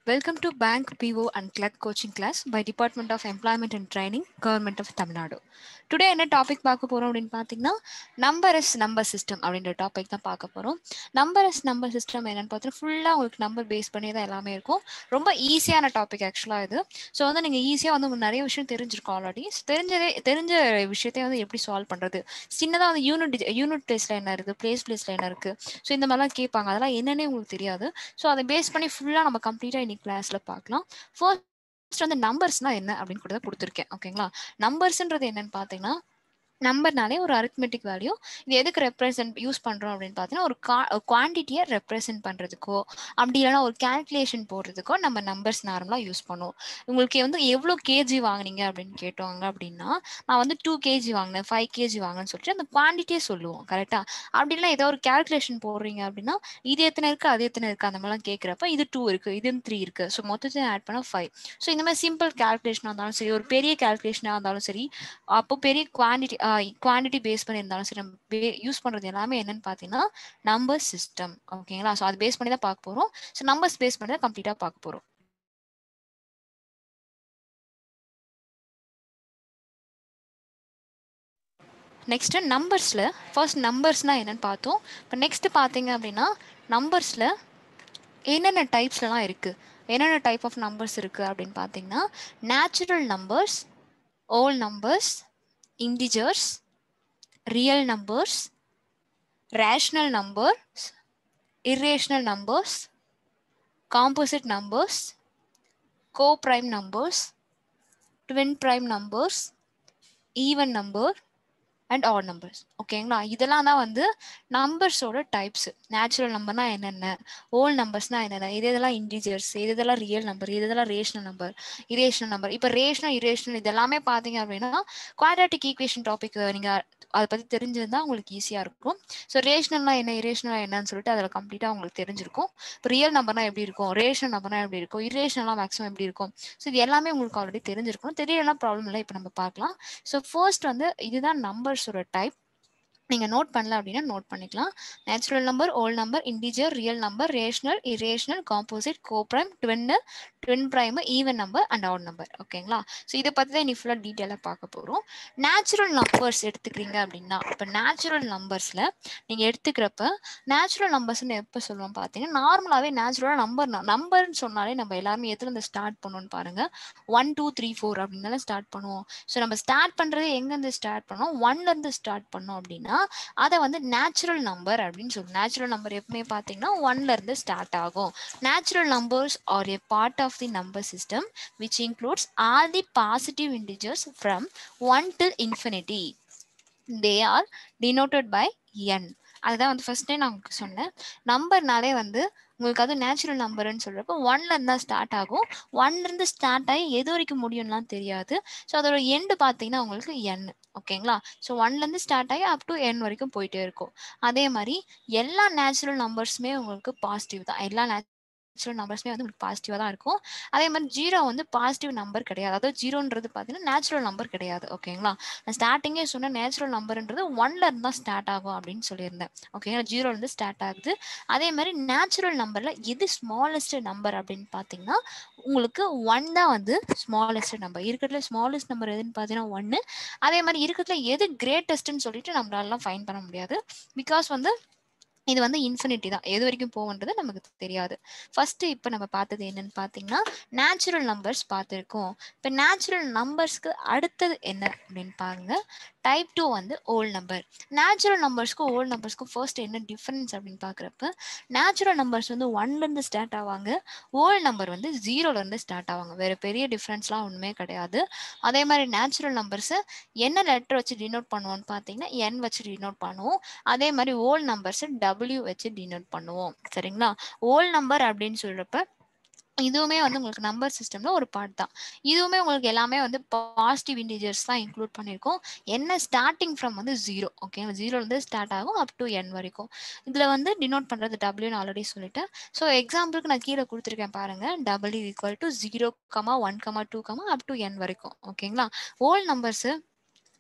Welcome to Bank PO and Clerk Coaching Class by Department of Employment and Training, Government of Tamil Nadu. Today என்ன topic பார்க்க போறோம் அப்படின்னு பார்த்தீங்கன்னா number S number system அப்படின்ற topic தான் பார்க்க போறோம் நம்பர் எஸ் நம்பர் சிஸ்டம் என்னன்னு பார்த்தீங்கன்னா ஃபுல்லாக உங்களுக்கு நம்பர் பேஸ் பண்ணி தான் எல்லாமே இருக்கும் ரொம்ப ஈஸியான டாபிக் ஆக்சுவலாக இது ஸோ வந்து நீங்கள் ஈஸியாக வந்து உங்களுக்கு நிறைய விஷயம் தெரிஞ்சிருக்கோம் ஆல்ரெடி தெரிஞ்சதே தெரிஞ்ச விஷயத்தையும் வந்து எப்படி சால்வ் பண்ணுறது சின்னதாக வந்து யூனிட் யூனிட் பிளேஸில் என்ன இருக்குது பிளேஸ் பிளேஸில் என்ன இருக்குது ஸோ இந்த மாதிரிலாம் கேட்பாங்க அதெல்லாம் என்னன்னே உங்களுக்கு தெரியாது ஸோ அதை பேஸ் பண்ணி ஃபுல்லாக நம்ம கம்ப்ளீட்டாக இன்னைக்கு கிளாஸில் பார்க்கலாம் ஃபர்ஸ்ட் ஃபர்ஸ்ட் வந்து நம்பர்ஸ்னா என்ன அப்படின்னு கூட கொடுத்துருக்கேன் ஓகேங்களா நம்பர்ஸ்ன்றது என்னன்னு பார்த்தீங்கன்னா நம்பர்னாலே ஒரு அரித்மெட்டிக் வேல்யூ இது எதுக்கு ரெப்ரசென்ட் யூஸ் பண்ணுறோம் அப்படின்னு பார்த்தீங்கன்னா ஒரு கா குவான்டிட்டியை ரெப்ரசென்ட் பண்ணுறதுக்கோ அப்படி இல்லைனா ஒரு கேல்குலேஷன் போடுறதுக்கோ நம்ம நம்பர்ஸ் நார்மலாக யூஸ் பண்ணுவோம் உங்களுக்கு வந்து எவ்வளோ கேஜி வாங்கினீங்க அப்படின்னு கேட்டோங்க அப்படின்னா நான் வந்து டூ கேஜி வாங்கினேன் ஃபைவ் கேஜி வாங்கினேன்னு சொல்லிட்டு அந்த குவான்டிட்டியே சொல்லுவோம் கரெக்டாக அப்படிலாம் ஏதோ ஒரு கேல்குலேஷன் போடுறீங்க அப்படின்னா இது எத்தனை இருக்குது அது எத்தனை இருக்குது அந்த மாதிரிலாம் கேட்குறப்ப இது டூ இருக்குது இது த்ரீ இருக்குது ஸோ மொத்தத்தை ஆட் பண்ணால் ஃபைவ் ஸோ இந்த மாதிரி சிம்பிள் கேல்குலேஷனாக இருந்தாலும் சரி ஒரு பெரிய கேல்குலேஷனாக இருந்தாலும் சரி அப்போ பெரிய குவான்டிட்டி குவான்டிட்டி பேஸ் பண்ணி இருந்தாலும் சரி நம்ம யூஸ் பண்ணுறது எல்லாமே என்னன்னு பார்த்தீங்கன்னா நம்பர் சிஸ்டம் ஓகேங்களா ஸோ அது பேஸ் பண்ணி தான் பார்க்க போகிறோம் ஸோ நம்பர்ஸ் பேஸ் பண்ணி தான் கம்ப்ளீட்டாக பார்க்க போகிறோம் நெக்ஸ்ட் நம்பர்ஸில் ஃபர்ஸ்ட் நம்பர்ஸ்னால் என்னன்னு பார்த்தோம் இப்போ நெக்ஸ்ட் பார்த்தீங்க அப்படின்னா நம்பர்ஸில் என்னென்ன டைப்ஸ்லாம் இருக்குது என்னென்ன டைப் ஆஃப் நம்பர்ஸ் இருக்குது அப்படின்னு பார்த்தீங்கன்னா natural numbers whole numbers integers real numbers, rational numbers, irrational numbers, composite numbers, co-prime numbers, twin prime numbers, even number and odd numbers ஓகேங்களா இதெல்லாம் தான் வந்து நம்பர்ஸோட டைப்ஸ் நேச்சுரல் நம்பர்னா என்னென்ன ஓல் நம்பர்ஸ்னா என்னென்ன இது இதெல்லாம் இன்டிஜர்ஸ் இது இதெல்லாம் ரியல் நம்பர் இது இதெல்லாம் ரேஷனல் நம்பர் இரேஷனல் நம்பர் இப்போ ரேஷனல் இரேஷனல் இதெல்லாமே பார்த்தீங்க அப்படின்னா குவாட்ராட்டிக் ஈக்குவேஷன் டாபிக் நீங்கள் அதை பற்றி தெரிஞ்சிருந்தா உங்களுக்கு ஈஸியாக இருக்கும் ஸோ ரேஷனல்னா என்ன இரேஷனலா என்னன்னு சொல்லிட்டு அதில் கம்ப்ளீட்டாக உங்களுக்கு தெரிஞ்சிருக்கும் இப்போ ரியல் நம்பர்னா எப்படி இருக்கும் ரேஷனல் நம்பர்னா எப்படி இருக்கும் இரேஷனலாக மேக்ஸிமம் எப்படி இருக்கும் ஸோ இது எல்லாமே உங்களுக்கு ஆல்ரெடி தெரிஞ்சிருக்கும் தெரியலாம் ப்ராப்ளம் இல்லை இப்போ நம்ம பார்க்கலாம் ஸோ ஃபர்ஸ்ட் வந்து இதுதான் நம்பர்ஸோட டைப் நீங்கள் நோட் பண்ணல அப்படின்னா நோட் பண்ணிக்கலாம் natural number whole number integer real number rational irrational composite coprime twin twin prime even number and odd number ஓகேங்களா ஸோ இதை பற்றி தான் நீ ஃபுல்லாக டீட்டெயிலாக பார்க்க போகிறோம் நேச்சுரல் நம்பர்ஸ் எடுத்துக்கிறீங்க அப்படின்னா இப்போ நேச்சுரல் நம்பர்ஸில் நீங்கள் எடுத்துக்கிறப்ப நேச்சுரல் நம்பர்ஸ்னு எப்போ சொல்லுவோம் பார்த்தீங்கன்னா நார்மலாகவே நேச்சுரலாக நம்பர் நம்பர்னு சொன்னாலே நம்ம எல்லாருமே எதுலேருந்து ஸ்டார்ட் பண்ணணும்னு பாருங்கள் ஒன் டூ த்ரீ ஃபோர் அப்படின்னு ஸ்டார்ட் பண்ணுவோம் ஸோ நம்ம ஸ்டார்ட் பண்ணுறது எங்கேருந்து ஸ்டார்ட் பண்ணோம் ஒன்லேருந்து ஸ்டார்ட் பண்ணோம் அப்படின்னா அதை வந்து நேச்சுரல் நம்பர் அப்படின்னு சொல்லுவோம் நேச்சுரல் நம்பர் எப்பவுமே பார்த்தீங்கன்னா ஒன்ல இருந்து ஸ்டார்ட் ஆகும் natural numbers are a part of the number system which includes all the positive integers from one till infinity they are denoted by N அதுதான் வந்து ஃபர்ஸ்ட் நான் உங்களுக்கு சொன்னேன் நம்பர்னாலே வந்து உங்களுக்கு அது நேச்சுரல் நம்பர்னு சொல்கிறப்போ ஒன்ல இருந்து தான் ஸ்டார்ட் ஆகும் ஒன்லேருந்து ஸ்டார்ட் ஆகி எது வரைக்கும் முடியும்லாம் தெரியாது ஸோ அதோட எண்டு பார்த்தீங்கன்னா உங்களுக்கு என் ஓகேங்களா ஸோ ஒன்லேருந்து ஸ்டார்ட் ஆகி அப் டு என் வரைக்கும் போயிட்டே இருக்கும் அதே மாதிரி எல்லா நேச்சுரல் நம்பர்ஸுமே உங்களுக்கு பாசிட்டிவ் தான் எல்லா நேச்சுரல் நம்பர்ஸ்மே வந்து உங்களுக்கு பாசிட்டிவாக தான் இருக்கும் அதே மாதிரி ஜீரோ வந்து பாசிட்டிவ் நம்பர் கிடையாது அதாவது ஜீரோன்றது பார்த்தீங்கன்னா நேச்சுரல் நம்பர் கிடையாது ஓகேங்களா நான் ஸ்டார்டிங்கே சொன்ன நேச்சுரல் நம்பர்ன்றது ஒன்ல இருந்து தான் ஸ்டார்ட் ஆகும் அப்படின்னு சொல்லியிருந்தேன் ஓகேங்களா ஜீரோலேருந்து ஸ்டார்ட் ஆகுது அதே மாதிரி நேச்சுரல் நம்பரில் எது ஸ்மாலஸ்ட் நம்பர் அப்படின்னு பார்த்தீங்கன்னா உங்களுக்கு ஒன் தான் வந்து ஸ்மாலஸ்ட் நம்பர் இருக்கிறதுல ஸ்மாலஸ்ட் நம்பர் எதுன்னு பார்த்தீங்கன்னா ஒன்று அதே மாதிரி இருக்கிறதுல எது கிரேட்டஸ்ட்னு சொல்லிட்டு நம்மளாலாம் ஃபைன் பண்ண முடியாது பிகாஸ் வந்து இது வந்து இன்ஃபினிட்டி தான் எது வரைக்கும் போகுன்றது நமக்கு தெரியாது ஃபர்ஸ்ட் இப்போ நம்ம பார்த்தது என்னன்னு பார்த்தீங்கன்னா நேச்சுரல் நம்பர்ஸ் பார்த்துருக்கோம் இப்போ நேச்சுரல் நம்பர்ஸ்க்கு அடுத்தது என்ன அப்படின்னு பாருங்க டைப் டூ வந்து ஓல்ட் நம்பர் நேச்சுரல் நம்பர்ஸ்க்கும் ஓல்ட் நம்பர்ஸ்க்கும் ஃபர்ஸ்ட் என்ன டிஃப்ரென்ஸ் அப்படின்னு பார்க்குறப்ப நேச்சுரல் நம்பர்ஸ் வந்து ஒன்லேருந்து ஸ்டார்ட் ஆவாங்க ஓல்ட் நம்பர் வந்து ஜீரோலேருந்து ஸ்டார்ட் ஆவாங்க வேறு பெரிய டிஃப்ரென்ஸ்லாம் ஒன்றுமே கிடையாது அதே மாதிரி நேச்சுரல் நம்பர்ஸை என்ன லெட்டர் வச்சு டினோட் பண்ணுவோம்னு பார்த்தீங்கன்னா என் வச்சு டினோட் பண்ணுவோம் அதே மாதிரி ஓல்ட் நம்பர்ஸை டபிள்யூ வச்சு டினோட் பண்ணுவோம் சரிங்களா ஓல்ட் நம்பர் அப்படின்னு சொல்கிறப்ப இதுவுமே வந்து உங்களுக்கு நம்பர் சிஸ்டம்ல ஒரு பார்ட் தான் இதுவுமே உங்களுக்கு எல்லாமே வந்து பாசிட்டிவ் இன்டிஜர்ஸ் தான் இன்க்ளூட் பண்ணியிருக்கோம் என்ன ஸ்டார்டிங் ஃப்ரம் வந்து ஜீரோ ஓகே ஜீரோலேருந்து ஸ்டார்ட் ஆகும் அப் டு என் வரைக்கும் இதில் வந்து டினோட் பண்ணுறது டபிள்யூன்னு ஆல்ரெடி சொல்லிட்டேன் ஸோ எக்ஸாம்பிளுக்கு நான் கீழே கொடுத்துருக்கேன் பாருங்க W equal to zero comma one comma two comma up to N வரைக்கும் ஓகேங்களா whole numbers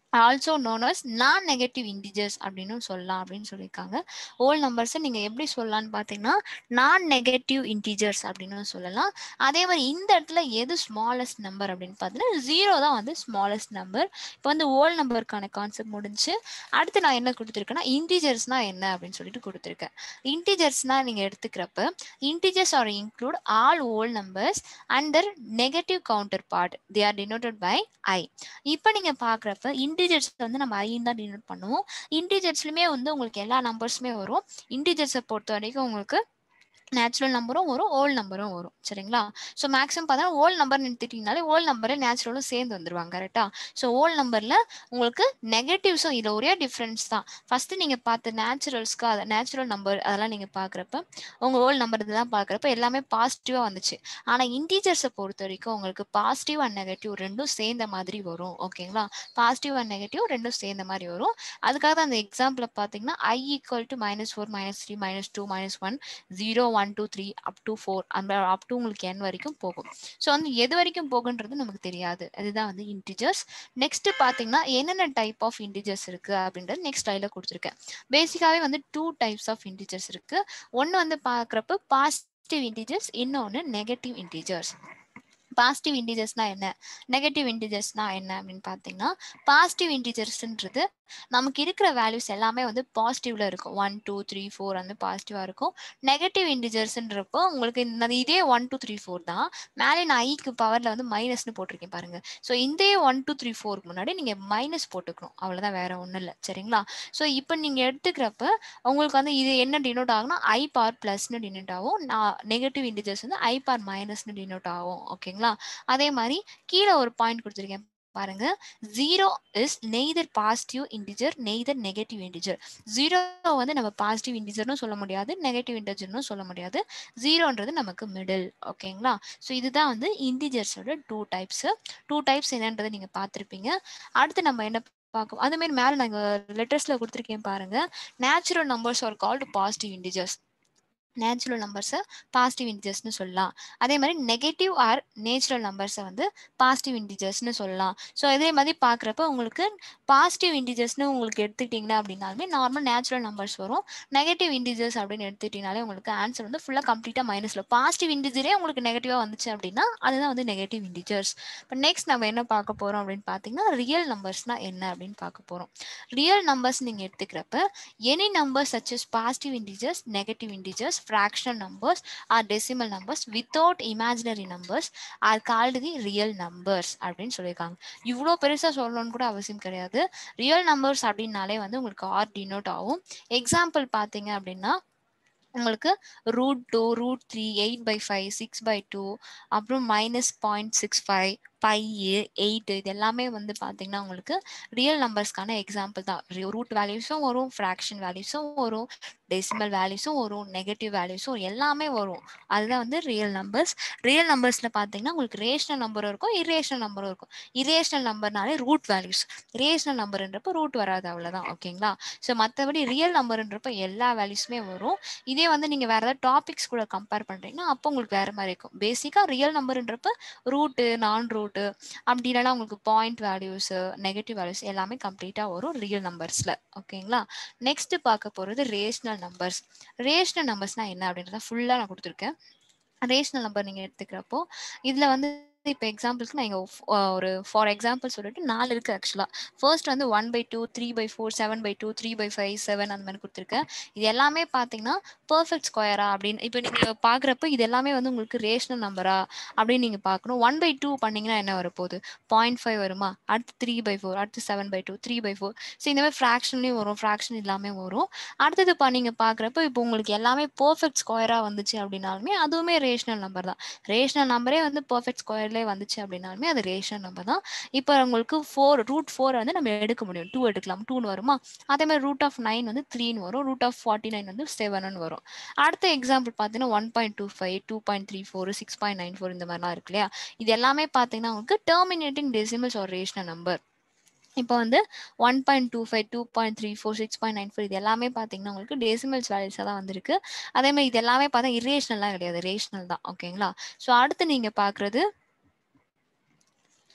also known as non negative integers அப்படின்னு சொல்லலாம் அப்படின்னு சொல்லியிருக்காங்க ஓல் நம்பர்ஸை நீங்கள் எப்படி சொல்லலாம்னு பார்த்தீங்கன்னா நான் நெகட்டிவ் இன்டிஜர்ஸ் அப்படின்னு சொல்லலாம் அதே மாதிரி இந்த இடத்துல எது ஸ்மாலஸ்ட் நம்பர் அப்படின்னு பார்த்தீங்கன்னா ஜீரோ தான் வந்து ஸ்மாலஸ்ட் நம்பர் இப்போ வந்து ஓல் நம்பருக்கான கான்செப்ட் முடிஞ்சு அடுத்து நான் என்ன கொடுத்துருக்கேன்னா இன்டிஜர்ஸ்னா என்ன அப்படின்னு சொல்லிட்டு கொடுத்துருக்கேன் இன்டிஜர்ஸ்னா நீங்கள் எடுத்துக்கிறப்ப integers are include all whole numbers and their negative counterpart they are denoted by I இப்போ நீங்கள் பார்க்குறப்ப இன்டிஜர்ஸ் வந்து நம்ம ஐன்னு தான் டினோட் பண்ணுவோம் இன்டிஜர்ஸ்லையுமே வந்து உங்களுக்கு எல்லா நம்பர்ஸுமே வரும் இன்டிஜர்ஸை பொறுத்த வரைக்கும் உங்களுக்கு நேச்சுரல் நம்பரும் வரும் ஓல் நம்பரும் வரும் சரிங்களா ஸோ மேக்ஸிமம் பார்த்தா ஓல் நம்பர் எடுத்துட்டிங்கனாலே ஓல் நம்பரு நேச்சுரலும் சேர்ந்து வந்துருவாங்க கரெக்டா ஸோ ஓல் நம்பரில் உங்களுக்கு நெகட்டிவ்ஸும் இதில் ஒரே டிஃப்ரென்ஸ் தான் ஃபஸ்ட்டு நீங்கள் பார்த்த நேச்சுரல்ஸ்க்கு அது நேச்சுரல் நம்பர் அதெல்லாம் நீங்கள் பார்க்குறப்ப உங்கள் ஓல் நம்பர் இதெல்லாம் பார்க்குறப்ப எல்லாமே பாசிட்டிவாக வந்துச்சு ஆனால் இன்டீஜர்ஸை பொறுத்த வரைக்கும் உங்களுக்கு பாசிட்டிவ் அண்ட் நெகட்டிவ் ரெண்டும் சேர்ந்த மாதிரி வரும் ஓகேங்களா பாசிட்டிவ் அண்ட் நெகட்டிவ் ரெண்டும் சேர்ந்த மாதிரி வரும் அதுக்காக தான் அந்த எக்ஸாம்பிள் பார்த்தீங்கன்னா I equal to minus four minus three minus two minus one zero one two three up to four அந்த அப் டு உங்களுக்கு என் வரைக்கும் போகும் ஸோ வந்து எது வரைக்கும் போகுன்றது நமக்கு தெரியாது அதுதான் வந்து இன்டிஜர்ஸ் நெக்ஸ்ட் பார்த்தீங்கன்னா என்னென்ன டைப் ஆஃப் இன்டிஜர்ஸ் இருக்கு அப்படின்றது நெக்ஸ்ட் ஸ்லைடில் கொடுத்துருக்கேன் பேசிக்காகவே வந்து டூ டைப்ஸ் ஆஃப் இன்டிஜர்ஸ் இருக்கு ஒன்று வந்து பார்க்குறப்ப பாசிட்டிவ் இன்டிஜர்ஸ் இன்னொன்று நெகட்டிவ் இன்டிஜர்ஸ் பாசிட்டிவ் இன்டிஜர்ஸ்னா என்ன நெகட்டிவ் இன்டிஜர்ஸ்னா என்ன அப்படின்னு பார்த்தீங்கன்னா பாசிட்டிவ் இன்டிஜர்ஸ்ன்றது நமக்கு இருக்கிற வேல்யூஸ் எல்லாமே வந்து பாசிட்டிவ்ல இருக்கும் ஒன் டூ த்ரீ ஃபோர் வந்து பாசிட்டிவா இருக்கும் நெகட்டிவ் இன்டிஜர்ஸ்ன்றப்போ உங்களுக்கு இந்த இதே ஒன் டூ த்ரீ ஃபோர் தான் மேலே நான் ஐக்கு பவர்ல வந்து மைனஸ்னு போட்டிருக்கேன் பாருங்க ஸோ இந்த ஒன் டூ த்ரீ ஃபோருக்கு முன்னாடி நீங்க மைனஸ் போட்டுக்கணும் அவ்வளவுதான் வேற ஒன்றும் இல்லை சரிங்களா ஸோ இப்போ நீங்க எடுத்துக்கிறப்ப உங்களுக்கு வந்து இது என்ன டினோட் ஆகும்னா ஐ பார் பிளஸ்னு டினோட் ஆகும் நான் நெகட்டிவ் இன்டிஜர்ஸ் வந்து ஐ பார் மைனஸ்னு டினோட் ஆகும் ஓகேங்களா அதே மாதிரி கீழே ஒரு பாயிண்ட் கொடுத்துருக்கேன் பாருங்க zero is neither positive integer neither negative integer zero வந்து நம்ம பாசிட்டிவ் இன்டிஜர்னு சொல்ல முடியாது நெகட்டிவ் இன்டிஜர்னு சொல்ல முடியாது ஜீரோன்றது நமக்கு மிடில் ஓகேங்களா ஸோ இதுதான் வந்து இன்டிஜர்ஸோட டூ டைப்ஸ் டூ டைப்ஸ் என்னன்றதை நீங்க பார்த்துருப்பீங்க அடுத்து நம்ம என்ன பார்க்கும் அதே மாதிரி மேலே நாங்கள் லெட்டர்ஸில் கொடுத்துருக்கேன் பாருங்க natural numbers are called positive integers natural நம்பர்ஸை பாசிட்டிவ் இன்டிஜர்ஸ்னு சொல்லலாம் அதே மாதிரி நெகட்டிவ் ஆர் நேச்சுரல் நம்பர்ஸை வந்து பாசிட்டிவ் இன்டிஜர்ஸ்னு சொல்லலாம் ஸோ இதே மாதிரி பார்க்குறப்ப உங்களுக்கு பாசிட்டிவ் இன்டிஜர்ஸ்னு உங்களுக்கு எடுத்துக்கிட்டிங்கன்னா அப்படின்னாலுமே நார்மல் நேச்சுரல் நம்பர்ஸ் வரும் நெகட்டிவ் இன்டிஜர்ஸ் அப்படின்னு எடுத்துக்கிட்டிங்கனாலே உங்களுக்கு ஆன்சர் வந்து ஃபுல்லாக கம்ப்ளீட்டாக மைனஸில் பாசிட்டிவ் இன்டிஜரே உங்களுக்கு நெகட்டிவாக வந்துச்சு அப்படின்னா அதுதான் வந்து நெகட்டிவ் இன்டிஜர்ஸ் இப்போ நெக்ஸ்ட் நம்ம என்ன பார்க்க போகிறோம் அப்படின்னு பார்த்தீங்கன்னா ரியல் நம்பர்ஸ்னால் என்ன அப்படின்னு பார்க்க போகிறோம் ரியல் நம்பர்ஸ் நீங்கள் எடுத்துக்கிறப்ப any numbers such is positive integers negative integers fractional numbers or decimal numbers without imaginary numbers are called the real numbers அப்படின்னு சொல்லியிருக்காங்க இவ்வளோ பெருசாக சொல்லணும்னு கூட அவசியம் கிடையாது ரியல் நம்பர்ஸ் அப்படின்னாலே வந்து உங்களுக்கு ஆர் டினோட் ஆகும் எக்ஸாம்பிள் பார்த்தீங்க அப்படின்னா உங்களுக்கு root two root three eight by five six by two அப்புறம் minus point six five by eight இது எல்லாமே வந்து பார்த்தீங்கன்னா உங்களுக்கு ரியல் நம்பர்ஸ்க்கான எக்ஸாம்பிள் தான் ரூட் வேல்யூஸும் வரும் ஃப்ராக்ஷன் வேல்யூஸும் வரும் டெசிமல் வேல்யூஸும் வரும் நெகட்டிவ் வேல்யூஸும் எல்லாமே வரும் அதுதான் வந்து ரியல் நம்பர்ஸ் ரியல் நம்பர்ஸில் பார்த்தீங்கன்னா உங்களுக்கு ரேஷனல் நம்பரும் இருக்கும் இரேஷனல் நம்பரும் இருக்கும் இரேஷனல் நம்பர்னாலே ரூட் வேல்யூஸ் ரேஷனல் நம்பர்ன்றப்போ ரூட் வராது அவ்வளோதான் ஓகேங்களா ஸோ மற்றபடி ரியல் நம்பர்ன்றப்போ எல்லா வேல்யூஸுமே வரும் இதே வந்து நீங்கள் வேறு ஏதாவது டாபிக்ஸ் கூட கம்பேர் பண்ணுறீங்கன்னா அப்போ உங்களுக்கு வேறு மாதிரி இருக்கும் பேசிக்காக ரியல் நம்பர்ன்றப்ப ரூட்டு நான் ரூட்டு அப்படி இல்லைன்னா உங்களுக்கு பாயிண்ட் வேல்யூஸ் நெகட்டிவ் வேல்யூஸ் எல்லாமே கம்ப்ளீட்டாக வரும் ரியல் நம்பர்ஸில் ஓகேங்களா நெக்ஸ்ட் பார்க்க போகிறது ரேஷனல் நம்பர்ஸ் ரேஷனல் நம்பர்ஸ்னால் என்ன அப்படின்றத ஃபுல்லாக நான் கொடுத்துருக்கேன் ரேஷனல் நம்பர் நீங்கள் எடுத்துக்கிறப்போ இதில் வந்து இப்போ எக்ஸாம்பிளுக்கு நான் இங்கே ஒரு ஃபார் எக்ஸாம்பிள் சொல்லிட்டு நாலு இருக்குது ஆக்சுவலாக ஃபர்ஸ்ட் வந்து one by two three by four seven by two three by five seven அந்த மாதிரி கொடுத்துருக்கேன் இது எல்லாமே பார்த்தீங்கன்னா பர்ஃபெக்ட் ஸ்கொயரா அப்படின்னு இப்போ நீங்கள் பார்க்குறப்ப இது எல்லாமே வந்து உங்களுக்கு ரேஷனல் நம்பரா அப்படின்னு நீங்கள் பார்க்கணும் ஒன் பை டூ பண்ணிங்கன்னா என்ன வரப்போகுது பாயிண்ட் ஃபைவ் வருமா அடுத்து த்ரீ பை ஃபோர் அடுத்து seven by two three by four so இந்த மாதிரி ஃப்ராக்ஷன்லேயும் வரும் ஃப்ராக்ஷன் எல்லாமே வரும் அடுத்தது இப்போ நீங்கள் பார்க்குறப்ப இப்போ உங்களுக்கு எல்லாமே பர்ஃபெக்ட் ஸ்கொயராக வந்துச்சு அப்படின்னாலுமே அதுவுமே ரேஷனல் நம்பர் தான் ரேஷனல் நம்பரே வந்து பர்ஃபெக்ட் ஸ்கொயர்லேயே வந்துச்சு அப்படின்னாலுமே அது ரேஷனல் நம்பர் தான் இப்போ உங்களுக்கு ஃபோர் ரூட் ஃபோர் வந்து நம்ம எடுக்க முடியும் டூ எடுக்கலாம் டூன்னு வருமா அதே மாதிரி ரூட் ஆஃப் நைன் வந்து த்ரீன்னு வரும் ரூட் ஆஃப் ஃபார்ட்டி நைன் வந்து செவன் வரும் அடுத்த எக்ஸாம்பிள் பார்த்தீங்கன்னா one point two five two point three four six point nine four இந்த மாதிரிலாம் இருக்கு இல்லையா இது எல்லாமே பார்த்தீங்கன்னா உங்களுக்கு டெர்மினேட்டிங் டெசிமல்ஸ் ஒரு ரேஷனல் நம்பர் இப்போ வந்து one point two five two point three four six point nine four இது எல்லாமே பார்த்தீங்கன்னா உங்களுக்கு டெசிமல்ஸ் வேல்யூஸாக தான் வந்திருக்கு அதே மாதிரி இது எல்லாமே பார்த்தா இரேஷனல்லாம் கிடையாது ரேஷனல் தான் ஓகேங்களா ஸோ அடுத்து நீங்கள் பார்க்குறது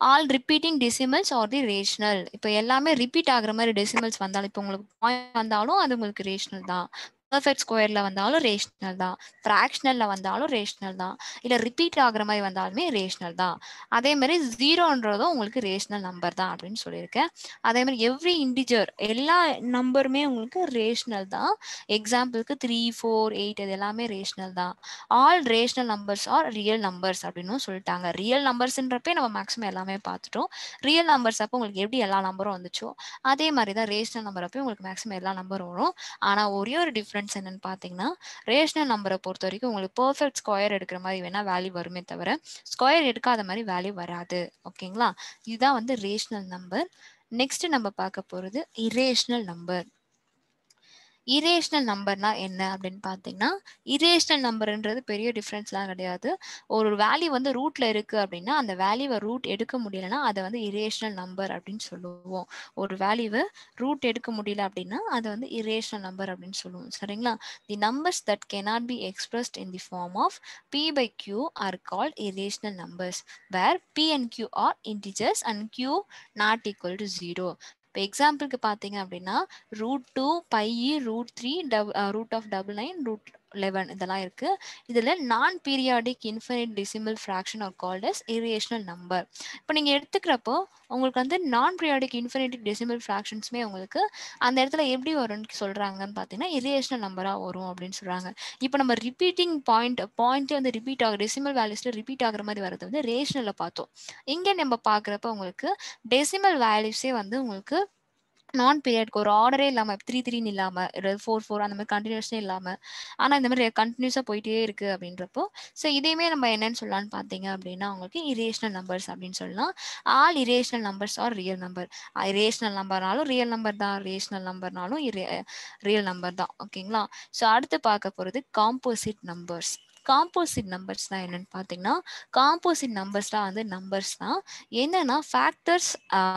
all repeating decimals are the rational இப்போ எல்லாமே ரிப்பீட் ஆகுற மாதிரி டெசிமல்ஸ் வந்தாலும் இப்போ உங்களுக்கு பாயிண்ட் வந்தாலும் அது உங்களுக்கு ரேஷனல் தான் பர்ஃபெக்ட் ஸ்கொயர்ல வந்தாலும் ரேஷனல் தான் ஃப்ராக்ஷனல்ல வந்தாலும் ரேஷனல் தான் இல்ல ரிப்பீட் ஆகுற மாதிரி வந்தாலுமே ரேஷனல் தான் அதே மாதிரி ஜீரோன்றதும் உங்களுக்கு ரேஷனல் நம்பர் தான் அப்படின்னு சொல்லியிருக்கேன் அதே மாதிரி எவ்ரி இண்டிஜர் எல்லா நம்பருமே உங்களுக்கு ரேஷனல் தான் எக்ஸாம்பிளுக்கு த்ரீ ஃபோர் எயிட் இது எல்லாமே ரேஷனல் தான் all rational numbers are real numbers அப்படின்னு சொல்லிட்டாங்க ரியல் நம்பர்ஸ்ன்றப்பே நம்ம மேக்ஸிமம் எல்லாமே பார்த்துட்டோம் ரியல் நம்பர்ஸ் அப்போ உங்களுக்கு எப்படி எல்லா நம்பரும் வந்துச்சோ அதே மாதிரி தான் ரேஷனல் நம்பர் அப்போ உங்களுக்கு மேக்ஸிமம் எல்லா நம்பரும் வரும் ஆனால் ஒரே ஒரு டிஃப்ரென்ஸ் என்னன்னு பார்த்தீங்கன்னா ரேஷனல் நம்பரை பொறுத்த வரைக்கும் உங்களுக்கு பர்ஃபெக்ட் ஸ்கொயர் எடுக்கிற மாதிரி வேணா வேல்யூ வருமே தவிர ஸ்கொயர் எடுக்காத மாதிரி வேல்யூ வராது ஓகேங்களா இதுதான் வந்து ரேஷனல் நம்பர் நெக்ஸ்ட் நம்ம பார்க்க போறது இரேஷனல் நம்பர் இரேஷனல் நம்பர்னா என்ன அப்படின்னு பார்த்தீங்கன்னா இரேஷனல் நம்பர்ன்றது பெரிய டிஃப்ரென்ஸ்லாம் கிடையாது ஒரு வேல்யூ வந்து ரூட்ல இருக்கு அப்படின்னா அந்த வேல்யூவை ரூட் எடுக்க முடியலன்னா அதை வந்து இரேஷனல் நம்பர் அப்படின்னு சொல்லுவோம் ஒரு வேல்யூவை ரூட் எடுக்க முடியல அப்படின்னா அதை வந்து இரேஷனல் நம்பர் அப்படின்னு சொல்லுவோம் சரிங்களா the numbers that cannot be expressed in the form of p by q are called irrational numbers where p and q are integers and q not equal to 0 இப்போ எக்ஸாம்பிளுக்கு பார்த்தீங்க அப்படின்னா root two by root three டப் root of double nine root eleven இதெல்லாம் இருக்கு இதில் non periodic infinite decimal fraction are called as irrational number இப்போ நீங்கள் எடுத்துக்கிறப்போ உங்களுக்கு வந்து நான் பீரியாடிக் இன்ஃபினிட்டிக் டெசிமல் ஃப்ராக்ஷன்ஸுமே உங்களுக்கு அந்த இடத்துல எப்படி வரும்னு சொல்கிறாங்கன்னு பார்த்தீங்கன்னா இரேஷனல் நம்பராக வரும் அப்படின்னு சொல்கிறாங்க இப்போ நம்ம ரிப்பீட்டிங் பாயிண்ட் பாயிண்ட் வந்து ரிப்பீட் ஆகும் டெசிமல் வேல்யூஸில் ரிப்பீட் ஆகுற மாதிரி வரது வந்து ரேஷனலில் பார்த்தோம் இங்கே நம்ம பார்க்குறப்ப உங்களுக்கு டெசிமல் வேல்யூஸே வந்து உங்களுக்கு நான் பீரியட்க்கு ஒரு ஆர்டரே இல்லாமல் த்ரீ த்ரீன்னு இல்லாமல் ஃபோர் ஃபோர் அந்த மாதிரி கண்டினியூஸே இல்லாமல் ஆனால் இந்த மாதிரி கண்டினியூஸாக போயிட்டே இருக்குது அப்படின்றப்போ ஸோ இதையுமே நம்ம என்னன்னு சொல்லலாம்னு பார்த்தீங்க அப்படின்னா உங்களுக்கு இரேஷனல் நம்பர்ஸ் அப்படின்னு சொல்லலாம் all irrational numbers are real number irrational நம்பர்னாலும் ரியல் நம்பர் தான் ரேஷனல் நம்பர்னாலும் ரியல் நம்பர் தான் ஓகேங்களா ஸோ அடுத்து பார்க்க போகிறது காம்போசிட் நம்பர்ஸ் காம்போசிட் நம்பர்ஸ் தான் என்னன்னு பார்த்தீங்கன்னா காம்போசிட் நம்பர்ஸ்லாம் வந்து நம்பர்ஸ் தான் என்னன்னா factors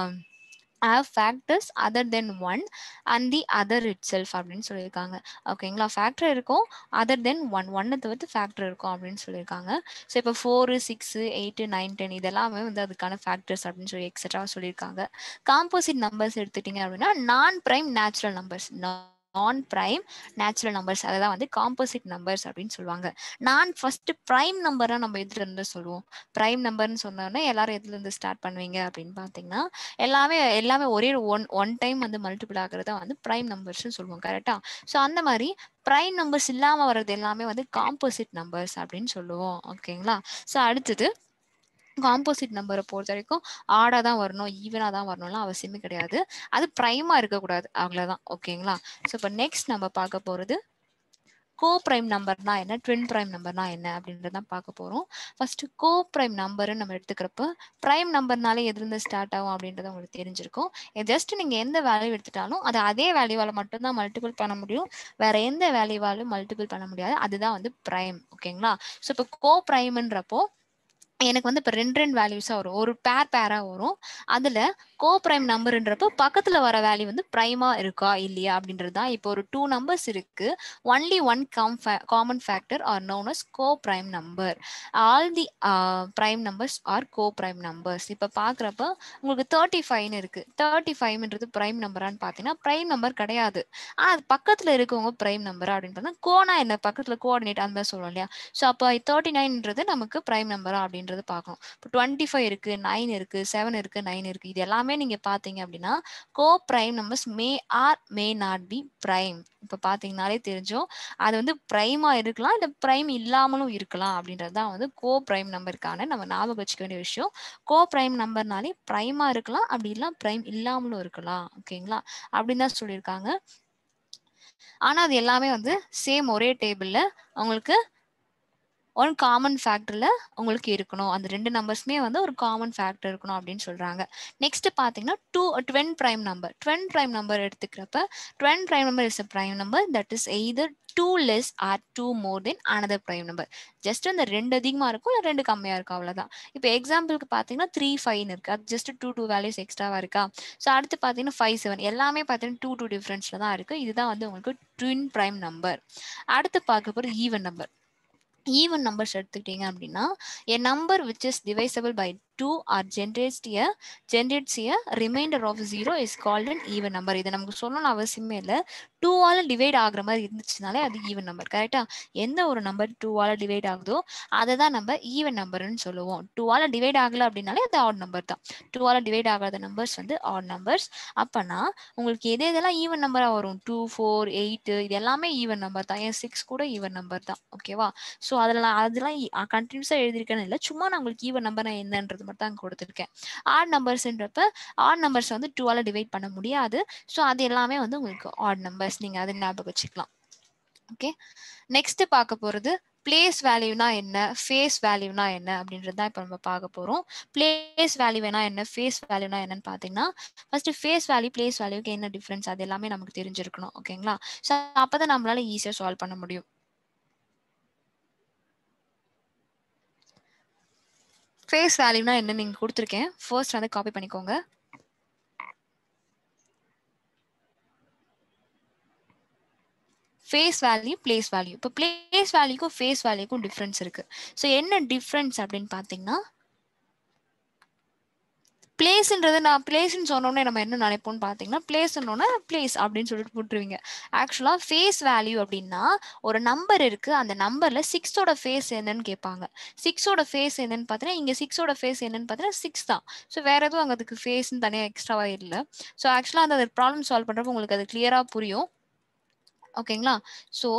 have factors other than one and the other itself அப்படின்னு சொல்லியிருக்காங்க ஓகேங்களா ஃபேக்டர் இருக்கும் அதர் தென் ஒன் ஒன்னை தவிர்த்து ஃபேக்டர் இருக்கும் அப்படின்னு சொல்லியிருக்காங்க ஸோ இப்போ four six eight nine ten இதெல்லாமே வந்து அதுக்கான ஃபேக்டர்ஸ் அப்படின்னு சொல்லி எக்ஸட்ரா சொல்லியிருக்காங்க காம்போசிட் நம்பர்ஸ் எடுத்துட்டீங்க அப்படின்னா non prime natural numbers non prime natural numbers அதை தான் வந்து காம்போசிட் நம்பர்ஸ் அப்படின்னு சொல்லுவாங்க நான் ஃபர்ஸ்ட் பிரைம் நம்பராக நம்ம எதுல இருந்து சொல்லுவோம் பிரைம் நம்பர்னு சொன்னோன்னா எல்லாரும் எதுல இருந்து ஸ்டார்ட் பண்ணுவீங்க அப்படின்னு பார்த்தீங்கன்னா எல்லாமே எல்லாமே ஒரே ஒன் ஒன் டைம் வந்து மல்டிபிள் ஆகுறத வந்து பிரைம் நம்பர்ஸ்னு சொல்லுவோம் கரெக்டா ஸோ அந்த மாதிரி பிரைம் நம்பர்ஸ் இல்லாமல் வர்றது எல்லாமே வந்து காம்போசிட் நம்பர்ஸ் அப்படின்னு சொல்லுவோம் ஓகேங்களா ஸோ அடுத்தது காம்போசிட் நம்பரை பொறுத்த வரைக்கும் ஆடாக தான் வரணும் ஈவனாக தான் வரணும்லாம் அவசியமே கிடையாது அது ப்ரைமாக இருக்கக்கூடாது அவ்வளோதான் ஓகேங்களா ஸோ இப்போ நெக்ஸ்ட் நம்ம பார்க்க போகிறது கோ பிரைம் நம்பர்னா என்ன ட்வின் பிரைம் நம்பர்னா என்ன அப்படின்றதான் பார்க்க போகிறோம் ஃபர்ஸ்ட் கோ பிரைம் நம்பர்னு நம்ம எடுத்துக்கிறப்ப பிரைம் நம்பர்னாலே எதுலேருந்து ஸ்டார்ட் ஆகும் அப்படின்றது உங்களுக்கு தெரிஞ்சிருக்கும் ஜஸ்ட் நீங்கள் எந்த வேல்யூ எடுத்துட்டாலும் அதை அதே வேல்யூவால் மட்டும்தான் மல்டிபிள் பண்ண முடியும் வேற எந்த வேல்யூவாலும் மல்டிபிள் பண்ண முடியாது அதுதான் வந்து பிரைம் ஓகேங்களா ஸோ இப்போ கோ பிரைம்ன்றப்போ எனக்கு வந்து இப்போ ரெண்டு ரெண்டு வேல்யூஸாக வரும் ஒரு பேர் பேராக வரும் அதில் கோ பிரைம் நம்பர்ன்றப்போ பக்கத்தில் வர வேல்யூ வந்து ப்ரைமாக இருக்கா இல்லையா அப்படின்றது தான் இப்போ ஒரு டூ நம்பர்ஸ் இருக்கு only one com common factor are known as co prime number all the prime numbers are co prime numbers இப்போ பார்க்குறப்ப உங்களுக்கு தேர்ட்டி ஃபைவ்னு இருக்கு தேர்ட்டி ஃபைவ்ன்றது பிரைம் நம்பரான்னு பார்த்தீங்கன்னா பிரைம் நம்பர் கிடையாது ஆனால் அது பக்கத்தில் இருக்கவங்க பிரைம் நம்பர் அப்படின்னு பார்த்தா கோனா என்ன பக்கத்தில் கோஆர்டினேட் அந்த மாதிரி சொல்லுவோம் இல்லையா ஸோ அப்போ தேர்ட்டி நைன்ன்றது நமக்கு பிரைம் நம்பரா அப்படின்னு அப்படின்றது பார்க்கணும் இப்போ டுவெண்ட்டி ஃபைவ் இருக்கு நைன் இருக்கு செவன் இருக்கு நைன் இருக்கு இது எல்லாமே நீங்க பாத்தீங்க அப்படின்னா co prime numbers may or may not be prime இப்போ பார்த்தீங்கனாலே தெரிஞ்சோம் அது வந்து பிரைமா இருக்கலாம் இல்லை பிரைம் இல்லாமலும் இருக்கலாம் அப்படின்றது தான் வந்து கோ பிரைம் நம்பருக்கான நம்ம ஞாபகம் வச்சுக்க வேண்டிய விஷயம் கோ பிரைம் நம்பர்னாலே பிரைமா இருக்கலாம் அப்படி இல்லை பிரைம் இல்லாமலும் இருக்கலாம் ஓகேங்களா அப்படின்னு தான் சொல்லியிருக்காங்க ஆனா அது எல்லாமே வந்து சேம் ஒரே டேபிள்ல உங்களுக்கு ஒன் காமன் ஃபேக்டர்ல உங்களுக்கு இருக்கணும் அந்த ரெண்டு நம்பர்ஸ்மே வந்து ஒரு காமன் ஃபேக்டர் இருக்கணும் அப்படின்னு சொல்றாங்க நெக்ஸ்ட் பாத்தீங்கன்னா two twin prime number twin prime number எடுத்துக்கிறப்ப twin prime number is a prime number that is either two less or two more than another prime number just அந்த ரெண்டு அதிகமா இருக்கும் இல்லை ரெண்டு கம்மியா இருக்கும் அவ்வளவுதான் இப்போ எக்ஸாம்பிளுக்கு பாத்தீங்கன்னா த்ரீ ஃபைவ் இருக்கு அது ஜஸ்ட் டூ டூ வேல்யூஸ் எக்ஸ்ட்ராவா இருக்கா ஸோ அடுத்து பாத்தீங்கன்னா ஃபைவ் செவன் எல்லாமே பாத்தீங்கன்னா டூ டூ டிஃபரன்ஸ்ல தான் இருக்கு இதுதான் வந்து உங்களுக்கு ட்வின் பிரைம் நம்பர் அடுத்து பார்க்க போகிற ஈவன் நம்பர் ஈவன் நம்பர்ஸ் எடுத்துக்கிட்டீங்க அப்படின்னா a number which is divisible by 2 or generates a generates a remainder of 0 is called an even number இது நமக்கு சொல்லணும்னு அவசியமே இல்லை டூவால் டிவைட் ஆகுற மாதிரி இருந்துச்சுனாலே அது ஈவன் நம்பர் கரெக்டா எந்த ஒரு நம்பர் டூவால் டிவைட் ஆகுதோ அதை தான் நம்ம ஈவன் நம்பர்னு சொல்லுவோம் டூவால் டிவைட் ஆகல அப்படின்னாலே அது ஆட் நம்பர் தான் டூவால் டிவைட் ஆகாத நம்பர்ஸ் வந்து ஆட் நம்பர்ஸ் அப்போனா உங்களுக்கு எது எதெல்லாம் ஈவன் நம்பராக வரும் டூ ஃபோர் எயிட்டு இது எல்லாமே ஈவன் நம்பர் தான் ஏன் சிக்ஸ் கூட ஈவன் நம்பர் தான் ஓகேவா ஸோ அதில் அதெல்லாம் கண்டினியூஸாக எழுதியிருக்கேன்னு இல்லை சும்மா நான் உங்களுக்கு ஈவன் நம்பர் நான் என்னன்றது மட்டும் தான் கொடுத்துருக்கேன் ஆட் நம்பர்ஸ்ன்றப்ப ஆட் நம்பர்ஸ் வந்து டூவால் டிவைட் பண்ண முடியாது ஸோ அது எல்லாமே வந்து உங்களுக்கு ஆட் நம்பர்ஸ் நீங்கள் அதை ஞாபகம் வச்சுக்கலாம் ஓகே நெக்ஸ்ட் பார்க்க போகிறது பிளேஸ் வேல்யூனா என்ன ஃபேஸ் வேல்யூனா என்ன அப்படின்றது தான் இப்போ நம்ம பார்க்க போகிறோம் பிளேஸ் வேல்யூனா என்ன ஃபேஸ் வேல்யூனா என்னன்னு பார்த்தீங்கன்னா ஃபர்ஸ்ட் ஃபேஸ் வேல்யூ பிளேஸ் வேல்யூக்கு என்ன டிஃப்ரென்ஸ் அது எல்லாமே நமக்கு தெரிஞ்சிருக்கணும் ஓகேங்களா ஸோ அப்போ தான் நம்மளால ஈஸியாக சால்வ் பண்ண முடியும் ஃபேஸ் வேல்யூனா என்ன நீங்கள் கொடுத்துருக்கேன் ஃபர்ஸ்ட் வந்து காப்பி பண்ணிக்கோங்க ஃபேஸ் வேல்யூ பிளேஸ் வேல்யூ இப்போ பிளேஸ் வேல்யூக்கும் ஃபேஸ் வேல்யூக்கும் டிஃப்ரென்ஸ் இருக்கு ஸோ என்ன டிஃப்ரென்ஸ் அப்படின்னு பார்த்தீங்கன்னா பிளேஸ்ன்றது நான் பிளேஸ்ன்னு சொன்னோன்னே நம்ம என்ன நினைப்போம்னு பார்த்தீங்கன்னா பிளேஸ்ன்னொன்னே பிளேஸ் அப்படின்னு சொல்லிட்டு போட்டுருவீங்க ஆக்சுவலாக ஃபேஸ் வேல்யூ அப்படின்னா ஒரு நம்பர் இருக்கு அந்த நம்பர்ல சிக்ஸோட ஃபேஸ் என்னன்னு கேட்பாங்க சிக்ஸோட ஃபேஸ் என்னன்னு பார்த்தீங்கன்னா இங்கே சிக்ஸோட ஃபேஸ் என்னன்னு பார்த்தீங்கன்னா சிக்ஸ் தான் ஸோ வேற எதுவும் அங்கே அதுக்கு ஃபேஸ்ன்னு தனியாக எக்ஸ்ட்ராவா இல்லை ஸோ ஆக்சுவலாக அந்த ப்ராப்ளம் சால்வ் பண்ணுறப்ப உங்களுக்கு அது கிளியராக புரியும் ஓகேங்களா ஸோ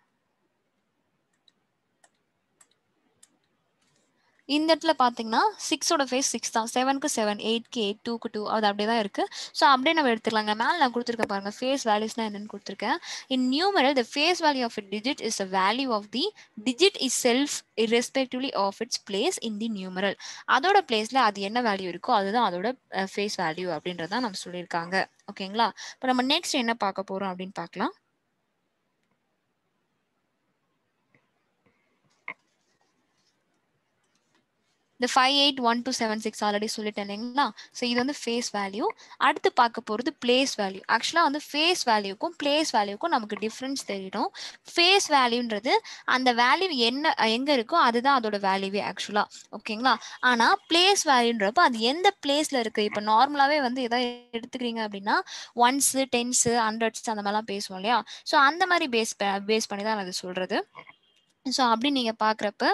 இந்த இடத்துல பார்த்தீங்கன்னா சிக்ஸோட ஃபேஸ் சிக்ஸ் தான் செவனுக்கு செவன் எயிட்க்கு எயிட் டூக்கு டூ அது அப்படியே தான் இருக்குது ஸோ அப்படியே நம்ம எடுத்துக்கலாங்க மேலே நான் கொடுத்துருக்கேன் பாருங்க ஃபேஸ் வேல்யூஸ்னா என்னன்னு கொடுத்துருக்கேன் in numeral the face value of it digit is the value of the digit is self irrespectively of its place in the numeral அதோட பிளேஸில் அது என்ன வேல்யூ இருக்கோ அதுதான் அதோட ஃபேஸ் வேல்யூ அப்படின்றதான் நம்ம சொல்லியிருக்காங்க ஓகேங்களா இப்போ நம்ம நெக்ஸ்ட் என்ன பார்க்க போகிறோம் அப்படின்னு பார்க்கலாம் இந்த five eight one two seven six already சொல்லிட்டேன் இல்லைங்களா ஸோ இது வந்து ஃபேஸ் வேல்யூ அடுத்து பார்க்க போகிறது பிளேஸ் வேல்யூ ஆக்சுவலாக வந்து ஃபேஸ் வேல்யூக்கும் பிளேஸ் வேல்யூக்கும் நமக்கு டிஃப்ரென்ஸ் தெரியணும் ஃபேஸ் வேல்யூன்றது அந்த வேல்யூ என்ன எங்கே இருக்கோ அதுதான் அதோட வேல்யூவே ஆக்சுவலாக ஓகேங்களா ஆனால் பிளேஸ் வேல்யூன்றப்போ அது எந்த பிளேஸில் இருக்குது இப்போ நார்மலாகவே வந்து எதாவது எடுத்துக்கிறீங்க அப்படின்னா ஒன்ஸு டென்ஸு ஹண்ட்ரட்ஸ் அந்த மாதிரிலாம் பேசுவோம் இல்லையா ஸோ அந்த மாதிரி பேஸ் பேஸ் பண்ணி தான் அது சொல்கிறது ஸோ அப்படி நீங்கள் பார்க்குறப்ப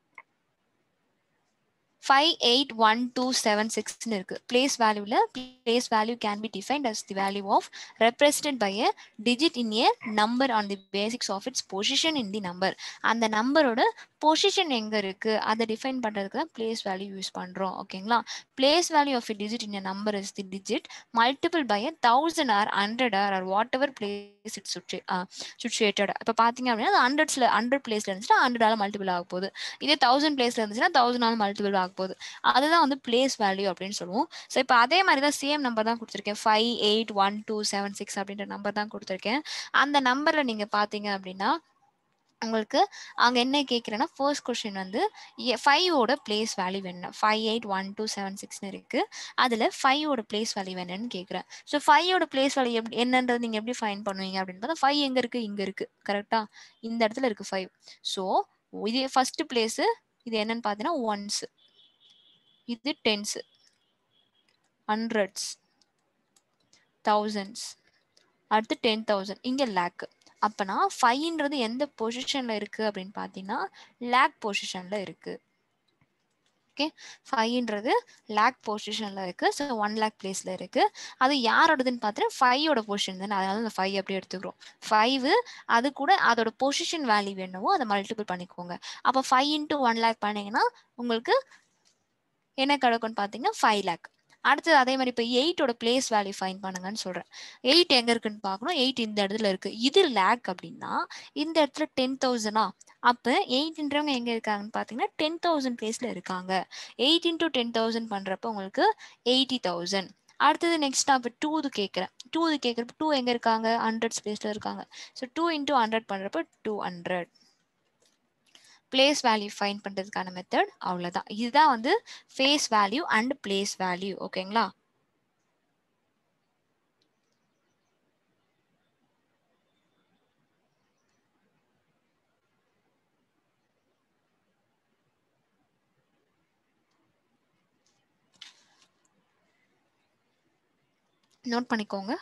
five eight one two seven சிக்ஸ்னு இருக்கு பிளேஸ் வேல்யூல place value can be defined as the value of represent by a digit in a number on the basics of its position in the number அந்த நம்பரோட position எங்க இருக்கு அதை define பண்றதுக்கு தான் பிளேஸ் வேல்யூ யூஸ் பண்றோம் ஓகேங்களா place value of a digit in a number is the digit multiple by a thousand or hundred or or whatever place it situated இப்போ பார்த்தீங்க அப்படின்னா அது ஹண்ட்ரட்ஸ்ல ஹண்ட்ரட் பிளேஸ்ல இருந்துச்சுன்னா ஹண்ட்ரடால மல்டிபிள் ஆக போகுது இதே தௌசண்ட் பிளேஸ்ல இருந்துச்சுன்னா தௌசண்ட் மல்டிபிள் ஆக போகுது அதுதான் வந்து பிளேஸ் வேல்யூ அப்படின்னு சொல்லுவோம் ஸோ இப்போ அதே மாதிரி தான் சேம் நம்பர் தான் கொடுத்துருக்கேன் five eight one two seven six அப்படின்ற நம்பர் தான் கொடுத்துருக்கேன் அந்த நம்பரில் நீங்கள் பார்த்தீங்க அப்படின்னா உங்களுக்கு அங்கே என்ன கேட்குறேன்னா ஃபர்ஸ்ட் கொஸ்டின் வந்து ஃபைவோட பிளேஸ் வேல்யூ என்ன five eight one two seven சிக்ஸ்னு இருக்குது அதில் ஃபைவோட பிளேஸ் வேல்யூ என்னன்னு கேட்குறேன் ஸோ ஃபைவோட பிளேஸ் வேல்யூ எப்படி என்னன்றது நீங்கள் எப்படி ஃபைன் பண்ணுவீங்க அப்படின்னு பார்த்தா ஃபைவ் எங்கே இருக்குது இங்கே இருக்குது கரெக்டாக இந்த இடத்துல இருக்குது ஃபைவ் ஸோ இது ஃபர்ஸ்ட் பிளேஸு இது என்னன்னு பார்த்தீங்கன்னா ஒன்ஸு இது டென்ஸு ஹண்ட்ரட்ஸ் தௌசண்ட்ஸ் அடுத்து டென் தௌசண்ட் இங்கே லேக்கு அப்போனா ஃபைவ்ன்றது எந்த பொசிஷனில் இருக்குது அப்படின்னு பார்த்தீங்கன்னா லேக் பொசிஷனில் இருக்குது ஓகே ஃபைவ்ன்றது லேக் பொசிஷனில் இருக்குது ஸோ ஒன் லேக் பிளேஸில் இருக்குது அது யாரோடதுன்னு பார்த்தீங்கன்னா ஃபைவோட பொசிஷன் தானே அதனால அந்த ஃபைவ் அப்படியே எடுத்துக்கிறோம் ஃபைவ் அது கூட அதோட பொசிஷன் வேல்யூ என்னவோ அதை மல்டிபிள் பண்ணிக்கோங்க அப்போ ஃபைவ் இன்ட்டு ஒன் லேக் பண்ணிங்கன்னா உங்களுக்கு என்ன கிடைக்கும்னு பார்த்தீங்கன்னா ஃபைவ் லேக் அடுத்தது அதே மாதிரி இப்போ எயிட்டோட பிளேஸ் வேல்யூ ஃபைன் பண்ணுங்கன்னு சொல்கிறேன் எயிட் எங்கே இருக்குன்னு பார்க்கணும் எயிட் இந்த இடத்துல இருக்குது இது லேக் அப்படின்னா இந்த இடத்துல டென் தௌசண்டா அப்போ எயிட்ன்றவங்க எங்கே இருக்காங்கன்னு பார்த்தீங்கன்னா டென் தௌசண்ட் பிளேஸில் இருக்காங்க எயிட் இன்டூ டென் தௌசண்ட் பண்ணுறப்ப உங்களுக்கு எயிட்டி தௌசண்ட் அடுத்தது நெக்ஸ்ட் நான் இப்போ டூது கேட்குறேன் டூது கேட்குறப்ப டூ எங்கே இருக்காங்க ஹண்ட்ரட் பிளேஸில் இருக்காங்க ஸோ டூ இன்டூ ஹண்ட்ரட் பண்ணுறப்ப two hundred place value find பண்ணுறதுக்கான மெத்தட் அவ்வளோதான் இதுதான் வந்து face value and place value ஓகேங்களா நோட் பண்ணிக்கோங்க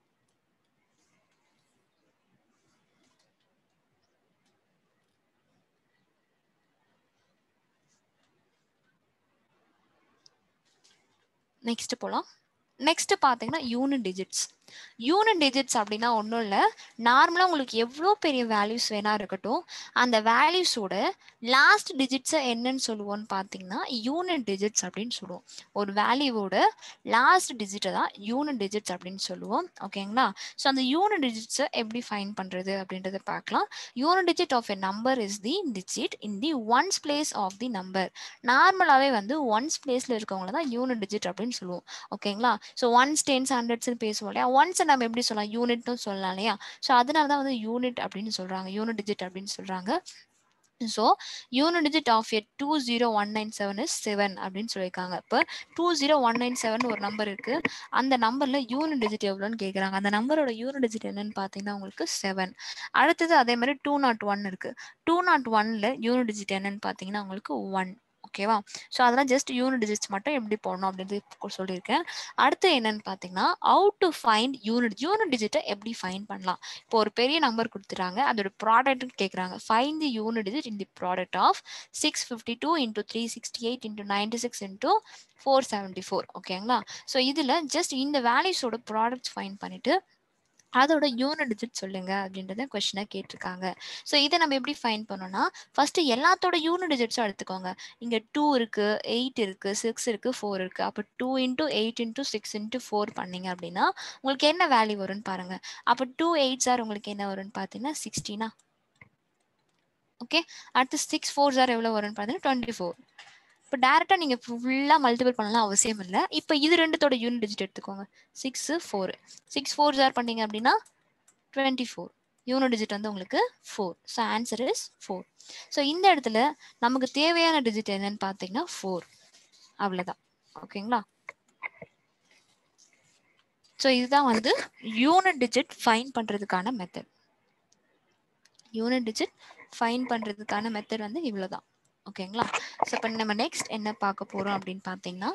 நெக்ஸ்ட் போலாம் நெக்ஸ்ட் பார்த்தீங்கன்னா யூனிட் டிஜிட்ஸ் யூனிட் டிஜிட்ஸ் அப்படின்னா ஒன்றும் இல்லை நார்மலாக உங்களுக்கு எவ்வளோ பெரிய வேல்யூஸ் வேணா இருக்கட்டும் அந்த வேல்யூஸோட லாஸ்ட் டிஜிட்ஸை என்னன்னு சொல்லுவோம்னு பார்த்தீங்கன்னா யூனிட் டிஜிட்ஸ் அப்படின்னு சொல்லுவோம் ஒரு வேல்யூவோட லாஸ்ட் டிஜிட்டை தான் யூனிட் டிஜிட்ஸ் அப்படின்னு சொல்லுவோம் ஓகேங்களா ஸோ அந்த யூனிட் டிஜிட்ஸை எப்படி ஃபைன் பண்ணுறது அப்படின்றத பார்க்கலாம் unit digit of a number is the digit in the ones place of the number நார்மலாகவே வந்து ஒன்ஸ் பிளேஸில் இருக்கவங்கள தான் யூனிட் டிஜிட் அப்படின்னு சொல்லுவோம் ஓகேங்களா ஸோ ஒன்ஸ் டென்ஸ் ஹண்ட்ரட்ஸ்னு பேசுவோம் இல்லையா ஒன்ஸ் நம்ம எப்படி சொல்லலாம் யூனிட்னு சொல்லலாம் இல்லையா ஸோ அதனால தான் வந்து யூனிட் அப்படின்னு சொல்கிறாங்க யூனிட் டிஜிட் அப்படின்னு சொல்கிறாங்க so unit digit of a two zero one nine seven is seven அப்படின்னு சொல்லியிருக்காங்க இப்போ two zero one nine seven ஒரு நம்பர் இருக்கு அந்த நம்பர்ல யூனிட் டிஜிட் எவ்வளோன்னு கேட்குறாங்க அந்த நம்பரோட யூனிட் டிஜிட் என்னன்னு பார்த்தீங்கன்னா உங்களுக்கு செவன் அடுத்தது அதே மாதிரி டூ நாட் ஒன் இருக்கு டூ நாட் ஒன்ல யூனிட் டிஜிட் என்னன்னு பார்த்தீங்கன்னா உங்களுக்கு ஒன் ஓகேவா ஸோ அதெல்லாம் ஜஸ்ட் யூனிட் டிஜிட்ஸ் மட்டும் எப்படி போடணும் அப்படின்னு சொல்லியிருக்கேன் அடுத்து என்னன்னு பார்த்தீங்கன்னா out to find unit unit டிஜிட்டை எப்படி ஃபைன் பண்ணலாம் இப்போ ஒரு பெரிய நம்பர் கொடுத்துறாங்க அதோட ப்ராடக்ட் கேட்குறாங்க find the unit digit in the product of six fifty two into three sixty eight into ninety six into four seventy four ஓகேங்களா ஸோ இதில் ஜஸ்ட் இந்த வேல்யூஸோட ப்ராடக்ட்ஸ் ஃபைன் பண்ணிட்டு அதோட யூனிட் டிஜிட் சொல்லுங்க அப்படின்றத கொஸ்டினா கேட்டிருக்காங்க ஸோ இதை நம்ம எப்படி ஃபைன் பண்ணோம்னா ஃபர்ஸ்ட் எல்லாத்தோட யூனிட் டிஜிட்ஸும் எடுத்துக்கோங்க இங்க டூ இருக்கு எயிட் இருக்கு சிக்ஸ் இருக்கு ஃபோர் இருக்கு அப்போ two into eight into six into four பண்ணீங்க அப்படின்னா உங்களுக்கு என்ன வேல்யூ வரும்னு பாருங்க அப்போ டூ எயிட் சார் உங்களுக்கு என்ன வரும்னு பார்த்தீங்கன்னா சிக்ஸ்டீனா ஓகே அடுத்து சிக்ஸ் ஃபோர் சார் எவ்வளோ வரும்னு பார்த்தீங்கன்னா டுவெண்ட்டி ஃபோர் இப்போ டேரெக்டாக நீங்கள் ஃபுல்லாக மல்டிபிள் பண்ணலாம் அவசியம் இல்லை இப்போ இது ரெண்டுத்தோட யூனிட் டிஜிட் எடுத்துக்கோங்க சிக்ஸு ஃபோர் சிக்ஸ் ஃபோர் ஜார் பண்ணீங்க அப்படின்னா டுவெண்ட்டி ஃபோர் யூனிட் டிஜிட் வந்து உங்களுக்கு four so answer is four so இந்த இடத்துல நமக்கு தேவையான டிஜிட் என்னன்னு பார்த்தீங்கன்னா ஃபோர் அவ்வளோதான் ஓகேங்களா ஸோ இதுதான் வந்து யூனிட் டிஜிட் ஃபைன் பண்ணுறதுக்கான மெத்தட் யூனிட் டிஜிட் ஃபைன் பண்ணுறதுக்கான மெத்தட் வந்து இவ்வளோதான் ஓகேங்களா ஸோ இப்போ நம்ம நெக்ஸ்ட் என்ன பார்க்க போகிறோம் அப்படின்னு பார்த்தீங்கன்னா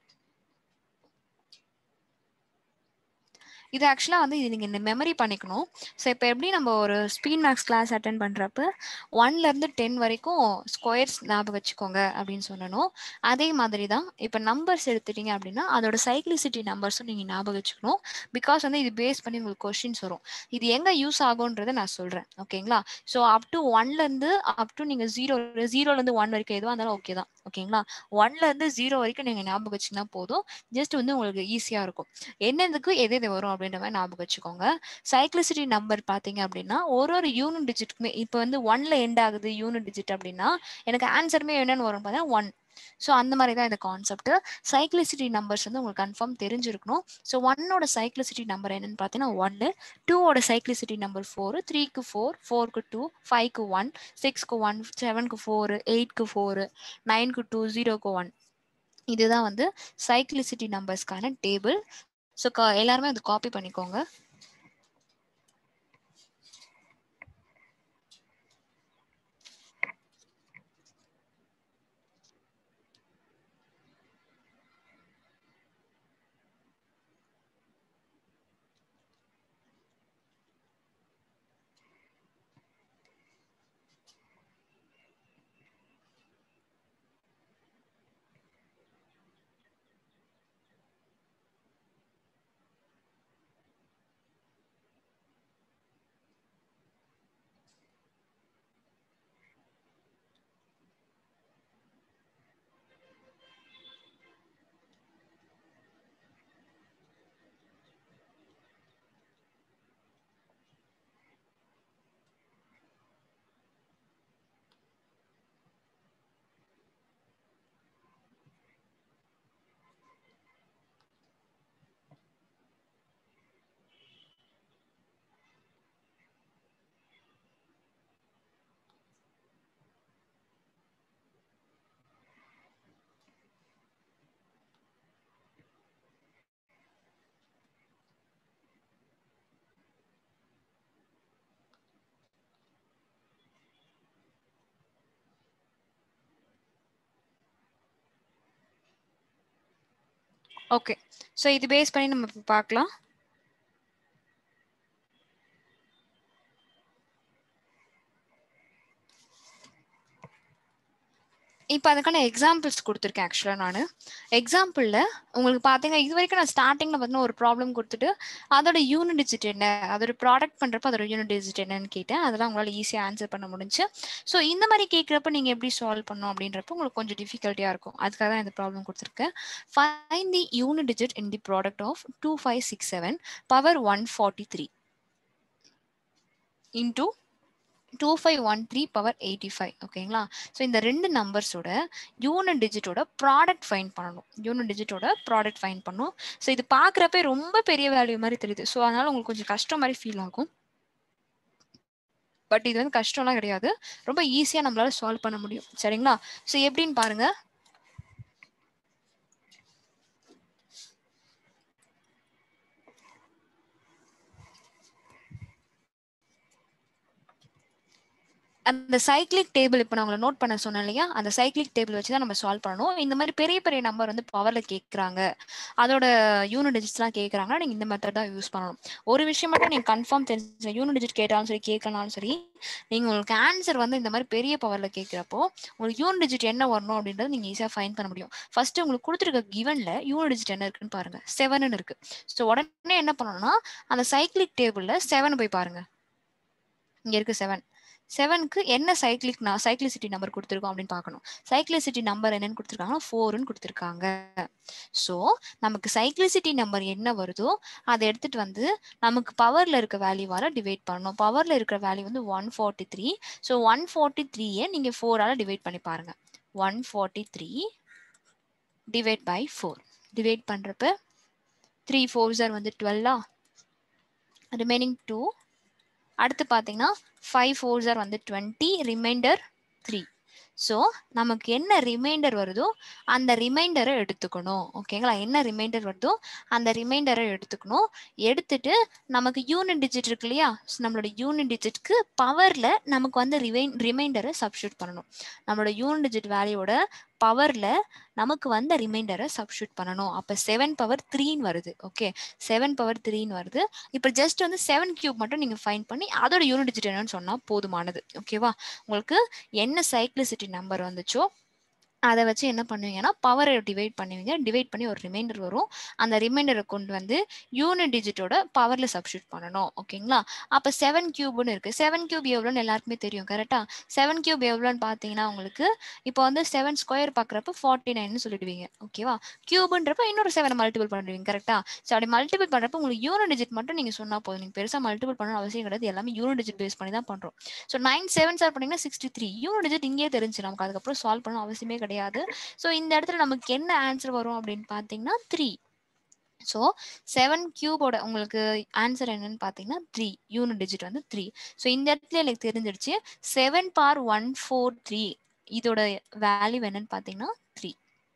இது ஆக்சுவலாக வந்து இது நீங்கள் இந்த மெமரி பண்ணிக்கணும் ஸோ இப்போ எப்படி நம்ம ஒரு ஸ்பீட் மேக்ஸ் கிளாஸ் அட்டன் பண்ணுறப்ப ஒன்லேருந்து டென் வரைக்கும் ஸ்கொயர்ஸ் ஞாபகம் வச்சுக்கோங்க அப்படின்னு சொல்லணும் அதே மாதிரி தான் இப்போ நம்பர்ஸ் எடுத்துட்டீங்க அப்படின்னா அதோட சைக்ளிசிட்டி நம்பர்ஸும் நீங்கள் ஞாபகம் வச்சுக்கணும் பிகாஸ் வந்து இது பேஸ் பண்ணி உங்களுக்கு கொஷின்ஸ் வரும் இது எங்கே யூஸ் ஆகுன்றதை நான் சொல்கிறேன் ஓகேங்களா ஸோ அப் டு ஒன்லேருந்து அப் டு நீங்கள் ஜீரோ ஜீரோலேருந்து ஒன் வரைக்கும் எதுவாக இருந்தாலும் ஓகே தான் ஓகேங்களா ஒன்லேருந்து ஜீரோ வரைக்கும் நீங்கள் ஞாபகம் வச்சிங்கன்னா போதும் ஜஸ்ட் வந்து உங்களுக்கு ஈஸியாக இருக்கும் என்னதுக்கு எது எது வரும் அப்படின்ற மாதிரி ஞாபகம் வச்சுக்கோங்க சைக்ளிசிட்டி நம்பர் பார்த்தீங்க அப்படின்னா ஒரு ஒரு யூனிட் டிஜிட்டுக்குமே இப்போ வந்து ஒன்ல எண்ட் ஆகுது யூனிட் டிஜிட் அப்படின்னா எனக்கு ஆன்சருமே என்னன்னு வரும் பார்த்தீங்கன்னா ஒன் ஸோ அந்த மாதிரி தான் இந்த கான்செப்ட் சைக்ளிசிட்டி நம்பர்ஸ் வந்து உங்களுக்கு கன்ஃபார்ம் தெரிஞ்சிருக்கணும் ஸோ ஒன்னோட சைக்ளிசிட்டி நம்பர் என்னன்னு பார்த்தீங்கன்னா ஒன்னு டூவோட சைக்ளிசிட்டி நம்பர் ஃபோர் த்ரீக்கு ஃபோர் ஃபோருக்கு டூ ஃபைவ்க்கு ஒன் சிக்ஸ்க்கு ஒன் செவனுக்கு ஃபோர் எயிட்க்கு ஃபோர் நைன்க்கு டூ ஜீரோக்கு ஒன் இதுதான் வந்து சைக்ளிசிட்டி நம்பர்ஸ்க்கான டேபிள் ஸோ எல்லாருமே அது காப்பி பண்ணிக்கோங்க ஓகே ஸோ இது பேஸ் பண்ணி நம்ம இப்போ பார்க்கலாம் இப்போ அதுக்கான எக்ஸாம்பிள்ஸ் கொடுத்துருக்கேன் ஆக்சுவலாக நான் எக்ஸாம்பிளில் உங்களுக்கு பார்த்தீங்க இது வரைக்கும் நான் ஸ்டார்டிங்கில் பார்த்தீங்கன்னா ஒரு ப்ராப்ளம் கொடுத்துட்டு அதோட யூனிட் டிஜிட் என்ன அதோட ப்ராடக்ட் பண்ணுறப்ப அதோட யூனிட் டிஜிட் என்னன்னு கேட்டேன் அதெல்லாம் உங்களால் ஈஸியாக ஆன்சர் பண்ண முடிஞ்சு ஸோ இந்த மாதிரி கேட்குறப்ப நீங்கள் எப்படி சால்வ் பண்ணணும் அப்படின்றப்ப உங்களுக்கு கொஞ்சம் டிஃபிகல்ட்டியாக இருக்கும் அதுக்காக தான் இந்த ப்ராப்ளம் கொடுத்துருக்கேன் find the unit digit in the product of two five six seven power one forty three into two five one three power eighty five ஓகேங்களா ஸோ இந்த ரெண்டு நம்பர்ஸோட யூனிட் டிஜிட்டோட ப்ராடக்ட் ஃபைன் பண்ணணும் யூனிட் டிஜிட்டோட ப்ராடக்ட் ஃபைன் பண்ணணும் ஸோ இது பார்க்குறப்ப ரொம்ப பெரிய வேல்யூ மாதிரி தெரியுது ஸோ அதனால உங்களுக்கு கொஞ்சம் கஷ்டம் மாதிரி ஃபீல் ஆகும் பட் இது வந்து கஷ்டம்லாம் கிடையாது ரொம்ப ஈஸியாக நம்மளால சால்வ் பண்ண முடியும் சரிங்களா ஸோ எப்படின்னு பாருங்க அந்த சைக்கிளிக் டேபிள் இப்போ நான் உங்களை நோட் பண்ண சொன்னேன் இல்லையா அந்த சைக்கிளிக் டேபிள் வச்சு தான் நம்ம சால்வ் பண்ணணும் இந்த மாதிரி பெரிய பெரிய நம்பர் வந்து பவரில் கேட்குறாங்க அதோட யூனிட் டிஜிட்ஸ்லாம் கேட்குறாங்கன்னா நீங்கள் இந்த மெத்தட் தான் யூஸ் பண்ணணும் ஒரு விஷயம் மட்டும் நீங்கள் கன்ஃபார்ம் தெரிஞ்சு யூனிட் டிஜிட் கேட்டாலும் சரி கேட்கனாலும் சரி நீங்கள் உங்களுக்கு ஆன்சர் வந்து இந்த மாதிரி பெரிய பவரில் கேட்குறப்போ உங்களுக்கு யூனிட் டிஜிட் என்ன வரணும் அப்படின்றது நீங்கள் ஈஸியாக ஃபைன் பண்ண முடியும் ஃபர்ஸ்ட் உங்களுக்கு கொடுத்துருக்க கிவனில் யூனிட் டிஜிட் என்ன இருக்குன்னு பாருங்க செவன் இருக்கு ஸோ உடனே என்ன பண்ணணும்னா அந்த சைக்கிளிக் டேபிளில் செவன் போய் பாருங்க இங்கே இருக்கு செவன் செவனுக்கு என்ன சைக்கிளிக் நான் சைக்ளிசிட்டி நம்பர் கொடுத்துருக்கோம் அப்படின்னு பார்க்கணும் சைக்ளிசிட்டி நம்பர் என்னன்னு கொடுத்துருக்காங்கன்னா ஃபோர்னு கொடுத்துருக்காங்க ஸோ நமக்கு சைக்ளிசிட்டி நம்பர் என்ன வருதோ அதை எடுத்துட்டு வந்து நமக்கு பவர்ல இருக்க வேல்யூவால டிவைட் பண்ணணும் பவர்ல இருக்கிற வேல்யூ வந்து one forty three so one forty த்ரீயை நீங்க ஃபோரால டிவைட் பண்ணி பாருங்க one forty three divide by four divide பண்றப்ப த்ரீ ஃபோர் சார் வந்து டுவெல்லா ரிமைனிங் டூ அடுத்து பார்த்தீங்கன்னா ஃபைவ் ஃபோர் ஜார் வந்து டுவெண்ட்டி ரிமைண்டர் த்ரீ ஸோ நமக்கு என்ன ரிமைண்டர் வருதோ அந்த ரிமைண்டரை எடுத்துக்கணும் ஓகேங்களா என்ன ரிமைண்டர் வருதோ அந்த ரிமைண்டரை எடுத்துக்கணும் எடுத்துட்டு நமக்கு யூனிட் டிஜிட் இருக்கு இல்லையா நம்மளோட யூனிட் டிஜிட்க்கு பவர்ல நமக்கு வந்து ரிமைன் ரிமைண்டரை சப்ஸ்டியூட் பண்ணணும் நம்மளோட யூனிட் டிஜிட் வேல்யூவோட பவர்ல நமக்கு வந்த ரிமைண்டரை சப்ஸ்டியூட் பண்ணணும் அப்போ செவன் பவர் த்ரீன்னு வருது ஓகே செவன் பவர் த்ரீன்னு வருது இப்போ ஜஸ்ட் வந்து செவன் கியூப் மட்டும் நீங்கள் ஃபைன் பண்ணி அதோட யூனிட் டிஜிட் என்னன்னு சொன்னால் போதுமானது ஓகேவா உங்களுக்கு என்ன சைக்ளிசிட்டி நம்பர் வந்துச்சோ அதை வச்சு என்ன பண்ணுவீங்கன்னா பவரை டிவைட் பண்ணுவீங்க டிவைட் பண்ணி ஒரு ரிமைண்டர் வரும் அந்த ரிமைண்டரை கொண்டு வந்து யூனிட் டிஜிட்டோட பவர்ல சப்ஸ்டியூட் பண்ணணும் ஓகேங்களா அப்போ செவன் கியூப்னு இருக்கு செவன் கியூப் எவ்வளோன்னு எல்லாருக்குமே தெரியும் கரெக்டா செவன் கியூப் எவ்வளோன்னு பார்த்தீங்கன்னா உங்களுக்கு இப்போ வந்து செவன் ஸ்கொயர் பார்க்குறப்ப ஃபார்ட்டி நைன் சொல்லிடுவீங்க ஓகேவா கியூப்ன்றப்ப இன்னொரு செவன் மல்டிபிள் பண்ணுவீங்க கரெக்டா ஸோ அப்படி மல்டிபிள் பண்ணுறப்ப உங்களுக்கு யூனிட் டிஜிட் மட்டும் நீங்கள் சொன்னால் போதும் நீங்கள் பெருசாக மல்டிபிள் பண்ணணும் அவசியம் கிடையாது எல்லாமே யூனிட் டிஜிட் பேஸ் பண்ணி தான் பண்ணுறோம் ஸோ நைன் செவன் சார் பண்ணீங்கன்னா சிக்ஸ்டி த்ரீ யூனிட் டிஜிட் இங்கேயே தெரிஞ்சு நமக்கு அதுக்கப்புறம் சால்வ் பண்ணணும் அவசியமே கிடையாது கிடையாது ஸோ இந்த இடத்துல நமக்கு என்ன ஆன்சர் வரும் அப்படின்னு பார்த்தீங்கன்னா த்ரீ ஸோ செவன் கியூபோட உங்களுக்கு ஆன்சர் என்னன்னு பார்த்தீங்கன்னா த்ரீ யூனிட் டிஜிட் வந்து த்ரீ ஸோ இந்த இடத்துல எனக்கு தெரிஞ்சிருச்சு seven power one four three இதோட வேல்யூ என்னன்னு பார்த்தீங்கன்னா த்ரீ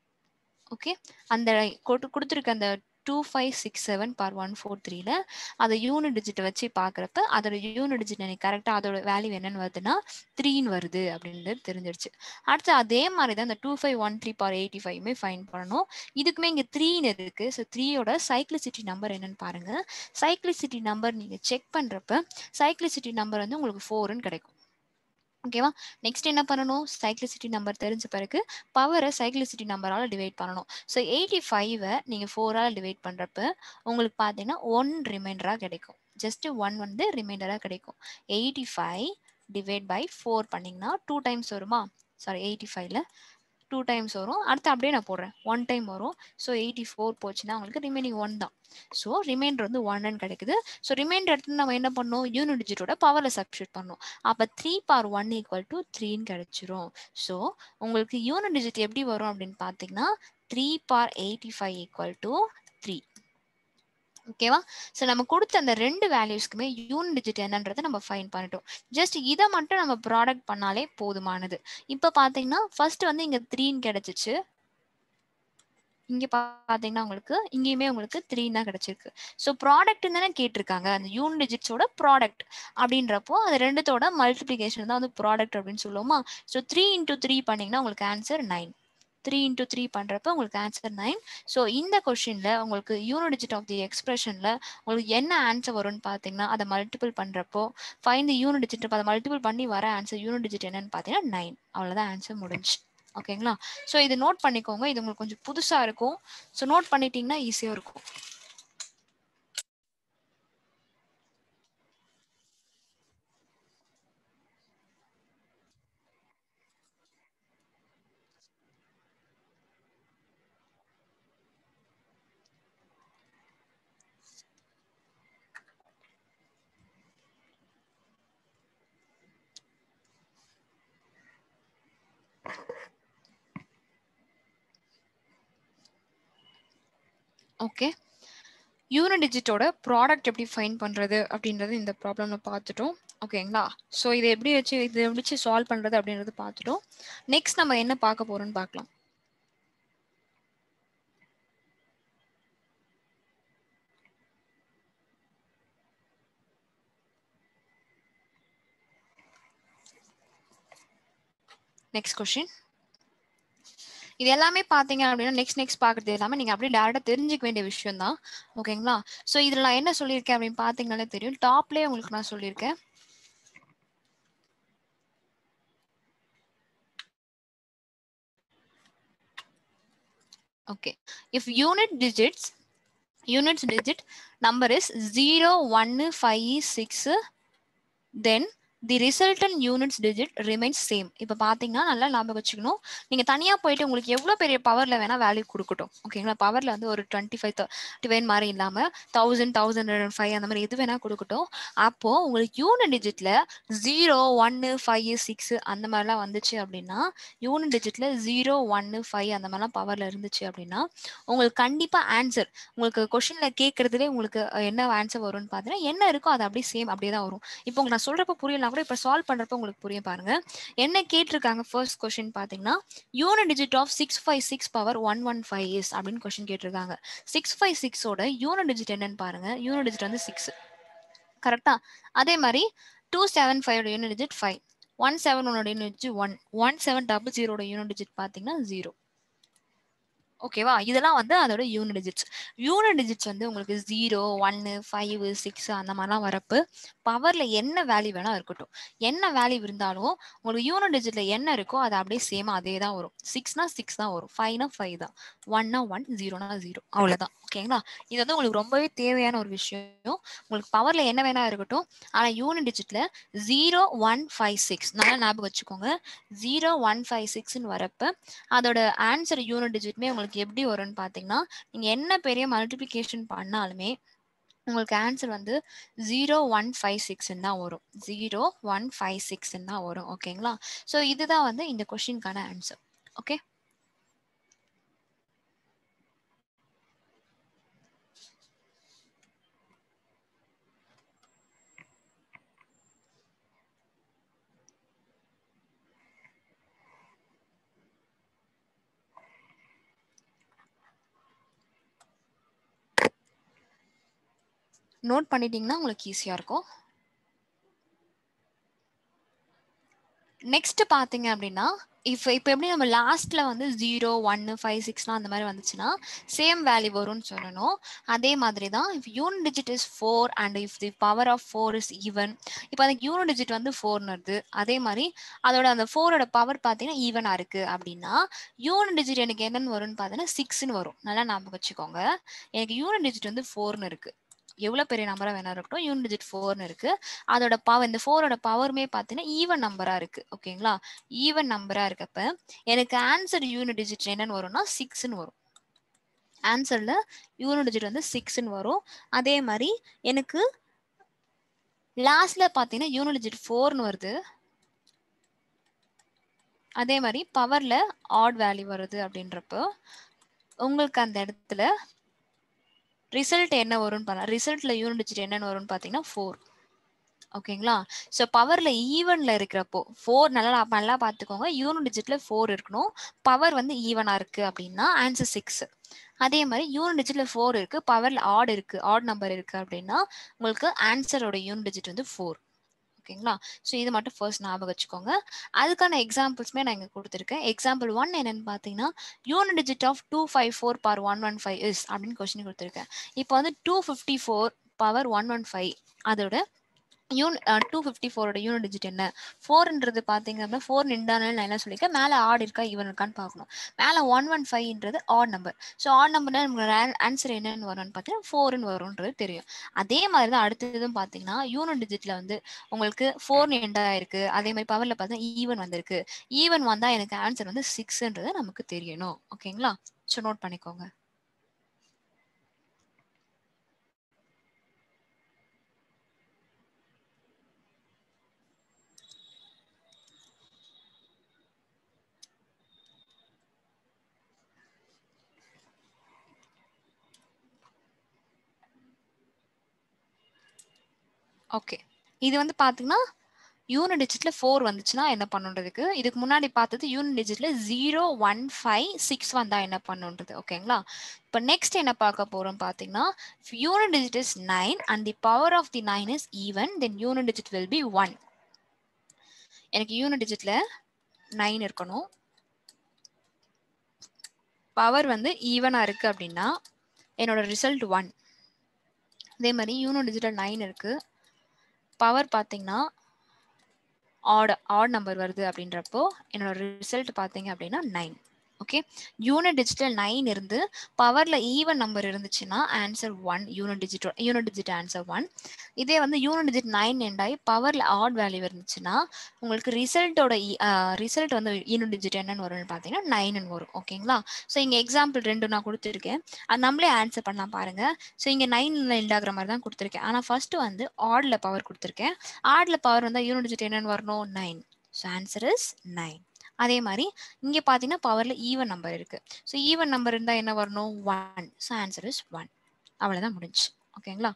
ஓகே அந்த கொடுத்துருக்க அந்த two five six seven power one four த்ரீல அதை யூனிட் டிஜிட்டை வச்சு பார்க்குறப்ப அதோட யூனிட் டிஜிட் எனக்கு கரெக்டாக அதோட வேல்யூ என்னன்னு வருதுன்னா த்ரீன்னு வருது அப்படின்றது தெரிஞ்சிருச்சு அடுத்து அதே மாதிரி தான் இந்த two five one three power eighty ஃபைவ்மே ஃபைன் பண்ணணும் இதுக்குமே இங்கே த்ரீன்னு இருக்கு ஸோ த்ரீயோட சைக்ளிசிட்டி நம்பர் என்னன்னு பாருங்க சைக்ளிசிட்டி நம்பர் நீங்கள் செக் பண்ணுறப்ப சைக்ளிசிட்டி நம்பர் வந்து உங்களுக்கு ஃபோர்னு கிடைக்கும் ஓகேவா நெக்ஸ்ட் என்ன பண்ணணும் சைக்ளிசிட்டி நம்பர் தெரிஞ்ச பிறகு பவரை சைக்ளிசிட்டி நம்பரால் டிவைட் பண்ணணும் ஸோ எயிட்டி ஃபைவை நீங்கள் ஃபோரால் டிவைட் பண்ணுறப்ப உங்களுக்கு பார்த்தீங்கன்னா ஒன் ரிமைண்டராக கிடைக்கும் ஜஸ்ட் ஒன் வந்து ரிமைண்டராக கிடைக்கும் eighty five divide by four பண்ணிங்கன்னா டூ டைம்ஸ் வருமா சாரி எயிட்டி ஃபைவ்ல டூ டைம்ஸ் வரும் அடுத்து அப்படியே நான் போடுறேன் ஒன் டைம் வரும் ஸோ எயிட்டி ஃபோர் போச்சுன்னா உங்களுக்கு ரிமைனிங் ஒன் தான் ஸோ ரிமைண்டர் வந்து ஒன்னு கிடைக்குது ஸோ ரிமைண்டர் எடுத்து நம்ம என்ன பண்ணோம் யூனிட் டிஜிட்டோட பவரில் சப்ஸ்டியூட் பண்ணோம் அப்போ three power one equal to த்ரீன்னு கிடைச்சிரும் ஸோ உங்களுக்கு யூனிட் டிஜிட் எப்படி வரும் அப்படின்னு பார்த்தீங்கன்னா three power eighty five equal to three ஓகேவா ஸோ நம்ம கொடுத்த அந்த ரெண்டு வேல்யூஸ்க்குமே யூனிட் டிஜிட் என்னன்றதை நம்ம ஃபைன் பண்ணிட்டோம் ஜஸ்ட் இதை மட்டும் நம்ம ப்ராடக்ட் பண்ணாலே போதுமானது இப்போ பார்த்தீங்கன்னா ஃபர்ஸ்ட் வந்து இங்கே த்ரீன்னு கிடைச்சிச்சு இங்க பாத்தீங்கன்னா உங்களுக்கு இங்கேயுமே உங்களுக்கு த்ரீ தான் கிடைச்சிருக்கு ஸோ ப்ராடக்ட் தானே கேட்டிருக்காங்க அந்த யூன் டிஜிட்ஸோட ப்ராடக்ட் அப்படின்றப்போ அது ரெண்டுத்தோட மல்டிபிளிகேஷன் தான் வந்து ப்ராடக்ட் அப்படின்னு சொல்லுவோமா ஸோ த்ரீ இன்டூ த்ரீ பண்ணீங்கன்னா உங்களுக்கு answer nine three into three பண்ணுறப்ப உங்களுக்கு ஆன்சர் நைன் ஸோ இந்த கொஷினில் உங்களுக்கு யூனிட் டிஜிட் ஆஃப் தி எக்ஸ்பிரஷனில் உங்களுக்கு என்ன ஆன்சர் வரும்னு பார்த்தீங்கன்னா அதை மல்டிபிள் பண்ணுறப்போ ஃபைன் தி யூனிட் டிஜிட் அதை மல்டிபிள் பண்ணி வர ஆன்சர் யூனிட் டிஜிட் என்னன்னு பார்த்தீங்கன்னா நைன் அவ்வளோதான் ஆன்சர் முடிஞ்சு ஓகேங்களா ஸோ இது நோட் பண்ணிக்கோங்க இது உங்களுக்கு கொஞ்சம் புதுசாக இருக்கும் ஸோ நோட் பண்ணிட்டீங்கன்னா ஈஸியாக இருக்கும் ஓகே யூனிட் டிஜிட்டோட ப்ராடக்ட் எப்படி ஃபைன் பண்ணுறது அப்படின்றது இந்த ப்ராப்ளமில் பார்த்துட்டோம் ஓகேங்களா ஸோ இதை எப்படி வச்சு இதை எப்படி வச்சு சால்வ் பண்ணுறது அப்படின்றது பார்த்துட்டோம் நெக்ஸ்ட் நம்ம என்ன பார்க்க போகிறோம்னு பார்க்கலாம் நெக்ஸ்ட் கொஷின் இது எல்லாமே பார்த்தீங்க அப்படின்னா நெக்ஸ்ட் நெக்ஸ்ட் பார்க்குறது எல்லாமே நீங்கள் அப்படியே டேரெக்டாக தெரிஞ்சுக்க வேண்டிய விஷயம் தான் ஓகேங்களா ஸோ இதில் நான் என்ன சொல்லியிருக்கேன் அப்படின்னு பார்த்தீங்கன்னாலே தெரியும் டாப்லேயே உங்களுக்கு நான் சொல்லியிருக்கேன் okay if unit digits units digit number is 0 1 5 6 then the resultant units digit remains same இப்போ பார்த்தீங்கன்னா நல்லா ஞாபகம் வச்சுக்கணும் நீங்கள் தனியாக போயிட்டு உங்களுக்கு எவ்வளோ பெரிய பவரில் வேணால் வேல்யூ கொடுக்கட்டும் ஓகேங்களா பவரில் வந்து ஒரு டுவெண்ட்டி ஃபைவ் டிவைன் மாதிரி இல்லாமல் தௌசண்ட் தௌசண்ட் ஃபைவ் அந்த மாதிரி எது வேணால் கொடுக்கட்டும் அப்போது உங்களுக்கு யூனிட் டிஜிட்டில் ஜீரோ ஒன்று ஃபைவ் சிக்ஸ் அந்த மாதிரிலாம் வந்துச்சு அப்படின்னா யூனிட் டிஜிட்டில் ஜீரோ ஒன்று ஃபைவ் அந்த மாதிரிலாம் பவரில் இருந்துச்சு அப்படின்னா உங்களுக்கு கண்டிப்பாக ஆன்சர் உங்களுக்கு கொஷினில் கேட்குறதுலே உங்களுக்கு என்ன ஆன்சர் வரும்னு பார்த்தீங்கன்னா என்ன இருக்கோ அது அப்படியே சேம் அப்படியே தான் வரும் இப்போ உங்களுக்கு நான் சொல்கிறப்ப புரியலாம் கூட இப்போ சால்வ் பண்ணுறப்ப உங்களுக்கு புரியும் பாருங்க என்ன கேட்டிருக்காங்க ஃபர்ஸ்ட் கொஸ்டின் பார்த்தீங்கன்னா unit digit of six five six power one one five is அப்படின்னு கொஸ்டின் கேட்டிருக்காங்க சிக்ஸ் ஃபைவ் சிக்ஸோட யூனிட் டிஜிட் என்னன்னு பாருங்க யூனிட் டிஜிட் வந்து சிக்ஸ் கரெக்டா அதே மாதிரி two seven five unit digit five one seven ஒன்னோட unit digit one one seven double ஜீரோட யூனிட் டிஜிட் பார்த்தீங்கன்னா ஜீரோ ஓகேவா இதெல்லாம் வந்து அதோட யூனிட் டிஜிட்ஸ் யூனிட் டிஜிட்ஸ் வந்து உங்களுக்கு ஜீரோ ஒன்னு ஃபைவ் சிக்ஸ் அந்த மாதிரிலாம் வரப்பு பவர்ல என்ன வேல்யூ வேணா இருக்கட்டும் என்ன வேல்யூ இருந்தாலும் உங்களுக்கு யூனிட் டிஜிட்ல என்ன இருக்கோ அது அப்படியே சேமா அதே தான் வரும் சிக்ஸ்னா சிக்ஸ் தான் வரும் ஃபைவ்னா ஃபைவ் தான் ஒன்னா ஒன் ஜீரோனா ஜீரோ அவ்வளவுதான் ஓகேங்களா இது வந்து உங்களுக்கு ரொம்பவே தேவையான ஒரு விஷயம் உங்களுக்கு பவர்ல என்ன வேணா இருக்கட்டும் ஆனா யூனிட் டிஜிட்ல ஜீரோ ஒன் ஃபைவ் சிக்ஸ் நல்லா ஞாபகம் வச்சுக்கோங்க ஜீரோ ஒன் ஃபைவ் சிக்ஸ்னு வரப்ப அதோட ஆன்சர் யூனிட் டிஜிட்மே உங்களுக்கு எப்படி வரும்னு பார்த்தீங்கன்னா நீங்கள் என்ன பெரிய மல்டிப்ளிகேஷன் பண்ணாலுமே உங்களுக்கு ஆன்சர் வந்து ஜீரோ ஒன் ஃபைவ் சிக்ஸ்ன்னு தான் வரும் ஜீரோ ஒன் ஃபைவ் சிக்ஸ்ன்னு தான் வரும் ஓகேங்களா ஸோ இதுதான் வந்து இந்த கொஷினுக்கான ஆன்சர் ஓகே நோட் பண்ணிட்டீங்கன்னா உங்களுக்கு ஈஸியாக இருக்கும் நெக்ஸ்ட் பார்த்தீங்க அப்படின்னா இப்போ இப்போ எப்படி நம்ம லாஸ்ட்ல வந்து ஜீரோ ஒன்னு ஃபைவ் சிக்ஸ்லாம் அந்த மாதிரி வந்துச்சுன்னா சேம் வேல்யூ வரும்னு சொல்லணும் அதே மாதிரி தான் if unit digit is four and if the power of four is even இப்போ அந்த யூனிட் டிஜிட் வந்து ஃபோர்னு வருது அதே மாதிரி அதோட அந்த ஃபோரோட பவர் பார்த்தீங்கன்னா ஈவனாக இருக்கு அப்படின்னா யூனிட் டிஜிட் எனக்கு என்னன்னு வரும்னு பார்த்தீங்கன்னா சிக்ஸ்னு வரும் நல்லா ஞாபகம் வச்சுக்கோங்க எனக்கு யூனிட் டிஜிட் வந்து ஃபோர்னு இருக்கு எவ்வளோ பெரிய நம்பராக வேணா இருக்கட்டும் யூனிட் டிஜிட் ஃபோர்னு இருக்கு அதோட பவர் இந்த ஃபோரோட பவருமே பார்த்தீங்கன்னா ஈவன் நம்பராக இருக்கு ஓகேங்களா ஈவன் நம்பராக இருக்கப்ப எனக்கு ஆன்சர் யூனிட் டிஜிட் என்னன்னு வரும்னா சிக்ஸ்னு வரும் ஆன்சர்ல யூனிட் டிஜிட் வந்து சிக்ஸ்னு வரும் அதே மாதிரி எனக்கு லாஸ்ட்ல பார்த்தீங்கன்னா யூனிட் டிஜிட் ஃபோர்னு வருது அதே மாதிரி பவர்ல ஆட் வேல்யூ வருது அப்படின்றப்போ உங்களுக்கு அந்த இடத்துல ரிசல்ட் என்ன வரும்னு பார்த்தா ரிசல்ட்ல யூனிட் டிஜிட் என்னன்னு வரும்னு பார்த்தீங்கன்னா ஃபோர் ஓகேங்களா ஸோ பவர்ல ஈவன்ல இருக்கிறப்போ ஃபோர் நல்லா நல்லா பார்த்துக்கோங்க யூனிட் டிஜிட்ல ஃபோர் இருக்கணும் பவர் வந்து ஈவனா இருக்கு அப்படின்னா ஆன்சர் சிக்ஸ் அதே மாதிரி யூனிட் டிஜிட்ல ஃபோர் இருக்கு பவர்ல ஆட் இருக்கு ஆட் நம்பர் இருக்கு அப்படின்னா உங்களுக்கு ஆன்சரோட யூனிட் டிஜிட் வந்து ஃபோர் ஓகேங்களா ஸோ இது மட்டும் ஃபர்ஸ்ட் ஞாபகம் வச்சுக்கோங்க அதுக்கான எக்ஸாம்பிள்ஸ்மே நான் இங்கே கொடுத்துருக்கேன் எக்ஸாம்பிள் ஒன் என்னன்னு பார்த்தீங்கன்னா unit digit of two five four power one one five is அப்படின்னு கொஸ்டின் கொடுத்துருக்கேன் இப்போ வந்து two fifty four power one one five அதோட யூன் டூ ஃபிஃப்டி ஃபோரோட யூனிட் டிஜிட் என்ன ஃபோர்ன்றது பார்த்தீங்க அப்படின்னா ஃபோர் நின்றானு நான் என்ன சொல்லியிருக்கேன் மேலே ஆட் இருக்கா ஈவன் இருக்கான்னு பார்க்கணும் மேலே ஒன் ஒன் ஃபைவ்ன்றது ஆட் நம்பர் ஸோ ஆட் நம்பர்னா நமக்கு ஆன்சர் என்னன்னு வரும்னு பார்த்தீங்கன்னா ஃபோர்னு வரும்ன்றது தெரியும் அதே மாதிரி தான் அடுத்ததும் பார்த்தீங்கன்னா யூனிட் டிஜிட்ல வந்து உங்களுக்கு ஃபோர் எண்டாக இருக்கு அதே மாதிரி பவரில் பார்த்தா ஈவன் வந்திருக்கு ஈவன் வந்தால் எனக்கு ஆன்சர் வந்து சிக்ஸ்ன்றது நமக்கு தெரியணும் ஓகேங்களா ஸோ நோட் பண்ணிக்கோங்க ஓகே இது வந்து பார்த்தீங்கன்னா யூனிட் டிஜிட்ல ஃபோர் வந்துச்சுன்னா என்ன பண்ணுன்றதுக்கு இதுக்கு முன்னாடி பார்த்தது யூனிட் டிஜிட்ல ஜீரோ ஒன் ஃபைவ் சிக்ஸ் வந்தா என்ன பண்ணுன்றது ஓகேங்களா இப்போ நெக்ஸ்ட் என்ன பார்க்க போறோம் பார்த்தீங்கன்னா unit digit is nine and the power of the nine is even then unit digit will be one எனக்கு யூனிட் டிஜிட்ல நைன் இருக்கணும் பவர் வந்து ஈவனா இருக்கு அப்படின்னா என்னோட ரிசல்ட் ஒன் அதே மாதிரி யூனிட் டிஜிட்டல் நைன் இருக்கு பவர் பார்த்தீங்கன்னா ஆட் ஆட் நம்பர் வருது அப்படின்றப்போ என்னோட ரிசல்ட் பார்த்தீங்க அப்படின்னா நைன் ஓகே யூனிட் டிஜிட்டல் நைன் இருந்து பவர்ல ஈவன் நம்பர் இருந்துச்சுன்னா answer one unit digit unit digit answer one இதே வந்து யூனிட் டிஜிட் நைன் எண்டாய் பவர்ல ஆட் வேல்யூ இருந்துச்சுன்னா உங்களுக்கு ரிசல்ட்டோட ரிசல்ட் வந்து யூனிட் டிஜிட் என்னன்னு வரும்னு பார்த்தீங்கன்னா நைன் வரும் ஓகேங்களா ஸோ இங்கே எக்ஸாம்பிள் ரெண்டு நான் கொடுத்துருக்கேன் அது நம்மளே ஆன்சர் பண்ணலாம் பாருங்க ஸோ இங்கே நைன்ல எண்டாகிற மாதிரி தான் கொடுத்துருக்கேன் ஆனால் ஃபர்ஸ்ட் வந்து ஆட்ல பவர் கொடுத்துருக்கேன் ஆட்ல பவர் வந்தால் யூனிட் டிஜிட் என்னன்னு வரணும் nine so answer is nine அதே மாதிரி இங்கே பார்த்தீங்கன்னா பவரில் ஈவன் நம்பர் இருக்கு ஸோ ஈவன் நம்பர் இருந்தால் என்ன வரணும் one so answer is one அவ்வளோதான் முடிஞ்சு ஓகேங்களா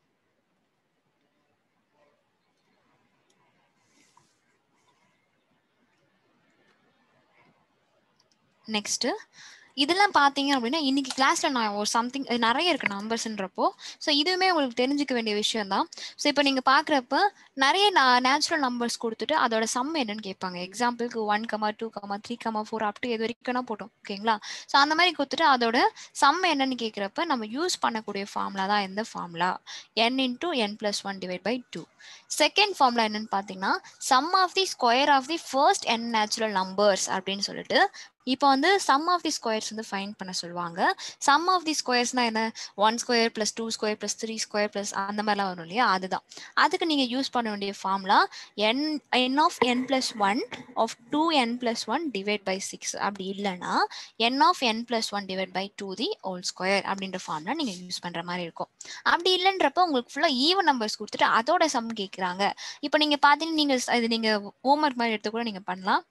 நெக்ஸ்ட்டு இதெல்லாம் பார்த்தீங்க அப்படின்னா இன்னைக்கு கிளாஸ்ல நான் ஒரு சம்திங் நிறைய இருக்கு நம்பர்ஸ்ன்றப்போ ஸோ இதுவுமே உங்களுக்கு தெரிஞ்சுக்க வேண்டிய விஷயம் தான் ஸோ இப்போ நீங்க பாக்குறப்ப நிறைய நேச்சுரல் நம்பர்ஸ் கொடுத்துட்டு அதோட சம் என்னன்னு கேட்பாங்க எக்ஸாம்பிளுக்கு one comma two comma three comma four up to எது வரைக்கும் போட்டோம் ஓகேங்களா ஸோ அந்த மாதிரி கொடுத்துட்டு அதோட சம் என்னன்னு கேட்குறப்ப நம்ம யூஸ் பண்ணக்கூடிய ஃபார்முலா தான் எந்த formula n into n plus one divide by two second formula என்னன்னு பார்த்தீங்கன்னா sum of the square of the first n natural numbers அப்படின்னு சொல்லிட்டு இப்போ வந்து சம் ஆஃப் தி ஸ்கொயர்ஸ் வந்து ஃபைன் பண்ண சொல்லுவாங்க சம் ஆஃப் தி ஸ்கொயர்ஸ்னா என்ன one square plus two square plus three square plus அந்த மாதிரிலாம் வரும் இல்லையா அதுதான் அதுக்கு நீங்க யூஸ் பண்ண வேண்டிய formula n n of n plus one of two n plus one divide by six அப்படி இல்லைன்னா n of n plus one divide by two the whole square அப்படின்ற ஃபார்முலா நீங்க யூஸ் பண்ற மாதிரி இருக்கும் அப்படி இல்லைன்றப்ப உங்களுக்கு ஃபுல்லா ஈவன் நம்பர்ஸ் கொடுத்துட்டு அதோட சம் கேட்குறாங்க இப்போ நீங்க பாத்தீங்கன்னா நீங்க இது நீங்க ஹோம்ஒர்க் மாதிரி எடுத்து கூட நீங்க பண்ணலாம்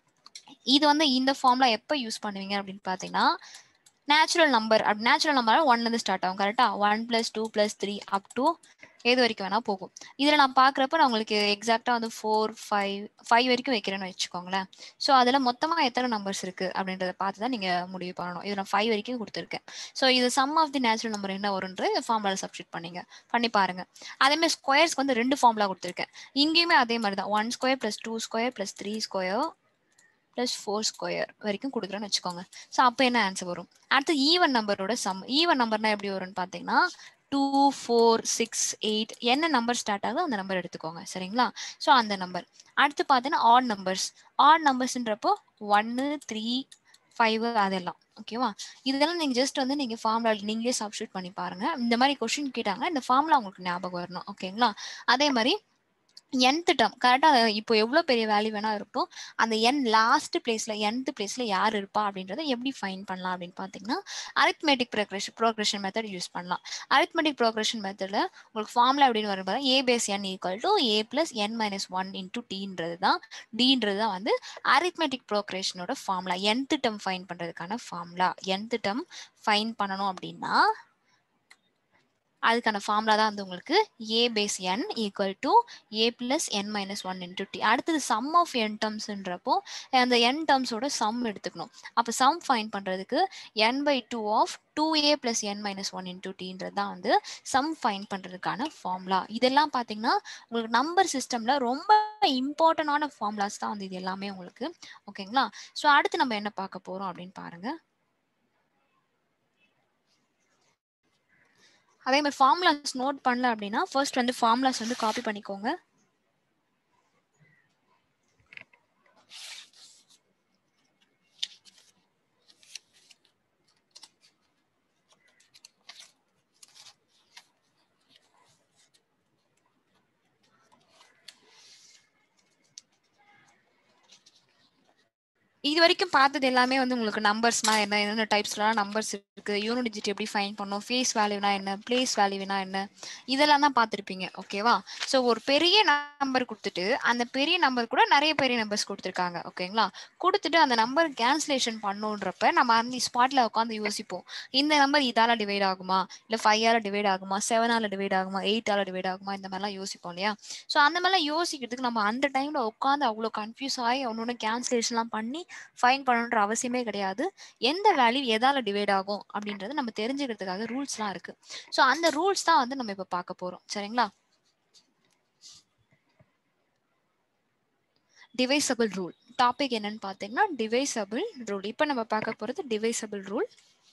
இது வந்து இந்த ஃபார்ம்ல எப்போ யூஸ் பண்ணுவீங்க அப்படின்னு பார்த்தீங்கன்னா நேச்சுரல் நம்பர் அப்படி நேச்சுரல் நம்பர் ஒன்லேருந்து ஸ்டார்ட் ஆகும் கரெக்டா one plus two plus three up to எது வரைக்கும் வேணா போகும் இதில் நான் பார்க்குறப்ப நான் உங்களுக்கு எக்ஸாக்டாக வந்து ஃபோர் ஃபைவ் ஃபைவ் வரைக்கும் வைக்கிறேன்னு வச்சுக்கோங்களேன் ஸோ அதில் மொத்தமாக எத்தனை நம்பர்ஸ் இருக்குது அப்படின்றத பார்த்து தான் நீங்கள் முடிவு பண்ணணும் இது நான் ஃபைவ் வரைக்கும் கொடுத்துருக்கேன் ஸோ இது sum of the natural number என்ன வரும்ன்றது இந்த ஃபார்முலா சப்ஸ்டியூட் பண்ணிங்க பண்ணி பாருங்க அதேமாதிரி ஸ்கொயர்ஸ்க்கு வந்து ரெண்டு ஃபார்முலா கொடுத்துருக்கேன் இங்கேயுமே அதே மாதிரி தான் one square plus two square plus three square plus four square வரைக்கும் கொடுக்குறேன்னு வச்சுக்கோங்க ஸோ அப்போ என்ன ஆன்சர் வரும் அடுத்து ஈவன் நம்பரோட சம் ஈவன் நம்பர்னா எப்படி வரும்னு பார்த்தீங்கன்னா டூ ஃபோர் சிக்ஸ் எயிட் என்ன நம்பர் ஸ்டார்ட் ஆகுதோ அந்த நம்பர் எடுத்துக்கோங்க சரிங்களா ஸோ அந்த நம்பர் அடுத்து பார்த்தீங்கன்னா ஆட் நம்பர்ஸ் ஆட் நம்பர்ஸ்ன்றப்போ ஒன்று த்ரீ ஃபைவ் அதெல்லாம் ஓகேவா இதெல்லாம் நீங்கள் ஜஸ்ட் வந்து நீங்கள் ஃபார்முலா நீங்களே சப்ஸ்டியூட் பண்ணி பாருங்க இந்த மாதிரி கொஸ்டின் கேட்டாங்க இந்த ஃபார்முலா உங்களுக்கு ஞாபகம் வரணும் ஓகேங்களா அதே மாதிரி nth டேர்ம் கரெக்டாக இப்போ எவ்வளோ பெரிய வேல்யூ வேணா இருக்கும் அந்த என் லாஸ்ட் பிளேஸ்ல nth பிளேஸ்ல யார் இருப்பா அப்படின்றத எப்படி ஃபைன் பண்ணலாம் அப்படின்னு பார்த்தீங்கன்னா arithmetic progression progression method use பண்ணலாம் அரித்மெட்டிக் ப்ரோக்ரஷன் மெத்தடில் உங்களுக்கு ஃபார்முலா அப்படின்னு வரும்போது A base n equal to A plus n minus one into டீன்றது தான் டீன்றது தான் வந்து அரித்மெட்டிக் ப்ரோக்ரேஷனோட ஃபார்முலா nth டேர்ம் ஃபைன் பண்ணுறதுக்கான ஃபார்முலா nth டேர்ம் ஃபைன் பண்ணணும் அப்படின்னா அதுக்கான ஃபார்முலா தான் வந்து உங்களுக்கு A base n equal to A plus n minus one into D அடுத்தது சம் ஆஃப் என் டேர்ம்ஸ்ன்றப்போ அந்த என் டேர்ம்ஸோட சம் எடுத்துக்கணும் அப்போ சம் ஃபைன் பண்ணுறதுக்கு n by two of two A plus n minus one into டின்றது தான் வந்து சம் ஃபைன் பண்ணுறதுக்கான ஃபார்முலா இதெல்லாம் பார்த்தீங்கன்னா உங்களுக்கு நம்பர் சிஸ்டமில் ரொம்ப இம்பார்ட்டண்டான ஃபார்முலாஸ் தான் வந்து இது எல்லாமே உங்களுக்கு ஓகேங்களா ஸோ அடுத்து நம்ம என்ன பார்க்க போகிறோம் அப்படின்னு பாருங்க அதே மாதிரி ஃபார்முலாஸ் நோட் பண்ணல அப்படின்னா ஃபர்ஸ்ட் வந்து ஃபார்முலாஸ் வந்து காப்பி பண்ணிக்கோங்க இது வரைக்கும் பார்த்தது எல்லாமே வந்து உங்களுக்கு நம்பர்ஸ்னா என்ன என்னென்ன டைப்ஸ்லாம் நம்பர்ஸ் இருக்கு யூனிட் டிஜிட் எப்படி ஃபைன் பண்ணும் ஃபேஸ் வேல்யூனா என்ன பிளேஸ் வேல்யூனா என்ன இதெல்லாம் தான் பார்த்துருப்பீங்க ஓகேவா ஸோ ஒரு பெரிய நம்பர் கொடுத்துட்டு அந்த பெரிய நம்பர் கூட நிறைய பெரிய நம்பர்ஸ் கொடுத்துருக்காங்க ஓகேங்களா கொடுத்துட்டு அந்த நம்பர் கேன்சலேஷன் பண்ணுன்றப்ப நம்ம அந்த ஸ்பாட்ல உட்காந்து யோசிப்போம் இந்த நம்பர் இதால டிவைட் ஆகுமா இல்லை ஃபைவால டிவைட் ஆகுமா செவனால டிவைட் ஆகுமா எயிட்டால டிவைட் ஆகுமா இந்த மாதிரிலாம் யோசிப்போம் இல்லையா ஸோ அந்த மாதிரிலாம் யோசிக்கிறதுக்கு நம்ம அந்த டைம்ல உட்காந்து அவ்வளோ கன்ஃபியூஸ் ஆகி ஒன்னொன்று கேன்சலேஷன்லாம் பண்ணி ஃபைன் பண்ணணுன்ற அவசியமே கிடையாது எந்த வேல்யூ எதால டிவைட் ஆகும் அப்படின்றது நம்ம தெரிஞ்சுக்கிறதுக்காக ரூல்ஸ்லாம் இருக்கு ஸோ அந்த ரூல்ஸ் தான் வந்து நம்ம இப்போ பார்க்க போறோம் சரிங்களா டிவைசபிள் ரூல் டாபிக் என்னன்னு பார்த்தீங்கன்னா டிவைசபிள் ரூல் இப்போ நம்ம பார்க்க போறது டிவைசபிள் ரூல்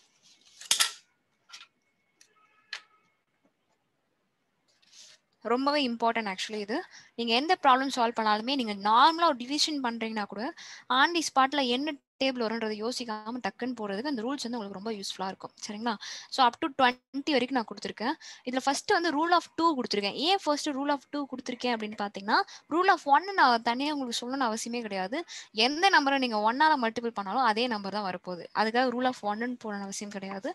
ரொம்பவே இம்பார்ட்டன்ட் ஆக்சுவலி இது நீங்க எந்த ப்ராப்ளம் சால்வ் பண்ணாலுமே நீங்க நார்மலா ஒரு டிவிஷன் பண்றீங்கன்னா கூட ஆன் தி ஸ்பாட்ல என்ன டேபிள் வரும்ன்றதை யோசிக்காம டக்குன்னு போறதுக்கு அந்த ரூல்ஸ் வந்து உங்களுக்கு ரொம்ப யூஸ்ஃபுல்லா இருக்கும் சரிங்களா ஸோ அப் டு டுவெண்ட்டி வரைக்கும் நான் கொடுத்துருக்கேன் இதுல ஃபர்ஸ்ட் வந்து ரூல் ஆஃப் டூ கொடுத்துருக்கேன் ஏன் ஃபர்ஸ்ட் ரூல் ஆஃப் டூ கொடுத்துருக்கேன் அப்படின்னு பாத்தீங்கன்னா ரூல் ஆஃப் ஒன் நான் தனியாக உங்களுக்கு சொல்லணும்னு அவசியமே கிடையாது எந்த நம்பரை நீங்க ஒன்னால மல்டிபிள் பண்ணாலும் அதே நம்பர் தான் வரப்போகுது அதுக்காக ரூல் ஆஃப் ஒன்னு போடணும் அவசியம் கிடையாது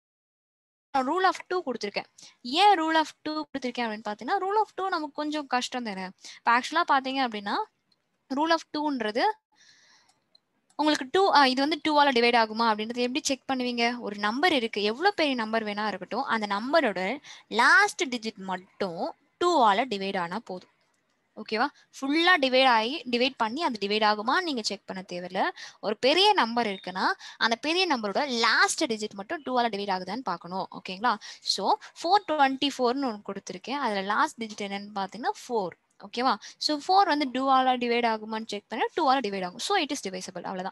ரூல் ஆஃப் டூ கொடுத்துருக்கேன் ஏன் ரூல் ஆஃப் டூ கொடுத்துருக்கேன் அப்படின்னு பார்த்தீங்கன்னா ரூல் ஆஃப் டூ நமக்கு கொஞ்சம் கஷ்டம் தானே இப்போ ஆக்சுவலாக பார்த்தீங்க அப்படின்னா ரூல் ஆஃப் டூன்றது உங்களுக்கு டூ இது வந்து டூவால டிவைட் ஆகுமா அப்படின்றது எப்படி செக் பண்ணுவீங்க ஒரு நம்பர் இருக்கு எவ்வளோ பெரிய நம்பர் வேணா இருக்கட்டும் அந்த நம்பரோட லாஸ்ட் டிஜிட் மட்டும் டூவால டிவைட் ஆனால் போதும் ஓகேவா ஃபுல்லா டிவைட் ஆகி டிவைட் பண்ணி அது டிவைட் ஆகுமா நீங்க செக் பண்ண தேவையில்ல ஒரு பெரிய நம்பர் இருக்குன்னா அந்த பெரிய நம்பரோட லாஸ்ட் டிஜிட் மட்டும் டூவால டிவைட் ஆகுதான்னு பார்க்கணும் ஓகேங்களா ஸோ ஃபோர் டுவெண்ட்டி ஃபோர்னு ஒன்று கொடுத்துருக்கேன் அதுல லாஸ்ட் டிஜிட் என்னன்னு பார்த்தீங்கன்னா ஃபோர் ஓகேவா ஸோ ஃபோர் வந்து டூவால டிவைட் ஆகுமான்னு செக் பண்ண டூவால டிவைட் ஆகும் ஸோ இட் இஸ் டிவைசபிள் அவ்வளோதான்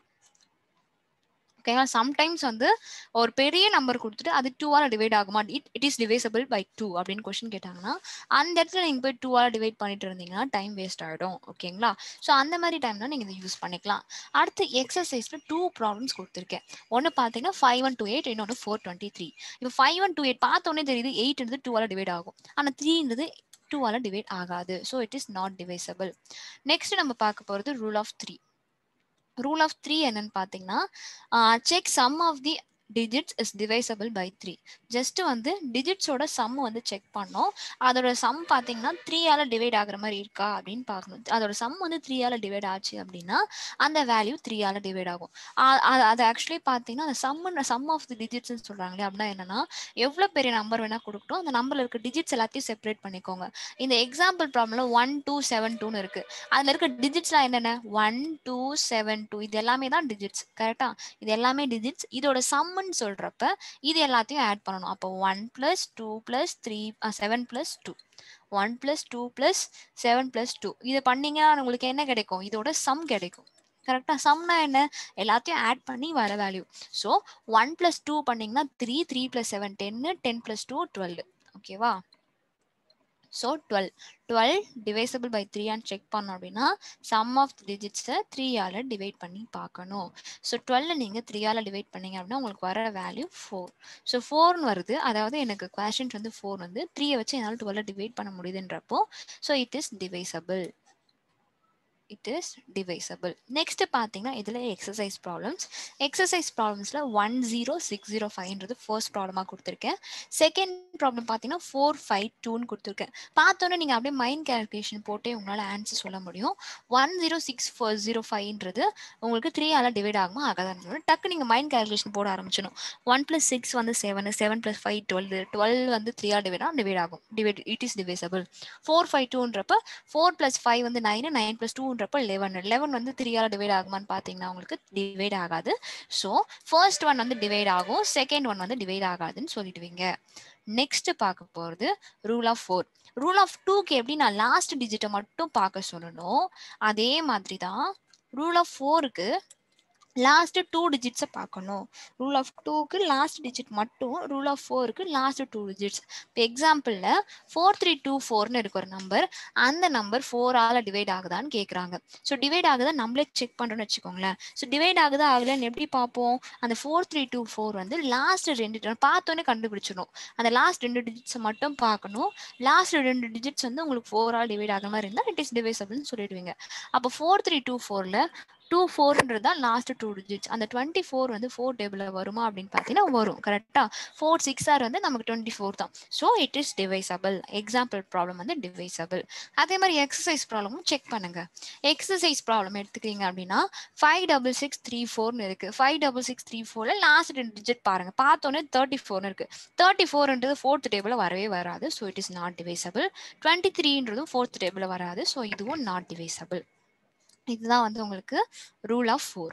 ஓகேங்களா சம்டைம்ஸ் வந்து ஒரு பெரிய நம்பர் கொடுத்துட்டு அது டூவால டிவைட் ஆகுமா it it is divisible by two அப்படின்னு கொஸ்டின் கேட்டாங்கன்னா அந்த இடத்துல நீங்க போய் டூவால டிவைட் பண்ணிட்டு இருந்தீங்கன்னா டைம் வேஸ்ட் ஆகிடும் ஓகேங்களா ஸோ அந்த மாதிரி டைம்ல நீங்க இதை யூஸ் பண்ணிக்கலாம் அடுத்து எக்ஸசைஸ்ல டூ ப்ராப்ளம்ஸ் கொடுத்துருக்கேன் ஒன்று பார்த்தீங்கன்னா ஃபைவ் ஒன் டூ எயிட் இன்னொன்று ஃபோர் டுவெண்ட்டி த்ரீ இப்போ ஃபைவ் ஒன் டூ எயிட் பார்த்தோன்னே தெரியுது எயிட்ன்றது டூவால டிவைட் ஆகும் ஆனால் த்ரீன்றது டூவால டிவைட் ஆகாது so it is not divisible next நம்ம பார்க்க போகிறது rule of three rule of three என்னன்னு பார்த்தீங்கன்னா check sum of the digits is divisible by three just வந்து டிஜிட்ஸோட சம் வந்து செக் பண்ணோம் அதோட சம் பார்த்தீங்கன்னா த்ரீயால டிவைட் ஆகுற மாதிரி இருக்கா அப்படின்னு பார்க்கணும் அதோட சம் வந்து த்ரீயால டிவைட் ஆச்சு அப்படின்னா அந்த வேல்யூ த்ரீயால டிவைட் ஆகும் அது ஆக்சுவலி பார்த்தீங்கன்னா அந்த சம் சம் ஆஃப் தி டிஜிட்ஸ்னு சொல்றாங்களே அப்படின்னா என்னன்னா எவ்வளோ பெரிய நம்பர் வேணா கொடுக்கட்டும் அந்த நம்பர்ல இருக்க டிஜிட்ஸ் எல்லாத்தையும் செப்பரேட் பண்ணிக்கோங்க இந்த எக்ஸாம்பிள் ப்ராப்ளம்ல ஒன் டூ செவன் டூன்னு இருக்கு அதுல இருக்க டிஜிட்ஸ்லாம் என்னென்ன ஒன் டூ செவன் டூ இது எல்லாமே தான் டிஜிட்ஸ் கரெக்டா இது எல்லாமே டிஜிட்ஸ் இதோட சம் சம்னு சொல்றப்ப இது எல்லாத்தையும் ஆட் பண்ணணும் அப்போ one plus two plus three seven plus two one plus two plus seven plus two இது பண்ணீங்கன்னா உங்களுக்கு என்ன கிடைக்கும் இதோட சம் கிடைக்கும் கரெக்டா சம்னா என்ன எல்லாத்தையும் ஆட் பண்ணி வர value so one plus two பண்ணீங்கன்னா த்ரீ த்ரீ பிளஸ் செவன் டென்னு டென் பிளஸ் டூ டுவெல் ஓகேவா so twelve twelve divisible by த்ரீயான்னு செக் பண்ணோம் அப்படின்னா சம் ஆஃப் டிஜிட்ஸை த்ரீயால் டிவைட் பண்ணி பார்க்கணும் ஸோ டுவெல்ல நீங்கள் த்ரீயால் டிவைட் பண்ணீங்க அப்படின்னா உங்களுக்கு வர வேல்யூ ஃபோர் ஸோ ஃபோர்னு வருது அதாவது எனக்கு கொஷின்ஸ் வந்து ஃபோர் வந்து த்ரீயை வச்சு என்னால் டுவெல்ல டிவைட் பண்ண முடியுதுன்றப்போ so it is divisible it is divisible next பார்த்தீங்கன்னா இதில் எக்ஸசைஸ் ப்ராப்ளம்ஸ் எக்ஸசைஸ் ப்ராப்ளம்ஸில் ஒன் ஜீரோ சிக்ஸ் ஜீரோ ஃபைவ்ன்றது ஃபர்ஸ்ட் ப்ராப்ளமாக கொடுத்துருக்கேன் செகண்ட் ப்ராப்ளம் பார்த்தீங்கன்னா ஃபோர் ஃபைவ் டூன்னு கொடுத்துருக்கேன் பார்த்தோன்னே நீங்கள் அப்படியே மைண்ட் கேல்குலேஷன் போட்டே உங்களால் ஆன்சர் சொல்ல முடியும் one zero six four zero ஃபைவ்ன்றது உங்களுக்கு த்ரீ ஆல டிவைட் ஆகுமா ஆகாதான் டக்கு நீங்கள் மைண்ட் கேல்குலேஷன் போட ஆரம்பிச்சிடும் ஒன் ப்ளஸ் சிக்ஸ் வந்து seven seven plus five twelve twelve வந்து த்ரீ ஆல் டிவைட் ஆகும் டிவைட் ஆகும் divide it is divisible four five டூன்றப்ப ஃபோர் ப்ளஸ் ஃபைவ் வந்து நைன் நைன் ப்ளஸ் டூன்றப்ப லெவன் லெவன் வந்து த்ரீயால் டிவைட் ஆகுமான்னு பார்த்தீங்கன்னா உங்களுக்கு டிவைட் ஆகாது ஸோ ஃபர்ஸ்ட் ஒன் வந்து டிவைட் ஆகும் செகண்ட் ஒன் வந்து டிவைட் ஆகாதுன்னு சொல்லிடுவீங்க நெக்ஸ்ட் பார்க்க போகிறது rule of four rule of டூக்கு எப்படி நான் லாஸ்ட் டிஜிட்டை மட்டும் பார்க்க சொல்லணும் அதே மாதிரி தான் ரூல் ஆஃப் ஃபோருக்கு லாஸ்ட் டூ டிஜிட்ஸை பார்க்கணும் ரூல் ஆஃப் டூக்கு லாஸ்ட் டிஜிட் மட்டும் ரூல் ஆஃப் ஃபோருக்கு லாஸ்ட் டூ டிஜிட்ஸ் இப்போ எக்ஸாம்பிளில் ஃபோர் த்ரீ டூ ஃபோர்னு இருக்கு ஒரு நம்பர் அந்த நம்பர் ஃபோரால் டிவைட் ஆகுதான்னு கேட்குறாங்க ஸோ டிவைட் ஆகுதா நம்மளே செக் பண்ணுறோன்னு வச்சுக்கோங்களேன் ஸோ டிவைட் ஆகுதா ஆகலன்னு எப்படி பார்ப்போம் அந்த ஃபோர் த்ரீ டூ ஃபோர் வந்து லாஸ்ட் ரெண்டு பார்த்தோன்னே கண்டுபிடிச்சிடும் அந்த லாஸ்ட் ரெண்டு டிஜிட்ஸை மட்டும் பார்க்கணும் லாஸ்ட் ரெண்டு டிஜிட்ஸ் வந்து உங்களுக்கு ஃபோரால் டிவைட் ஆகிற மாதிரி இருந்தால் இட் இஸ் டிவைசபிள்னு சொல்லிடுவீங்க அப்போ ஃபோர் த்ரீ டூ ஃபோரில் டூ ஃபோர்ன்றது தான் லாஸ்ட் டூ டிஜிட்ஸ் அந்த டுவெண்ட்டி ஃபோர் வந்து ஃபோர் டேபிளில் வருமா அப்படின்னு பார்த்தீங்கன்னா வரும் கரெக்டாக ஃபோர் சிக்ஸ் ஆர் வந்து நமக்கு டுவெண்ட்டி ஃபோர் தான் so it is divisible example problem வந்து டிவைசபிள் அதே மாதிரி எக்ஸசைஸ் ப்ராப்ளமும் செக் பண்ணுங்க எக்ஸசைஸ் ப்ராப்ளம் எடுத்துக்கிறீங்க அப்படின்னா ஃபைவ் டபுள் சிக்ஸ் த்ரீ ஃபோர்னு இருக்கு ஃபைவ் டபுள் சிக்ஸ் த்ரீ ஃபோரில் லாஸ்ட் ரெண்டு டிஜிட் பாருங்க பார்த்தோன்னே தேர்ட்டி ஃபோர்னு இருக்கு தேர்ட்டி ஃபோர்ன்றது ஃபோர்த் டேபிளில் வரவே வராது so it is not divisible twenty த்ரீன்றதும் ஃபோர்த் டேபிளில் வராது ஸோ இதுவும் நாட் டிவைசபிள் இதுதான் வந்து உங்களுக்கு ரூல் ஆஃப் ஃபோர்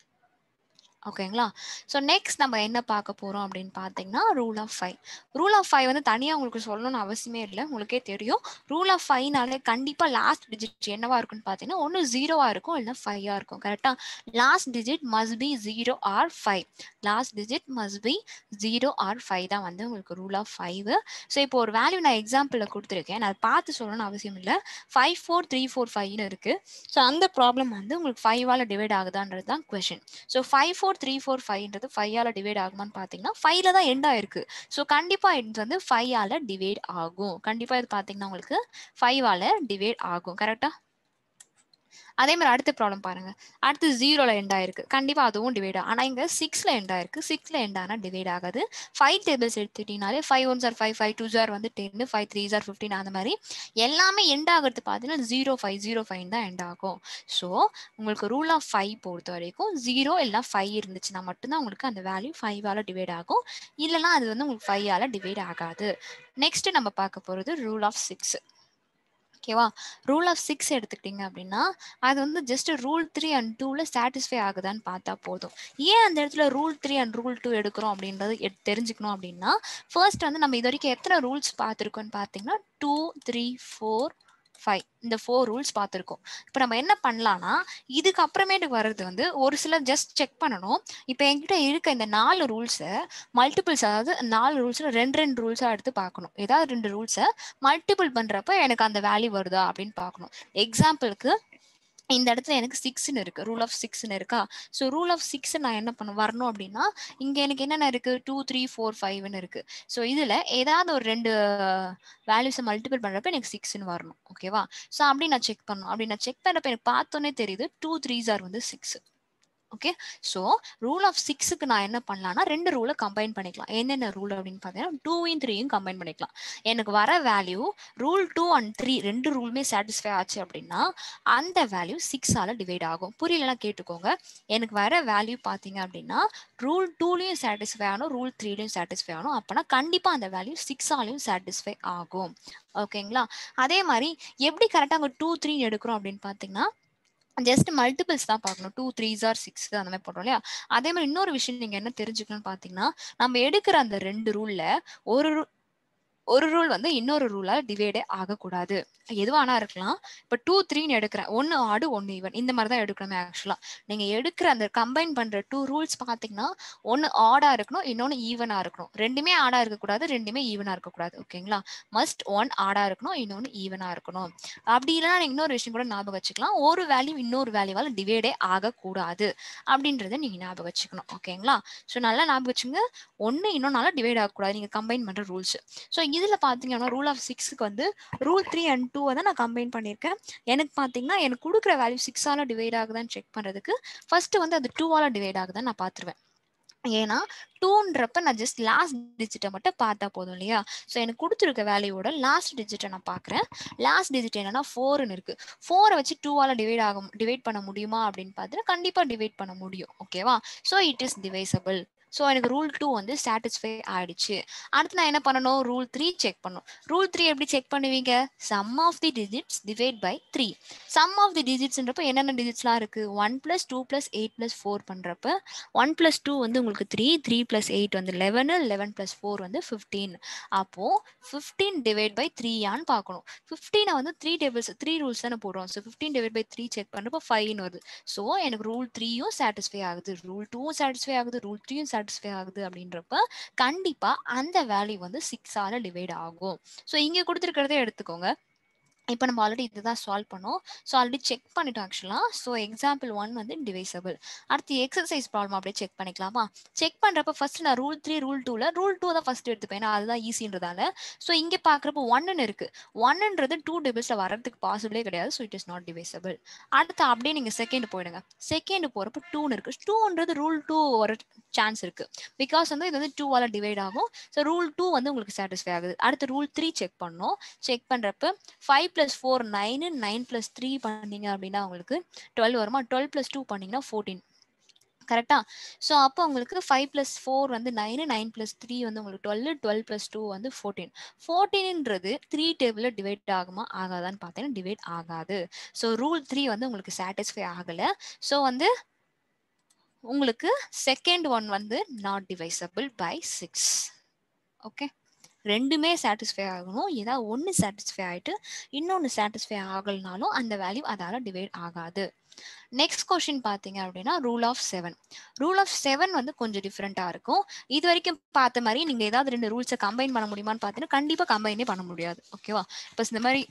ஓகேங்களா ஸோ நெக்ஸ்ட் நம்ம என்ன பார்க்க போகிறோம் அப்படின்னு பார்த்தீங்கன்னா rule of five rule of five வந்து தனியாக உங்களுக்கு சொல்லணும்னு அவசியமே இல்லை உங்களுக்கே தெரியும் ரூல் ஆஃப் ஃபைவ்னாலே கண்டிப்பாக லாஸ்ட் டிஜிட் என்னவா இருக்குன்னு பார்த்தீங்கன்னா ஒன்று ஜீரோவாக இருக்கும் இல்லைன்னா ஃபைவாக இருக்கும் கரெக்டாக last digit must be zero or five last digit must be zero or five தான் வந்து உங்களுக்கு ரூல் ஆஃப் ஃபைவ் ஸோ இப்போ ஒரு வேல்யூ நான் எக்ஸாம்பிளில் கொடுத்துருக்கேன் நான் பார்த்து சொல்லணும்னு அவசியம் இல்லை ஃபைவ் ஃபோர் த்ரீ ஃபோர் ஃபைவ்னு இருக்குது ஸோ அந்த ப்ராப்ளம் வந்து உங்களுக்கு ஃபைவால் டிவைட் ஆகுதான்றது தான் question so five four three four ஃபைவ்ன்றது ஃபைவால் டிவைட் ஆகுமான்னு பார்த்தீங்கன்னா ஃபைவ்ல தான் எண்ட் ஆயிருக்கு ஸோ கண்டிப்பாக இது வந்து ஃபைவால் டிவைட் ஆகும் கண்டிப்பாக இது பார்த்தீங்கன்னா உங்களுக்கு ஃபைவால் டிவைட் ஆகும் கரெக்டாக அதே மாதிரி அடுத்த ப்ராப்ளம் பாருங்க அடுத்து ஜீரோல எண்ட் ஆயிருக்கு கண்டிப்பா அதுவும் டிவைட் ஆகும் ஆனா இங்க சிக்ஸ்ல எண்ட் ஆயிருக்கு சிக்ஸ்ல எண்ட் ஆனா டிவைட் ஆகாது ஃபைவ் டேபிள்ஸ் எடுத்துட்டீங்கனாலே five one are five five two are வந்து ten five three are fifteen அந்த மாதிரி எல்லாமே எண்ட் ஆகிறது பார்த்தீங்கன்னா ஜீரோ ஃபைவ் ஜீரோ ஃபைவ் தான் எண்ட் ஆகும் ஸோ உங்களுக்கு ரூல் ஆஃப் ஃபைவ் பொறுத்த வரைக்கும் ஜீரோ இல்லை ஃபைவ் இருந்துச்சுன்னா மட்டும்தான் உங்களுக்கு அந்த வேல்யூ ஃபைவால டிவைட் ஆகும் இல்லைன்னா அது வந்து உங்களுக்கு ஃபைவால டிவைட் ஆகாது நெக்ஸ்ட் நம்ம பார்க்க போறது ரூல் ஆஃப் சிக்ஸ் ஓகேவா ரூல் ஆஃப் சிக்ஸ் எடுத்துக்கிட்டீங்க அப்படின்னா அது வந்து ஜஸ்ட் ரூல் த்ரீ அண்ட் டூவில் சாட்டிஸ்ஃபை ஆகுதான்னு பார்த்தா போதும் ஏன் அந்த இடத்துல rule three and rule two எடுக்கிறோம் அப்படின்றது தெரிஞ்சுக்கணும் அப்படின்னா ஃபர்ஸ்ட் வந்து நம்ம இது வரைக்கும் எத்தனை ரூல்ஸ் பார்த்துருக்கோம்னு பார்த்தீங்கன்னா டூ த்ரீ ஃபோர் ஃபைவ் இந்த ஃபோர் ரூல்ஸ் பார்த்துருக்கோம் இப்போ நம்ம என்ன பண்ணலாம்னா இதுக்கு அப்புறமேட்டுக்கு வர்றது வந்து ஒரு சிலர் ஜஸ்ட் செக் பண்ணணும் இப்போ என்கிட்ட இருக்க இந்த நாலு ரூல்ஸை மல்டிபிள்ஸ் அதாவது நாலு ரூல்ஸில் ரெண்டு ரெண்டு ரூல்ஸாக எடுத்து பார்க்கணும் ஏதாவது ரெண்டு ரூல்ஸை மல்டிபிள் பண்ணுறப்ப எனக்கு அந்த வேல்யூ வருதா அப்படின்னு பார்க்கணும் எக்ஸாம்பிளுக்கு இந்த இடத்துல எனக்கு சிக்ஸ்னு இருக்கு ரூல் ஆஃப் சிக்ஸ்னு இருக்கா ஸோ ரூல் ஆஃப் சிக்ஸ் நான் என்ன பண்ண வரணும் அப்படின்னா இங்க எனக்கு என்னென்ன இருக்கு டூ த்ரீ ஃபோர் ஃபைவ்னு இருக்கு ஸோ இதுல ஏதாவது ஒரு ரெண்டு வேல்யூஸை மல்டிபிள் பண்றப்ப எனக்கு சிக்ஸ்னு வரணும் ஓகேவா ஸோ அப்படி நான் செக் பண்ணணும் அப்படி நான் செக் பண்ணப்ப எனக்கு பார்த்தோன்னே தெரியுது டூ த்ரீ ஆர் வந்து six okay so rule of சிக்ஸுக்கு நான் என்ன பண்ணலாம்னா ரெண்டு ரூலை கம்பைன் பண்ணிக்கலாம் என்னென்ன ரூல் அப்படின்னு பார்த்தீங்கன்னா டூவையும் த்ரீயும் கம்பைன் பண்ணிக்கலாம் எனக்கு வர value rule two and three ரெண்டு ரூலுமே சாட்டிஸ்ஃபை ஆச்சு அப்படின்னா அந்த வேல்யூ சிக்ஸால் டிவைட் ஆகும் புரியலனா கேட்டுக்கோங்க எனக்கு வர வேல்யூ பார்த்தீங்க அப்படின்னா ரூல் டூலையும் சாட்டிஸ்ஃபை ஆகணும் ரூல் த்ரீலையும் சாட்டிஸ்ஃபை ஆகணும் அப்போனா கண்டிப்பாக அந்த வேல்யூ சிக்ஸாலையும் சாட்டிஸ்ஃபை ஆகும் ஓகேங்களா அதே மாதிரி எப்படி கரெக்டாக அங்கே டூ த்ரீ எடுக்கிறோம் அப்படின்னு பார்த்தீங்கன்னா ஜஸ்ட் மல்டிபிள்ஸ் தான் பார்க்கணும் டூ த்ரீ ஆர் சிக்ஸ் அந்த மாதிரி போடுறோம் இல்லையா அதே மாதிரி இன்னொரு விஷயம் நீங்க என்ன தெரிஞ்சுக்கணும்னு பாத்தீங்கன்னா நம்ம எடுக்கிற அந்த ரெண்டு ரூல்ல ஒரு ஒரு ரூல் வந்து இன்னொரு ரூலால் டிவைடே ஆகக்கூடாது எதுவானா இருக்கலாம் இப்போ டூ த்ரீன்னு எடுக்கிறேன் ஒன்று ஆடு ஒன்று ஈவன் இந்த மாதிரி தான் எடுக்கணுமே ஆக்சுவலாக நீங்கள் எடுக்கிற அந்த கம்பைன் பண்ணுற டூ ரூல்ஸ் பார்த்தீங்கன்னா ஒன்று ஆடாக இருக்கணும் இன்னொன்று ஈவனாக இருக்கணும் ரெண்டுமே ஆடாக இருக்கக்கூடாது ரெண்டுமே ஈவனாக இருக்கக்கூடாது ஓகேங்களா மஸ்ட் ஒன் ஆடாக இருக்கணும் இன்னொன்று ஈவனாக இருக்கணும் அப்படி இல்லைன்னா நீங்கள் இன்னொரு விஷயம் கூட ஞாபகம் வச்சுக்கலாம் ஒரு வேல்யூ இன்னொரு வேல்யூவால் டிவைடே ஆகக்கூடாது அப்படின்றத நீங்கள் ஞாபகம் வச்சுக்கணும் ஓகேங்களா ஸோ நல்லா ஞாபகம் வச்சுங்க ஒன்று இன்னொன்னால டிவைட் ஆகக்கூடாது நீங்கள் கம்பைன் பண்ணுற ரூல்ஸ் ஸோ இதில் பார்த்தீங்கன்னா ரூல் ஆஃப் சிக்ஸுக்கு வந்து ரூல் த்ரீ அண்ட் டூ தான் நான் கம்பைன் பண்ணியிருக்கேன் எனக்கு பார்த்தீங்கன்னா எனக்கு கொடுக்குற வேல்யூ சிக்ஸால் டிவைட் ஆகுதான்னு செக் பண்ணுறதுக்கு ஃபர்ஸ்ட் வந்து அது டூவால் டிவைட் ஆகுதான்னு நான் பார்த்துருவேன் ஏன்னா டூன்றப்ப நான் ஜஸ்ட் லாஸ்ட் டிஜிட்டை மட்டும் பார்த்தா போதும் இல்லையா ஸோ எனக்கு கொடுத்துருக்க வேல்யூவோட லாஸ்ட் டிஜிட்டை நான் பார்க்குறேன் லாஸ்ட் டிஜிட் என்னன்னா ஃபோர்னு இருக்கு ஃபோரை வச்சு டூவால் டிவைட் ஆகும் டிவைட் பண்ண முடியுமா அப்படின்னு பார்த்துட்டு கண்டிப்பாக டிவைட் பண்ண முடியும் ஓகேவா so it is divisible so எனக்கு ரூல் டூ வந்து சாட்டிஸ்ஃபை ஆயிடுச்சு அடுத்து நான் என்ன பண்ணணும் ரூல் த்ரீ செக் பண்ணணும் ரூல் த்ரீ எப்படி செக் பண்ணுவீங்க sum of the digits divide by three sum of the டிஜிட்ஸ்ன்றப்ப என்னென்ன டிஜிட்ஸ்லாம் இருக்கு one plus two plus eight plus four பண்ணுறப்ப ஒன் பிளஸ் டூ வந்து உங்களுக்கு த்ரீ த்ரீ பிளஸ் எயிட் வந்து லெவனு லெவன் பிளஸ் ஃபோர் வந்து ஃபிஃப்டீன் அப்போ ஃபிஃப்டீன் டிவைட் பை த்ரீயான்னு பார்க்கணும் ஃபிஃப்டீனை வந்து த்ரீ டேபிள்ஸ் த்ரீ ரூல்ஸ் தானே போடுறோம் so fifteen divide by three check பண்ணுறப்போ ஃபைவ்னு வருது ஸோ எனக்கு ரூல் த்ரீயும் சாட்டிஸ்ஃபை ஆகுது ரூல் டூவும் சாட்டிஸ்ஃபை ஆகுது ரூல் த்ரீயும் சாட்டிஸ்ஃபை ஆகுது அப்படின்றப்ப கண்டிப்பா அந்த வேல்யூ வந்து சிக்ஸால டிவைட் ஆகும் ஸோ இங்க கொடுத்துருக்கிறதே எடுத்துக்கோங்க இப்போ நம்ம ஆல்ரெடி இதுதான் சால்வ் பண்ணோம் ஸோ ஆல்ரெடி செக் பண்ணிட்டோம் ஆக்சுவலாக ஸோ எக்ஸாம்பிள் ஒன் வந்து டிவைசபிள் அடுத்து எக்ஸசைஸ் ப்ராப்ளம் அப்படியே செக் பண்ணிக்கலாமா செக் பண்ணுறப்ப ஃபர்ஸ்ட் நான் ரூல் த்ரீ ரூல் டூவில் ரூல் டூ தான் ஃபர்ஸ்ட் எடுத்துப்பேன் ஏன்னா அதுதான் ஈஸின்றதால ஸோ இங்கே பார்க்குறப்போ ஒன்னு இருக்கு ஒன்னுன்றது டூ டிபிள்ஸில் வரதுக்கு பாசிபிளே கிடையாது so it is not divisible அடுத்து அப்படியே நீங்கள் செகண்ட் போயிடுங்க செகண்ட் போகிறப்ப டூன்னு இருக்கு டூன்றது ரூல் டூ வர சான்ஸ் இருக்கு பிகாஸ் வந்து இது வந்து டூவால் டிவைட் ஆகும் ஸோ ரூல் டூ வந்து உங்களுக்கு சாட்டிஸ்ஃபை ஆகுது அடுத்து ரூல் த்ரீ செக் பண்ணோம் செக் பண்ணுறப்ப ஃபைவ் பிளஸ் ஃபோர் நைனு நைன் பிளஸ் த்ரீ பண்ணீங்க அப்படின்னா உங்களுக்கு டுவெல் வருமா டுவெல் பிளஸ் டூ பண்ணீங்கன்னா ஃபோர்டீன் கரெக்டா ஸோ அப்போ உங்களுக்கு ஃபைவ் ப்ளஸ் ஃபோர் வந்து நைனு நைன் ப்ளஸ் த்ரீ வந்து உங்களுக்கு டுவெல் டுவெல் ப்ளஸ் டூ வந்து ஃபோர்டீன் ஃபோர்டீன்ன்றது த்ரீ டேபிளில் டிவைட் ஆகுமா ஆகாதான்னு பார்த்தீங்கன்னா டிவைட் ஆகாது ஸோ ரூல் த்ரீ வந்து உங்களுக்கு சாட்டிஸ்ஃபை ஆகலை ஸோ வந்து உங்களுக்கு செகண்ட் ஒன் வந்து not divisible by six okay ரெண்டுமே சாட்டிஸ்ஃபை ஆகணும் ஏதாவது ஒன்று சாட்டிஸ்ஃபை ஆகிட்டு இன்னொன்று சாட்டிஸ்ஃபை ஆகலைனாலும் அந்த வேல்யூ அதால் டிவைட் ஆகாது நெக்ஸ்ட் கொஸ்டின் பார்த்தீங்க அப்படின்னா rule of seven rule of seven வந்து கொஞ்சம் டிஃப்ரெண்ட்டாக இருக்கும் இது வரைக்கும் பார்த்த மாதிரி நீங்கள் ஏதாவது ரெண்டு ரூல்ஸை கம்பைன் பண்ண முடியுமான்னு பார்த்தீங்கன்னா கண்டிப்பாக கம்பைனே பண்ண முடியாது ஓகேவா இப்போ இந்த மாதிரி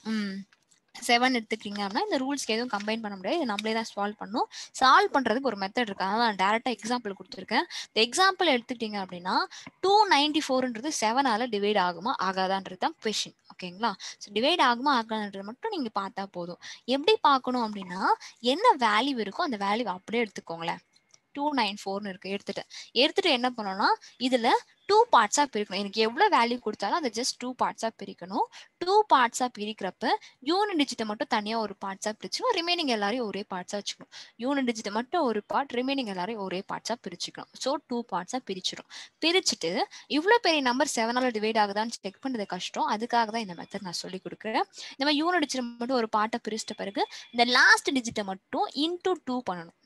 செவன் எடுத்துக்கிட்டீங்க அப்படின்னா இந்த ரூல்ஸ்க்கு எதுவும் கம்பைன் பண்ண முடியாது இது நம்மளே தான் சால்வ் பண்ணும் சால்வ் பண்ணுறதுக்கு ஒரு மெத்தட் இருக்கு அதான் நான் டேரெக்டாக எக்ஸாம்பிள் கொடுத்துருக்கேன் இந்த எக்ஸாம்பிள் எடுத்துக்கிட்டீங்க அப்படின்னா டூ நைன்டி ஃபோர்ன்றது செவனால் டிவைட் ஆகுமா ஆகாதான்றது தான் கொஷின் ஓகேங்களா ஸோ டிவைட் ஆகுமா ஆகாதுன்றது மட்டும் நீங்கள் பார்த்தா போதும் எப்படி பார்க்கணும் அப்படின்னா என்ன வேல்யூ இருக்கோ அந்த வேல்யூ அப்படியே எடுத்துக்கோங்களேன் டூ நைன் ஃபோர்னு இருக்கு எடுத்துட்டு எடுத்துட்டு என்ன பண்ணணும்னா இதுல டூ பார்ட்ஸாக பிரிக்கணும் எனக்கு எவ்வளோ வேல்யூ கொடுத்தாலும் அதை ஜஸ்ட் டூ பார்ட்ஸாக பிரிக்கணும் டூ பார்ட்ஸாக பிரிக்கிறப்ப யூனிட் டிஜிட்டை மட்டும் தனியாக ஒரு பார்ட்ஸாக பிரிச்சுக்கணும் ரிமைனிங் எல்லாரையும் ஒரே பார்ட்ஸாக வச்சுக்கணும் யூனிட் டிஜிட்டை மட்டும் ஒரு பார்ட் ரிமைனிங் எல்லாரையும் ஒரே பார்ட்ஸாக பிரிச்சுக்கணும் ஸோ டூ பார்ட்ஸாக பிரிச்சிடும் பிரிச்சுட்டு இவ்வளோ பெரிய நம்பர் செவனால் டிவைட் ஆகுதான்னு செக் பண்ணுறது கஷ்டம் அதுக்காக தான் இந்த மெத்தட் நான் சொல்லி கொடுக்குறேன் இந்த மாதிரி யூனிட் டிஜிட்டை மட்டும் ஒரு பார்ட்டை பிரிச்சிட்ட பிறகு இந்த லாஸ்ட் டிஜிட்டை மட்டும் இன்டூ டூ பண்ணணும்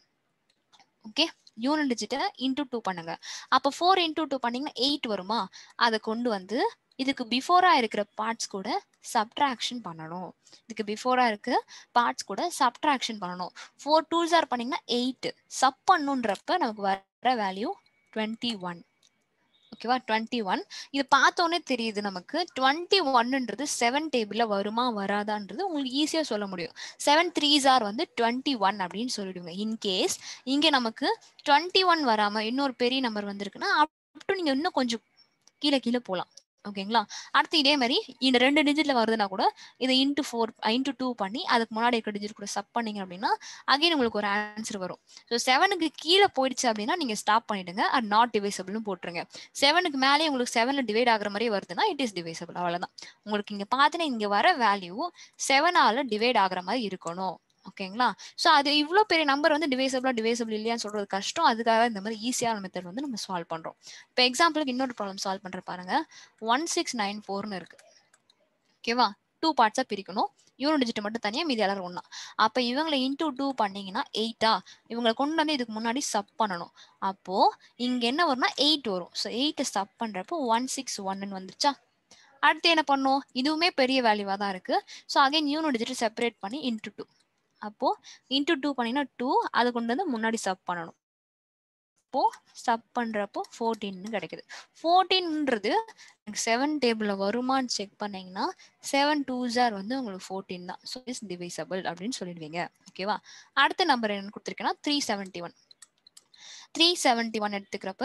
ஓகே யூனிட் டிஜிட்டை இன்டூ டூ பண்ணுங்க அப்போ ஃபோர் இன்டூ டூ பண்ணீங்கன்னா எயிட் வருமா அதை கொண்டு வந்து இதுக்கு பிஃபோரா இருக்கிற பார்ட்ஸ் கூட சப்ட்ராக்ஷன் பண்ணணும் இதுக்கு பிஃபோரா இருக்க பார்ட்ஸ் கூட சப்ட்ராக்ஷன் பண்ணணும் ஃபோர் டூஸ் ஆர் பண்ணீங்கன்னா எயிட் சப் பண்ணுன்றப்ப நமக்கு வர வேல்யூ டுவெண்ட்டி ஒன் ஓகேவா டுவெண்ட்டி ஒன் இது பார்த்தோன்னே தெரியுது நமக்கு டுவெண்ட்டி ஒன்னுன்றது செவன் டேபிளில் வருமா வராதான்றது உங்களுக்கு ஈஸியாக சொல்ல முடியும் செவன் த்ரீஸ் ஆர் வந்து டுவெண்ட்டி ஒன் அப்படின்னு சொல்லிடுங்க இன்கேஸ் இங்கே நமக்கு டுவெண்ட்டி ஒன் வராமல் இன்னொரு பெரிய நம்பர் வந்திருக்குன்னா அப் நீங்கள் இன்னும் கொஞ்சம் கீழே கீழே போகலாம் ஓகேங்களா அடுத்து இதே மாதிரி இந்த ரெண்டு டிஜிட்ல வருதுன்னா கூட இதை இன்ட்டு ஃபோர் இன்ட்டு டூ பண்ணி அதுக்கு முன்னாடி இருக்கிற டிஜிட் கூட சப் பண்ணீங்க அப்படின்னா அகைன் உங்களுக்கு ஒரு ஆன்சர் வரும் ஸோ செவனுக்கு கீழே போயிடுச்சு அப்படின்னா நீங்க ஸ்டாப் பண்ணிடுங்க அது நாட் டிவைசபிள்னு போட்டுருங்க செவனுக்கு மேலே உங்களுக்கு செவன்ல டிவைட் ஆகுற மாதிரி வருதுன்னா இட் இஸ் டிவைசபிள் அவ்வளவுதான் உங்களுக்கு இங்க பார்த்தீங்கன்னா இங்க வர வேல்யூ செவனால டிவைட் ஆகுற மாதிரி இருக்கணும் ஓகேங்களா ஸோ அது இவ்வளோ பெரிய நம்பர் வந்து டிவைசபிளா டிவைசபிள் இல்லையான்னு சொல்றது கஷ்டம் அதுக்காக இந்த மாதிரி ஈஸியான மெத்தட் வந்து நம்ம சால்வ் பண்றோம் இப்போ எக்ஸாம்பிளுக்கு இன்னொரு ப்ராப்ளம் சால்வ் பண்ற பாருங்க ஒன் சிக்ஸ் நைன் ஃபோர்னு இருக்கு ஓகேவா டூ பார்ட்ஸா பிரிக்கணும் யூனிட் டிஜிட் மட்டும் தனியா மீதி எல்லாரும் ஒண்ணா அப்ப இவங்களை இன்டூ டூ பண்ணீங்கன்னா எயிட்டா இவங்களை கொண்டு வந்து இதுக்கு முன்னாடி சப் பண்ணணும் அப்போ இங்க என்ன வரும்னா எயிட் வரும் ஸோ எயிட்டை சப் பண்றப்போ ஒன் சிக்ஸ் ஒன்னு வந்துருச்சா அடுத்து என்ன பண்ணும் இதுவுமே பெரிய வேல்யூவா தான் இருக்கு so again unit digit separate பண்ணி இன்டூ டூ அப்போ இன்டூ டூ பண்ணீங்கன்னா டூ அதை கொண்டு வந்து முன்னாடி சப் பண்ணணும் அப்போ சப் பண்றப்போ ஃபோர்டீன்னு கிடைக்குது ஃபோர்டீன்ன்றது செவன் டேபிள்ல வருமான்னு செக் பண்ணீங்கன்னா செவன் டூ ஜார் வந்து உங்களுக்கு ஃபோர்டீன் தான் ஸோ இஸ் டிவைசபிள் அப்படின்னு சொல்லிடுவீங்க ஓகேவா அடுத்த நம்பர் என்ன கொடுத்துருக்கேன்னா three seventy one three seventy one எடுத்துக்கிறப்ப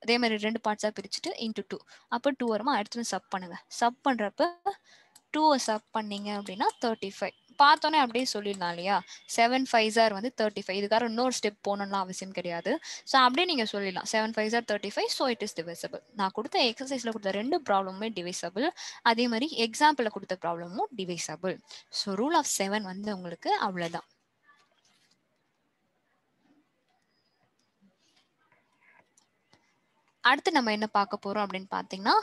அதே மாதிரி ரெண்டு பார்ட்ஸாக பிரிச்சுட்டு இன்ட்டு டூ அப்போ டூ வருமா அடுத்து சப் பண்ணுங்க சப் பண்ணுறப்ப டூவை சப் பண்ணீங்க அப்படின்னா தேர்ட்டி ஃபைவ் பார்த்தோன்னே அப்படியே சொல்லிடலாம் இல்லையா செவன் ஃபைவ் ஜார் வந்து தேர்ட்டி ஃபைவ் இதுக்காக இன்னொரு ஸ்டெப் போகணும்லாம் அவசியம் கிடையாது ஸோ அப்படியே நீங்கள் சொல்லிடலாம் seven five are thirty five so it is divisible நான் கொடுத்த எக்ஸசைஸில் கொடுத்த ரெண்டு ப்ராப்ளமுமே டிவைசபிள் அதே மாதிரி எக்ஸாம்பிளில் கொடுத்த ப்ராப்ளமும் divisible so rule of seven வந்து உங்களுக்கு அவ்வளோதான் அடுத்து நம்ம என்ன பார்க்க போறோம் அப்படின்னு பார்த்தீங்கன்னா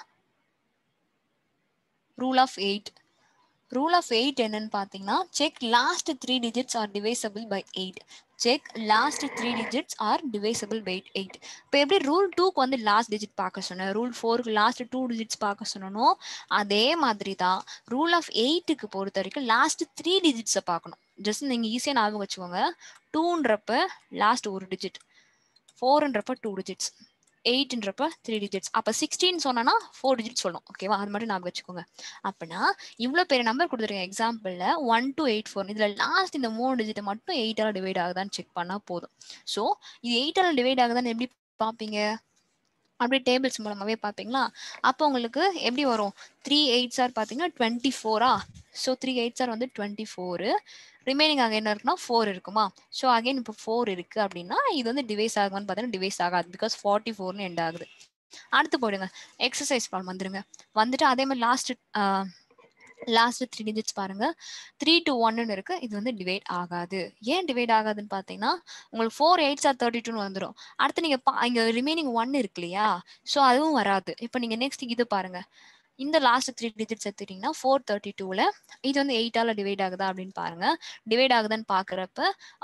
rule of eight rule of eight என்னன்னு பார்த்தீங்கன்னா check last three digits are divisible by eight check last three digits are divisible by eight இப்போ எப்படி ரூல் டூக்கு வந்து லாஸ்ட் டிஜிட் பார்க்க சொன்னேன் ரூல் ஃபோருக்கு லாஸ்ட் டூ டிஜிட்ஸ் பார்க்க சொன்னனோ அதே மாதிரி தான் ரூல் ஆஃப் எயிட்டுக்கு பொறுத்த வரைக்கும் லாஸ்ட் த்ரீ டிஜிட்ஸை பார்க்கணும் ஜஸ்ட் நீங்கள் ஈஸியாக ஞாபகம் வச்சுக்கோங்க டூன்றப்ப லாஸ்ட் ஒரு டிஜிட் ஃபோர்ன்றப்ப டூ டிஜிட்ஸ் எயிட்ன்றப்ப த்ரீ டிஜிட்ஸ் அப்போ சிக்ஸ்டீன் சொன்னா ஃபோர் டிஜிட் சொல்லணும் ஓகேவா அது மட்டும் ஞாபகம் வச்சுக்கோங்க அப்படின்னா இவ்வளோ பெரிய நம்பர் கொடுத்துருக்கேன் எக்ஸாம்பிளில் ஒன் டூ எயிட் ஃபோர் இதில் லாஸ்ட் இந்த மூணு டிஜிட் மட்டும் எயிட்டால் டிவைட் ஆகுதான்னு செக் பண்ணால் போதும் ஸோ இது எயிட்டால் டிவைட் ஆகுதான்னு எப்படி பார்ப்பீங்க அப்படியே டேபிள்ஸ் மூலமாகவே பார்ப்பீங்களா அப்போ உங்களுக்கு எப்படி வரும் த்ரீ எயிட் சார் பார்த்தீங்கன்னா டுவெண்ட்டி ஃபோரா ஸோ த்ரீ எயிட் சார் வந்து டுவெண்ட்டி ஃபோரு ரிமைனிங் அங்கே என்ன இருக்குன்னா ஃபோர் இருக்குமா ஸோ அகைன் இப்போ ஃபோர் இருக்கு அப்படின்னா இது வந்து டிவைஸ் ஆகுமான்னு பார்த்தீங்கன்னா டிவைஸ் ஆகாது பிகாஸ் ஃபார்ட்டி ஃபோர்னு எண்ட் ஆகுது அடுத்து போயிடுங்க எக்ஸசைஸ் ப்ராப்ளம் வந்துருங்க வந்துட்டு அதே மாதிரி லாஸ்ட் லாஸ்ட் த்ரீ டிஜிட்ஸ் பாருங்க த்ரீ டு ஒன்னு இருக்கு இது வந்து டிவைட் ஆகாது ஏன் டிவைட் ஆகாதுன்னு பார்த்தீங்கன்னா உங்களுக்கு ஃபோர் எயிட்ஸ் ஆர் தேர்ட்டி டூன்னு வந்துடும் அடுத்து நீங்க இங்க ரிமைனிங் ஒன் இருக்கு இல்லையா ஸோ அதுவும் வராது இப்போ நீங்க நெக்ஸ்ட் இது பாருங்க இந்த லாஸ்ட் த்ரீ டிஜிட்ஸ் எடுத்துட்டீங்கன்னா ஃபோர் தேர்ட்டி டூவில் இது வந்து எயிட்டால டிவைட் ஆகுதா அப்படின்னு பாருங்க டிவைட் ஆகுதான்னு பார்க்குறப்ப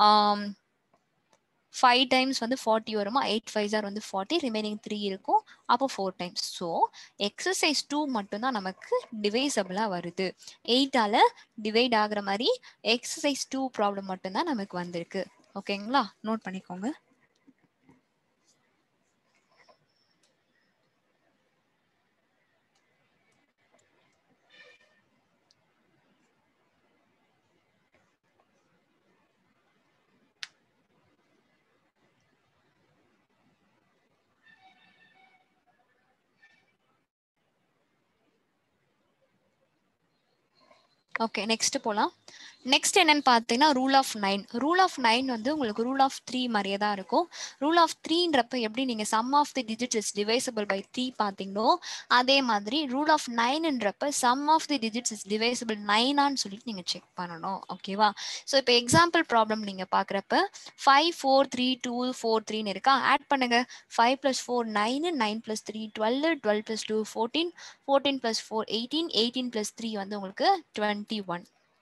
ஃபைவ் டைம்ஸ் வந்து ஃபார்ட்டி வருமா எயிட் ஃபைவ் ஆர் வந்து ஃபார்ட்டி ரிமைனிங் த்ரீ இருக்கும் அப்போ four times so exercise two மட்டும்தான் நமக்கு டிவைசபிளாக வருது எயிட்டால டிவைட் ஆகுற மாதிரி எக்ஸசைஸ் டூ ப்ராப்ளம் மட்டும்தான் நமக்கு வந்திருக்கு ஓகேங்களா நோட் பண்ணிக்கோங்க ஓகே நெக்ஸ்ட் போகலாம் நெக்ஸ்ட் என்னன்னு பார்த்தீங்கன்னா rule of nine rule of nine வந்து உங்களுக்கு ரூல் ஆஃப் த்ரீ மாதிரியே தான் இருக்கும் ரூல் ஆஃப் த்ரீன்றப்ப எப்படி நீங்கள் sum of the digit is divisible by three பார்த்தீங்களோ அதே மாதிரி ரூல் ஆஃப் நைன்ன்றப்ப sum of the digits is divisible நைனான்னு சொல்லிட்டு நீங்கள் செக் பண்ணணும் ஓகேவா ஸோ இப்போ எக்ஸாம்பிள் ப்ராப்ளம் நீங்கள் பார்க்குறப்ப five four three two four த்ரீன்னு இருக்கா ஆட் பண்ணுங்க ஃபைவ் ப்ளஸ் ஃபோர் நைனு nine plus three twelve twelve plus two fourteen fourteen plus four eighteen eighteen plus three வந்து உங்களுக்கு டுவெண்ட்டி ஒன்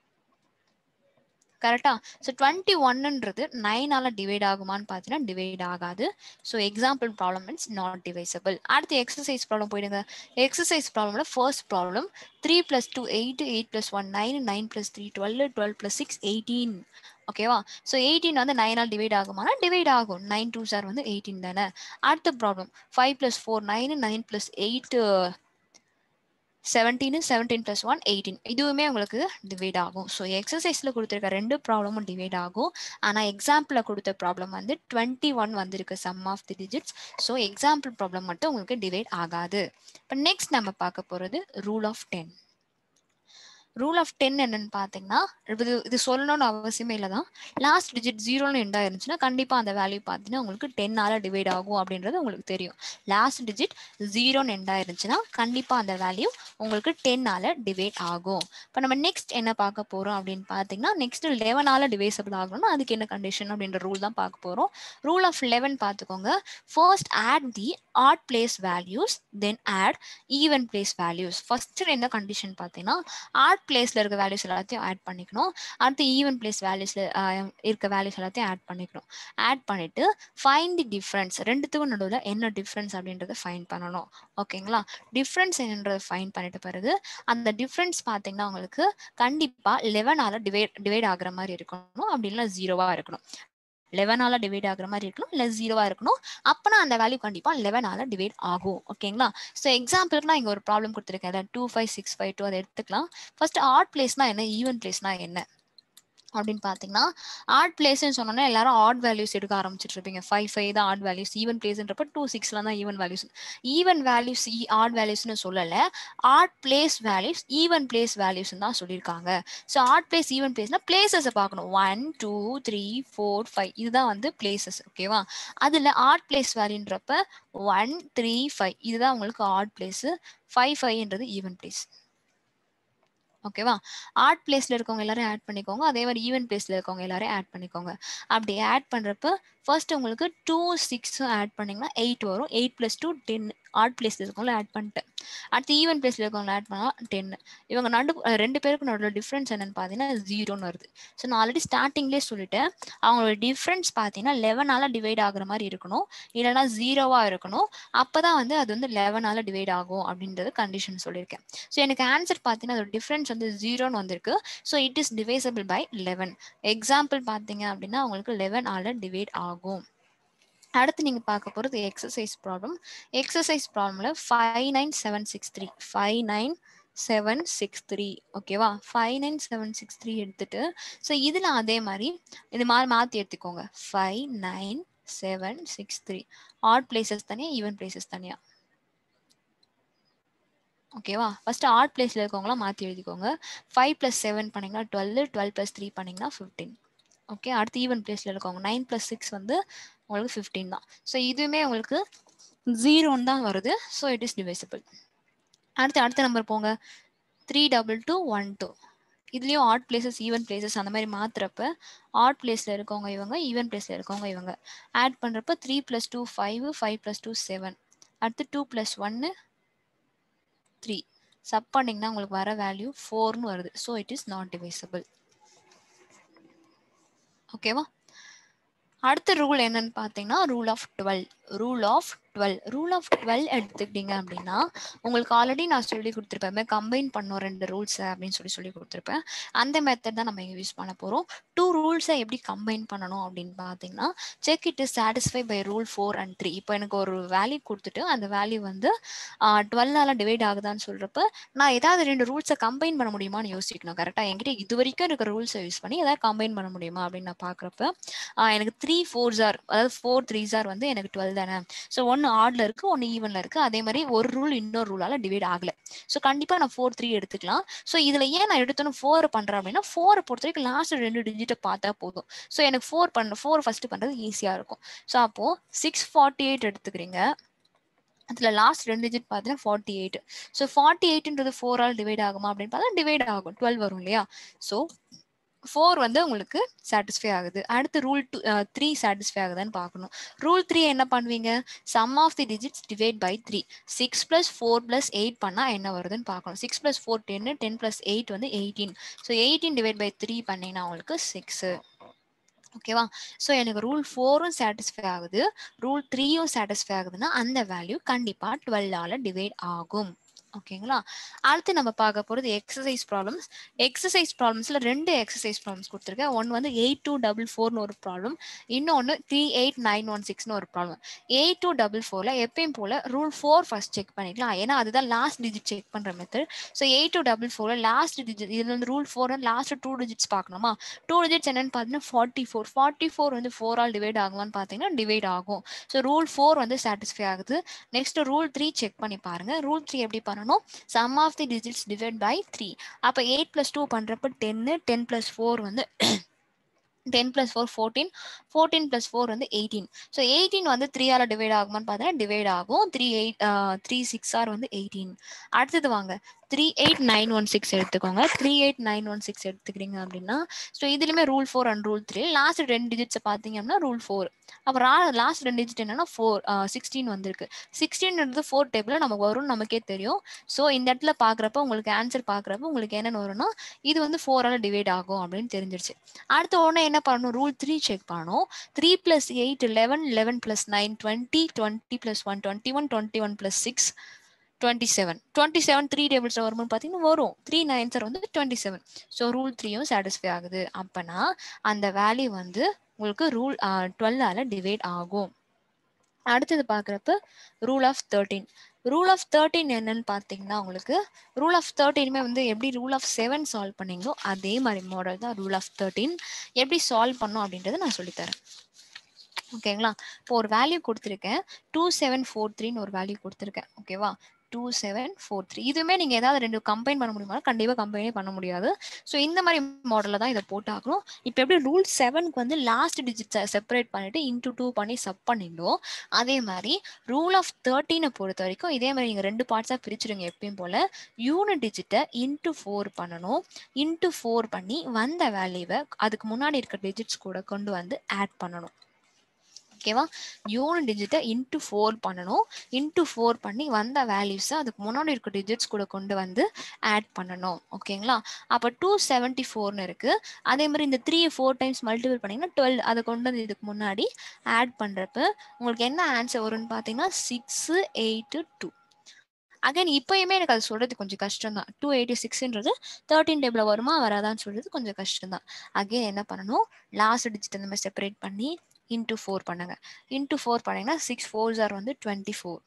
கரெக்டா ஸோ டுவெண்ட்டி ஒன்னுன்றது நைனால டிவைட் ஆகுமான்னு பார்த்தீங்கன்னா டிவைட் ஆகாது so example problem it's not divisible அடுத்து எக்ஸசைஸ் ப்ராப்ளம் போயிடுங்க எக்ஸசைஸ் ப்ராப்ளம்ல first problem three plus two eight eight plus one nine nine plus three twelve twelve plus six eighteen ஓகேவா so eighteen வந்து நைனால் divide ஆகுமானா divide ஆகும் nine two are வந்து eighteen தானே அடுத்த problem five plus four nine nine plus eight செவன்டீனு seventeen plus one eighteen இதுவுமே உங்களுக்கு டிவைட் ஆகும் ஸோ எக்ஸசைஸில் கொடுத்துருக்க ரெண்டு ப்ராப்ளமும் டிவைட் ஆகும் ஆனால் எக்ஸாம்பிளில் கொடுத்த ப்ராப்ளம் வந்து டுவெண்ட்டி ஒன் வந்திருக்கு sum of the digits so example problem மட்டும் உங்களுக்கு டிவைட் ஆகாது இப்போ நெக்ஸ்ட் நம்ம பார்க்க போகிறது rule of ten rule of ten என்னன்னு பார்த்தீங்கன்னா இது இது சொல்லணும்னு அவசியமே இல்லை தான் லாஸ்ட் டிஜிட் ஜீரோன்னு எண்டா இருந்துச்சுன்னா கண்டிப்பாக அந்த வேல்யூ பார்த்தீங்கன்னா உங்களுக்கு டென்னால் டிவைட் ஆகும் அப்படின்றது உங்களுக்கு தெரியும் லாஸ்ட் டிஜிட் ஜீரோன்னு எண்டா இருந்துச்சுன்னா கண்டிப்பாக அந்த வேல்யூ உங்களுக்கு டென்னால் டிவைட் ஆகும் இப்போ நம்ம நெக்ஸ்ட் என்ன பார்க்க போகிறோம் அப்படின்னு பார்த்தீங்கன்னா நெக்ஸ்ட் லெவனால் டிவைசபிள் ஆகணும்னா அதுக்கு என்ன கண்டிஷன் அப்படின்ற ரூல் தான் பார்க்க போகிறோம் ரூல் ஆஃப் லெவன் பார்த்துக்கோங்க first add the odd place values then add even place values first என்ன கண்டிஷன் பார்த்தீங்கன்னா ஆட் பிளேஸில் இருக்க வேல்யூஸ் எல்லாத்தையும் ஆட் பண்ணிக்கணும் அடுத்து ஈவன் பிளேஸ் வேல்யூஸில் இருக்க வேல்யூஸ் எல்லாத்தையும் ஆட் பண்ணிக்கணும் ஆட் பண்ணிட்டு ஃபைன் தி டிஃப்ரென்ஸ் ரெண்டுத்துக்கும் நடுவில் என்ன டிஃப்ரென்ஸ் அப்படின்றத ஃபைன் பண்ணணும் ஓகேங்களா டிஃப்ரென்ஸ் என்னன்றதை ஃபைன் பண்ணிட்ட பிறகு அந்த டிஃப்ரென்ஸ் பார்த்தீங்கன்னா உங்களுக்கு கண்டிப்பாக லெவனால் டிவைட் டிவைட் ஆகுற மாதிரி இருக்கணும் அப்படி இல்லை ஜீரோவாக இருக்கணும் லெவனால டிவைட் ஆகுற மாதிரி இருக்கணும் இல்லை ஜீரோவா இருக்கணும் அப்பனா அந்த வேல்யூ கண்டிப்பா லெவனால டிவைட் ஆகும் ஓகேங்களா ஸோ எக்ஸாம்பிளுக்கு நான் இங்க ஒரு ப்ராப்ளம் கொடுத்துருக்கேன் two five six five two அதை எடுத்துக்கலாம் ஃபர்ஸ்ட் ஆட் பிளேஸ்னா என்ன ஈவன் பிளேஸ்னா என்ன அப்படின்னு பார்த்தீங்கன்னா ஆட் பிளேஸ்ன்னு சொன்னோன்னா எல்லாரும் ஆட் வேல்யூஸ் எடுக்க ஆரம்பிச்சிட்டு இருப்பீங்க ஃபைவ் ஃபைவ் தான் ஆட் வேல்யூஸ் ஈவன் பிளேஸ்ன்றப்ப டூ சிக்ஸ்ல தான் even values even values odd வேல்யூஸ்னு சொல்லலை odd place values even place வேல்யூஸ்னு தான் சொல்லியிருக்காங்க ஸோ ஆட் பிளேஸ் ஈவன் பிளேஸ்னா பிளேசஸை பார்க்கணும் one two three four five இதுதான் வந்து பிளேசஸ் ஓகேவா அதில் ஆட் பிளேஸ் வேல்யூன்றப்ப ஒன் த்ரீ ஃபைவ் இதுதான் உங்களுக்கு ஆட் பிளேஸ் ஃபைவ் ஃபைவ்ன்றது ஈவன் பிளேஸ் ஓகேவா ஆர்ட் பிளேஸ்ல இருக்கவங்க எல்லாரும் ஆட் பண்ணிக்கோங்க அதே மாதிரி ஈவென்ட் பிளேஸ்ல இருக்கவங்க எல்லாரும் ஆட் பண்ணிக்கோங்க அப்படி ஆட் பண்றப்ப ஃபர்ஸ்ட் உங்களுக்கு டூ சிக்ஸும் ஆட் பண்ணீங்கன்னா எயிட் வரும் eight plus two ten odd பிளேஸ்ல இருக்கவங்கள ஆட் பண்ணிட்டேன் அடுத்து ஈவென்ட் பிளேஸ்ல இருக்கவங்க ஆட் பண்ணா டென் இவங்க நடு ரெண்டு பேருக்கு நடுவில் டிஃப்ரென்ஸ் என்னன்னு பார்த்தீங்கன்னா ஜீரோன்னு வருது ஸோ நான் ஆல்ரெடி ஸ்டார்டிங்லேயே சொல்லிட்டேன் அவங்களோட டிஃப்ரென்ஸ் பார்த்தீங்கன்னா லெவனால டிவைட் ஆகுற மாதிரி இருக்கணும் இல்லைனா ஜீரோவா இருக்கணும் அப்பதான் வந்து அது வந்து லெவனால டிவைட் ஆகும் அப்படின்றது கண்டிஷன் சொல்லியிருக்கேன் ஸோ எனக்கு ஆன்சர் பார்த்தீங்கன்னா அதோட டிஃப்ரென்ஸ் வந்து ஜீரோன்னு வந்திருக்கு so it is divisible by eleven example பார்த்தீங்க அப்படின்னா உங்களுக்கு லெவன் ஆல டிவைட் ஆகும் அடுத்து நீங்க பார்க்க போறது எக்ஸசைஸ் ப்ராப்ளம் எக்ஸசைஸ் ப்ராப்ளம்ல five nine seven six three five nine seven six three ஓகேவா five nine seven six three எடுத்துட்டு ஸோ இதில் அதே மாதிரி இது மாதிரி மாற்றி எடுத்துக்கோங்க five nine seven six three odd places தனியாக ஈவன் பிளேசஸ் தனியாக ஓகேவா ஃபர்ஸ்ட் ஆட் பிளேஸ்ல இருக்கவங்களாம் மாற்றி எழுதிக்கோங்க ஃபைவ் ப்ளஸ் செவன் பண்ணிங்கன்னா டுவெல் டுவெல் ப்ளஸ் த்ரீ பண்ணிங்கன்னா ஃபிஃப்டீன் ஓகே அடுத்து ஈவன் பிளேஸ்ல இருக்கவங்க நைன் ப்ளஸ் சிக்ஸ் வந்து உங்களுக்கு ஃபிஃப்டீன் தான் ஸோ இதுவுமே உங்களுக்கு ஜீரோன்னு தான் வருது ஸோ இட் இஸ் டிவைசபிள் அடுத்து அடுத்த நம்பர் போங்க three double two one two இதுலேயும் ஆட் பிளேசஸ் ஈவன் பிளேசஸ் அந்த மாதிரி மாத்துறப்ப ஆட் பிளேஸில் இருக்கவங்க இவங்க ஈவன் பிளேஸில் இருக்கவங்க இவங்க ஆட் பண்ணுறப்ப three plus two five five plus two seven அடுத்து டூ ப்ளஸ் ஒன்னு த்ரீ சப் பண்ணிங்கன்னா உங்களுக்கு வர வேல்யூ ஃபோர்னு வருது so it is not divisible ஓகேவா அடுத்த ரூல் என்னன்னு பார்த்தீங்கன்னா rule of twelve rule of twelve rule of twelve எடுத்துக்கிட்டீங்க அப்படின்னா உங்களுக்கு ஆல்ரெடி நான் சொல்லி கொடுத்துருப்பேன் கம்பைன் பண்ணோம் ரெண்டு ரூல்ஸை அப்படின்னு சொல்லி சொல்லி கொடுத்துருப்பேன் அந்த மெத்தட் தான் நம்ம இங்கே யூஸ் பண்ண போகிறோம் டூ ரூல்ஸை எப்படி கம்பைன் பண்ணணும் அப்படின்னு பார்த்தீங்கன்னா check it is satisfy by rule four and three இப்போ எனக்கு ஒரு வேல்யூ கொடுத்துட்டு அந்த வேல்யூ வந்து டுவெல்லால டிவைட் ஆகுதான்னு சொல்கிறப்ப நான் ஏதாவது ரெண்டு ரூல்ஸை கம்பைன் பண்ண முடியுமான்னு யோசிக்கணும் கரெக்டாக என்கிட்ட இது வரைக்கும் இருக்கிற ரூல்ஸை யூஸ் பண்ணி ஏதாவது கம்பைன் பண்ண முடியுமா அப்படின்னு நான் பார்க்குறப்ப எனக்கு த்ரீ ஃபோர் ஜார் அதாவது ஃபோர் த்ரீ ஜார் வந்து எனக்கு டுவெல் தானே ஸோ ஒன்று ஆட்ல இருக்கு ஒன்று ஈவன்ல இருக்கு அதே மாதிரி ஒரு ரூல் இன்னொரு ரூலால டிவைட் ஆகல ஸோ கண்டிப்பா நான் ஃபோர் த்ரீ எடுத்துக்கலாம் ஸோ இதுல ஏன் நான் எடுத்தோன்னு ஃபோர் பண்றேன் அப்படின்னா ஃபோரை பொறுத்த வரைக்கும் லாஸ்ட் ரெண்டு டிஜிட்டை பார்த்தா போதும் ஸோ எனக்கு ஃபோர் பண்ண ஃபோர் ஃபர்ஸ்ட் பண்றது ஈஸியா இருக்கும் ஸோ அப்போ சிக்ஸ் ஃபார்ட்டி எயிட் எடுத்துக்கிறீங்க அதுல லாஸ்ட் ரெண்டு டிஜிட் பார்த்தீங்கன்னா ஃபார்ட்டி எயிட் ஸோ ஃபார்ட்டி எயிட்ன்றது ஃபோர் ஆல் டிவைட் ஆகுமா அப்படின்னு பார்த்தா டிவைட் ஆகும் டுவெல் வரும் இல்லையா ஸோ ஃபோர் வந்து உங்களுக்கு சாட்டிஸ்ஃபை ஆகுது அடுத்து ரூல் டூ த்ரீ சாட்டிஸ்ஃபை ஆகுதான்னு பார்க்கணும் ரூல் த்ரீ என்ன பண்ணுவீங்க sum of the digits divide by three six plus four plus eight பண்ணால் என்ன வருதுன்னு பார்க்கணும் சிக்ஸ் ப்ளஸ் ஃபோர் டென்னு டென் ப்ளஸ் எயிட் வந்து eighteen so eighteen divide by three பண்ணிங்கன்னா உங்களுக்கு சிக்ஸு ஓகேவா ஸோ எனக்கு ரூல் ஃபோரும் சாட்டிஸ்ஃபை ஆகுது ரூல் த்ரீயும் சாட்டிஸ்ஃபை ஆகுதுன்னா அந்த வேல்யூ கண்டிப்பாக டுவெல்லால் டிவைட் ஆகும் ஓகேங்களா அடுத்து நம்ம பார்க்க போகிறது எக்ஸசைஸ் ப்ராப்ளம்ஸ் எக்ஸசைஸ் ப்ராப்ளம்ஸில் ரெண்டு எக்ஸசைஸ் ப்ராப்ளம்ஸ் கொடுத்துருக்கேன் ஒன்று வந்து எயிட் டூ டபுள் ஃபோர்னு ஒரு ப்ராப்ளம் இன்னொன்று த்ரீ எயிட் நைன் ஒன் சிக்ஸ்னு ஒரு ப்ராப்ளம் எயிட் டூ டபுள் ஃபோரில் எப்பயும் போல் ரூல் ஃபோர் ஃபர்ஸ்ட் செக் பண்ணிக்கலாம் ஏன்னா அதுதான் லாஸ்ட் டிஜிட் செக் பண்ணுற method so eight two double ஃபோரில் லாஸ்ட் டிஜிட் இதில் வந்து rule four last two digits பார்க்கணுமா டூ டிஜிட்ஸ் என்னன்னு பார்த்தீங்கன்னா ஃபார்ட்டி ஃபோர் ஃபார்ட்டி ஃபோர் வந்து ஃபோர் ஆல் டிவைட் ஆகுமான்னு பார்த்தீங்கன்னா டிவைட் ஆகும் ஸோ ரூல் ஃபோர் வந்து சாட்டிஸ்ஃபை ஆகுது நெக்ஸ்ட் ரூல் த்ரீ செக் பண்ணி பாருங்க ரூல் த்ரீ எப்படி பண்ணணும் sum of the digits divide by three அப்போ எயிட் ப்ளஸ் டூ பண்ணுறப்ப டென்னு டென் ப்ளஸ் ஃபோர் வந்து ten plus four fourteen fourteen plus four வந்து எயிட்டீன் ஸோ எயிட்டீன் வந்து த்ரீயால் டிவைட் ஆகுமான்னு பார்த்தீங்கன்னா டிவைட் ஆகும் three eight three six are வந்து எயிட்டீன் அடுத்தது வாங்க three eight nine one six எடுத்துக்கோங்க three eight nine one six எடுத்துக்கிறீங்க அப்படின்னா ஸோ இதுலையுமே rule four and rule three last ரெண்டு டிஜிட்ஸை பார்த்தீங்க அப்படின்னா ரூல் ஃபோர் அப்புறம் லாஸ்ட் ரெண்டு டிஜிட் என்னன்னா ஃபோர் சிக்ஸ்டீன் வந்திருக்கு சிக்ஸ்டீன்ன்றது ஃபோர் டேபிளில் நமக்கு வரும்னு நமக்கே தெரியும் ஸோ இந்த இடத்துல பார்க்குறப்ப உங்களுக்கு ஆன்சர் பார்க்குறப்ப உங்களுக்கு என்னென்னு வரும்னா இது வந்து ஃபோரால் டிவைட் ஆகும் அப்படின்னு தெரிஞ்சிருச்சு அடுத்த உடனே என்ன பண்ணணும் ரூல் த்ரீ செக் பண்ணணும் three plus eight eleven eleven plus nine twenty twenty plus one twenty one twenty one plus six twenty seven twenty seven three tables வரும்போது பார்த்தீங்கன்னா வரும் த்ரீ நைன்சர் வந்து டுவெண்ட்டி செவன் ஸோ ரூல் த்ரீயும் satisfy ஆகுது அப்போனா அந்த value வந்து உங்களுக்கு ரூல் டுவெல்லால் டிவைட் ஆகும் அடுத்தது பார்க்குறப்ப rule of thirteen rule of thirteen என்னன்னு பார்த்தீங்கன்னா உங்களுக்கு ரூல் ஆஃப் தேர்ட்டீனுமே வந்து எப்படி ரூல் ஆஃப் செவன் சால்வ் பண்ணீங்களோ அதே மாதிரி மாடல் தான் ரூல் ஆஃப் தேர்ட்டீன் எப்படி சால்வ் பண்ணும் அப்படின்றத நான் சொல்லித்தரேன் ஓகேங்களா இப்போ ஒரு வேல்யூ கொடுத்துருக்கேன் டூ செவன் ஃபோர் த்ரீன்னு ஒரு வேல்யூ கொடுத்துருக்கேன் ஓகேவா டூ செவன் ஃபோர் த்ரீ இதுவுமே நீங்கள் ஏதாவது ரெண்டு கம்பைன் பண்ண முடியுமா கண்டிப்பாக கம்பைனே பண்ண முடியாது ஸோ இந்த மாதிரி மாடலில் தான் இதை போட்டாகணும் இப்போ எப்படி ரூல் செவனுக்கு வந்து லாஸ்ட் டிஜிட் செப்பரேட் பண்ணிட்டு இன்டூ டூ பண்ணி சப் பண்ணிங்களோ அதே மாதிரி ரூல் ஆஃப் தேர்ட்டீனை பொறுத்த வரைக்கும் இதே மாதிரி நீங்கள் ரெண்டு பார்ட்ஸாக பிரிச்சுடுங்க எப்பயும் போல் யூனிட் டிஜிட்டை இன்டூ ஃபோர் பண்ணணும் இன்டூ ஃபோர் பண்ணி வந்த வேல்யூவை அதுக்கு முன்னாடி இருக்க டிஜிட்ஸ் கூட கொண்டு வந்து ஆட் பண்ணணும் ஓகேவா யூனிட் டிஜிட்டை இன்ட்டு ஃபோர் பண்ணணும் இன்ட்டு ஃபோர் பண்ணி வந்த வேல்யூஸை அதுக்கு முன்னாடி இருக்க டிஜிட்ஸ் கூட கொண்டு வந்து ஆட் பண்ணணும் ஓகேங்களா அப்போ டூ செவன்ட்டி ஃபோர்னு இருக்குது அதே மாதிரி இந்த த்ரீ ஃபோர் டைம்ஸ் மல்டிபிள் பண்ணிங்கன்னா டுவெல் அதை கொண்டு வந்து இதுக்கு முன்னாடி ஆட் பண்ணுறப்ப உங்களுக்கு என்ன ஆன்சர் வரும்னு பார்த்தீங்கன்னா சிக்ஸு எயிட்டு டூ அகைன் இப்போயுமே எனக்கு அது சொல்றது கொஞ்சம் கஷ்டம் தான் டூ எயிட்டி சிக்ஸ்ன்றது தேர்ட்டின் டேபிள் வருமா வராதான்னு சொல்றது கொஞ்சம் கஷ்டம் தான் அகைன் என்ன பண்ணணும் லாஸ்ட் டிஜிட் இந்த மாதிரி செப்பரேட் பண்ணி இன்டூ ஃபோர் பண்ணுங்க இன்டூ ஃபோர் பண்ணீங்கன்னா சிக்ஸ் ஃபோர் ஆர் வந்து டுவெண்ட்டி ஃபோர்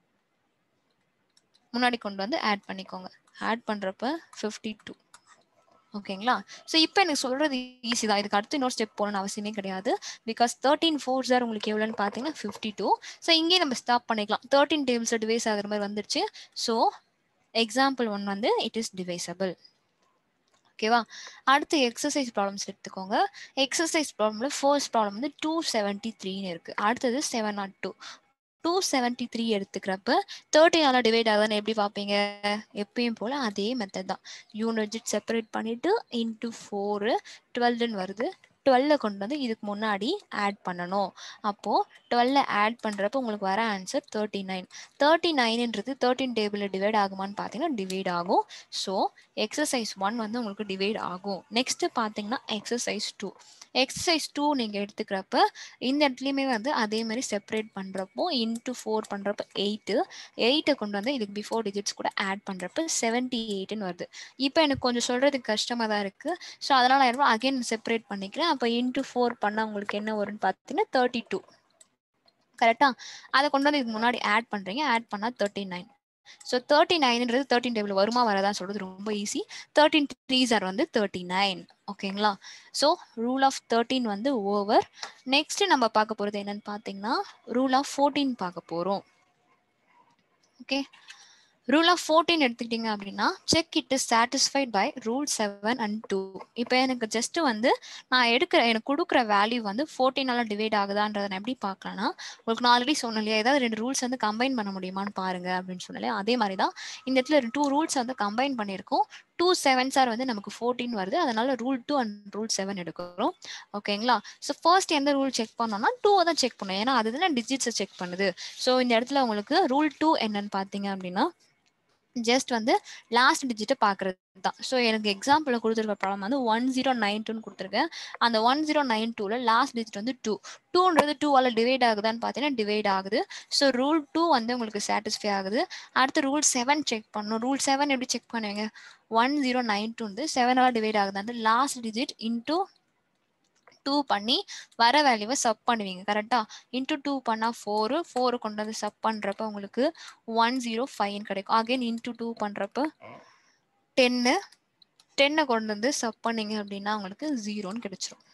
முன்னாடி கொண்டு வந்து ஆட் பண்ணிக்கோங்க ஆட் பண்ணுறப்ப ஃபிஃப்டி டூ ஓகேங்களா ஸோ இப்போ எனக்கு சொல்கிறது ஈஸி தான் இதுக்கு அடுத்து இன்னொரு ஸ்டெப் போகணும்னு அவசியமே கிடையாது பிகாஸ் தேர்ட்டின் ஃபோர் சார் உங்களுக்கு எவ்வளோன்னு பார்த்தீங்கன்னா ஃபிஃப்டி டூ ஸோ இங்கேயே நம்ம ஸ்டாப் பண்ணிக்கலாம் தேர்ட்டின் டேபிள்ஸ் டிவைஸ் ஆகிற மாதிரி வந்துருச்சு ஸோ எக்ஸாம்பிள் ஒன் வந்து இட் இஸ் டிவைசபிள் ஓகேவா அடுத்து எக்ஸசைஸ் ப்ராப்ளம்ஸ் எடுத்துக்கோங்க எக்ஸசைஸ் ப்ராப்ளம்ல ஃபர்ஸ்ட் ப்ராப்ளம் வந்து டூ செவன்ட்டி த்ரீன்னு இருக்கு அடுத்தது seven not two two seventy three எடுத்துக்கிறப்ப தேர்ட்டினால டிவைட் ஆகுதுன்னு எப்படி பார்ப்பீங்க எப்பயும் போல் அதே மெத்தட் தான் யூனிட் செப்பரேட் பண்ணிட்டு இன்ட்டு ஃபோரு டுவெல்னு வருது டுவெல்ல கொண்டு வந்து இதுக்கு முன்னாடி ஆட் பண்ணணும் அப்போது டுவெல்ல ஆட் பண்ணுறப்ப உங்களுக்கு வர ஆன்சர் தேர்ட்டி நைன் தேர்ட்டி நைன்ன்றது தேர்ட்டின் டேபிளில் டிவைட் ஆகுமான்னு பார்த்தீங்கன்னா டிவைட் ஆகும் ஸோ எக்ஸசைஸ் ஒன் வந்து உங்களுக்கு டிவைட் ஆகும் நெக்ஸ்ட் பார்த்தீங்கன்னா எக்ஸசைஸ் டூ எக்ஸசைஸ் டூ நீங்கள் எடுத்துக்கிறப்ப இந்த இடத்துலையுமே வந்து அதே மாதிரி செப்பரேட் பண்ணுறப்போ இன்ட்டு ஃபோர் பண்ணுறப்ப எயிட்டு எயிட்டை கொண்டு வந்து இதுக்கு பிஃபோர் டிஜிட்ஸ் கூட ஆட் பண்ணுறப்ப செவன்ட்டி எயிட்டுன்னு வருது இப்போ எனக்கு கொஞ்சம் சொல்கிறதுக்கு கஷ்டமாக தான் இருக்குது ஸோ அதனால் நான் அகைன் செப்பரேட் பண்ணிக்கிறேன் அப்போ இன்ட்டு ஃபோர் பண்ணால் உங்களுக்கு என்ன வரும்னு பார்த்தீங்கன்னா தேர்ட்டி டூ கரெக்டாக அதை கொண்டு வந்து இதுக்கு முன்னாடி ஆட் பண்ணுறீங்க ஆட் பண்ணால் தேர்ட்டி நைன் ஸோ தேர்ட்டி நைன்ன்றது தேர்ட்டின் டேபிள் வருமா வரதான் சொல்றது ரொம்ப ஈஸி தேர்ட்டின் த்ரீஸ் ஆர் வந்து தேர்ட்டி நைன் ஓகேங்களா ஸோ ரூல் ஆஃப் தேர்ட்டீன் வந்து ஓவர் நெக்ஸ்ட் நம்ம பார்க்க போகிறது என்னன்னு பார்த்தீங்கன்னா ரூல் ஆஃப் ஃபோர்டீன் பார்க்க போகிறோம் ஓகே ரூல் ஆஃப் ஃபோர்டீன் எடுத்துக்கிட்டீங்க அப்படின்னா check it is satisfied by rule seven and two இப்போ எனக்கு ஜஸ்ட் வந்து நான் எடுக்கிற எனக்கு கொடுக்குற வேல்யூ வந்து ஃபோர்டீனால டிவைட் ஆகுதான்றதை நான் எப்படி பார்க்கலாம்னா உங்களுக்கு நான் ஆல்ரெடி சொன்னேன் இல்லையா ஏதாவது ரெண்டு ரூல்ஸ் வந்து கம்பைன் பண்ண முடியுமான்னு பாருங்க அப்படின்னு சொன்னாலே அதே மாதிரி தான் இந்த இடத்துல டூ ரூல்ஸ் வந்து கம்பைன் பண்ணியிருக்கோம் டூ செவன் சார் வந்து நமக்கு ஃபோர்டீன் வருது அதனால rule two and rule seven எடுக்கிறோம் ஓகேங்களா ஸோ ஃபர்ஸ்ட் எந்த ரூல் செக் பண்ணோம்னா டூவை தான் செக் பண்ணணும் ஏன்னா அதுதான் டிஜிட்ஸை செக் பண்ணுது ஸோ இந்த இடத்துல உங்களுக்கு ரூல் டூ என்னன்னு பார்த்தீங்க அப்படின்னா ஜஸ்ட் வந்து லாஸ்ட் டிஜிட்டை பார்க்கறது தான் ஸோ எனக்கு எக்ஸாம்பிள் கொடுத்துருக்க ப்ராப்ளம் வந்து ஒன் ஜீரோ நைன் டூன்னு கொடுத்துருக்கேன் அந்த ஒன் ஜீரோ நைன் டூவில் லாஸ்ட் டிஜிட் வந்து டூ டூன்றது டூவால் டிவைட் ஆகுதான்னு பார்த்தீங்கன்னா டிவைட் ஆகுது ஸோ ரூல் டூ வந்து உங்களுக்கு சாட்டிஸ்ஃபை ஆகுது அடுத்து ரூல் செவன் செக் பண்ணணும் ரூல் செவன் எப்படி செக் பண்ணுவீங்க ஒன் ஜீரோ நைன் டூ வந்து செவனால் டிவைட் ஆகுது அந்த லாஸ்ட் டிஜிட் இன்டூ டூ பண்ணி வர வேல்யூவை சப் பண்ணுவீங்க கரெக்டா இன்டூ டூ பண்ணால் ஃபோரு ஃபோரு கொண்டு வந்து சப் பண்ணுறப்ப உங்களுக்கு ஒன் ஜீரோ ஃபைன் கிடைக்கும் அகைன் இன்டூ டூ பண்ணுறப்ப டென்னு டென்னை கொண்டு வந்து சப் பண்ணீங்க அப்படின்னா உங்களுக்கு ஜீரோன்னு கிடைச்சிரும்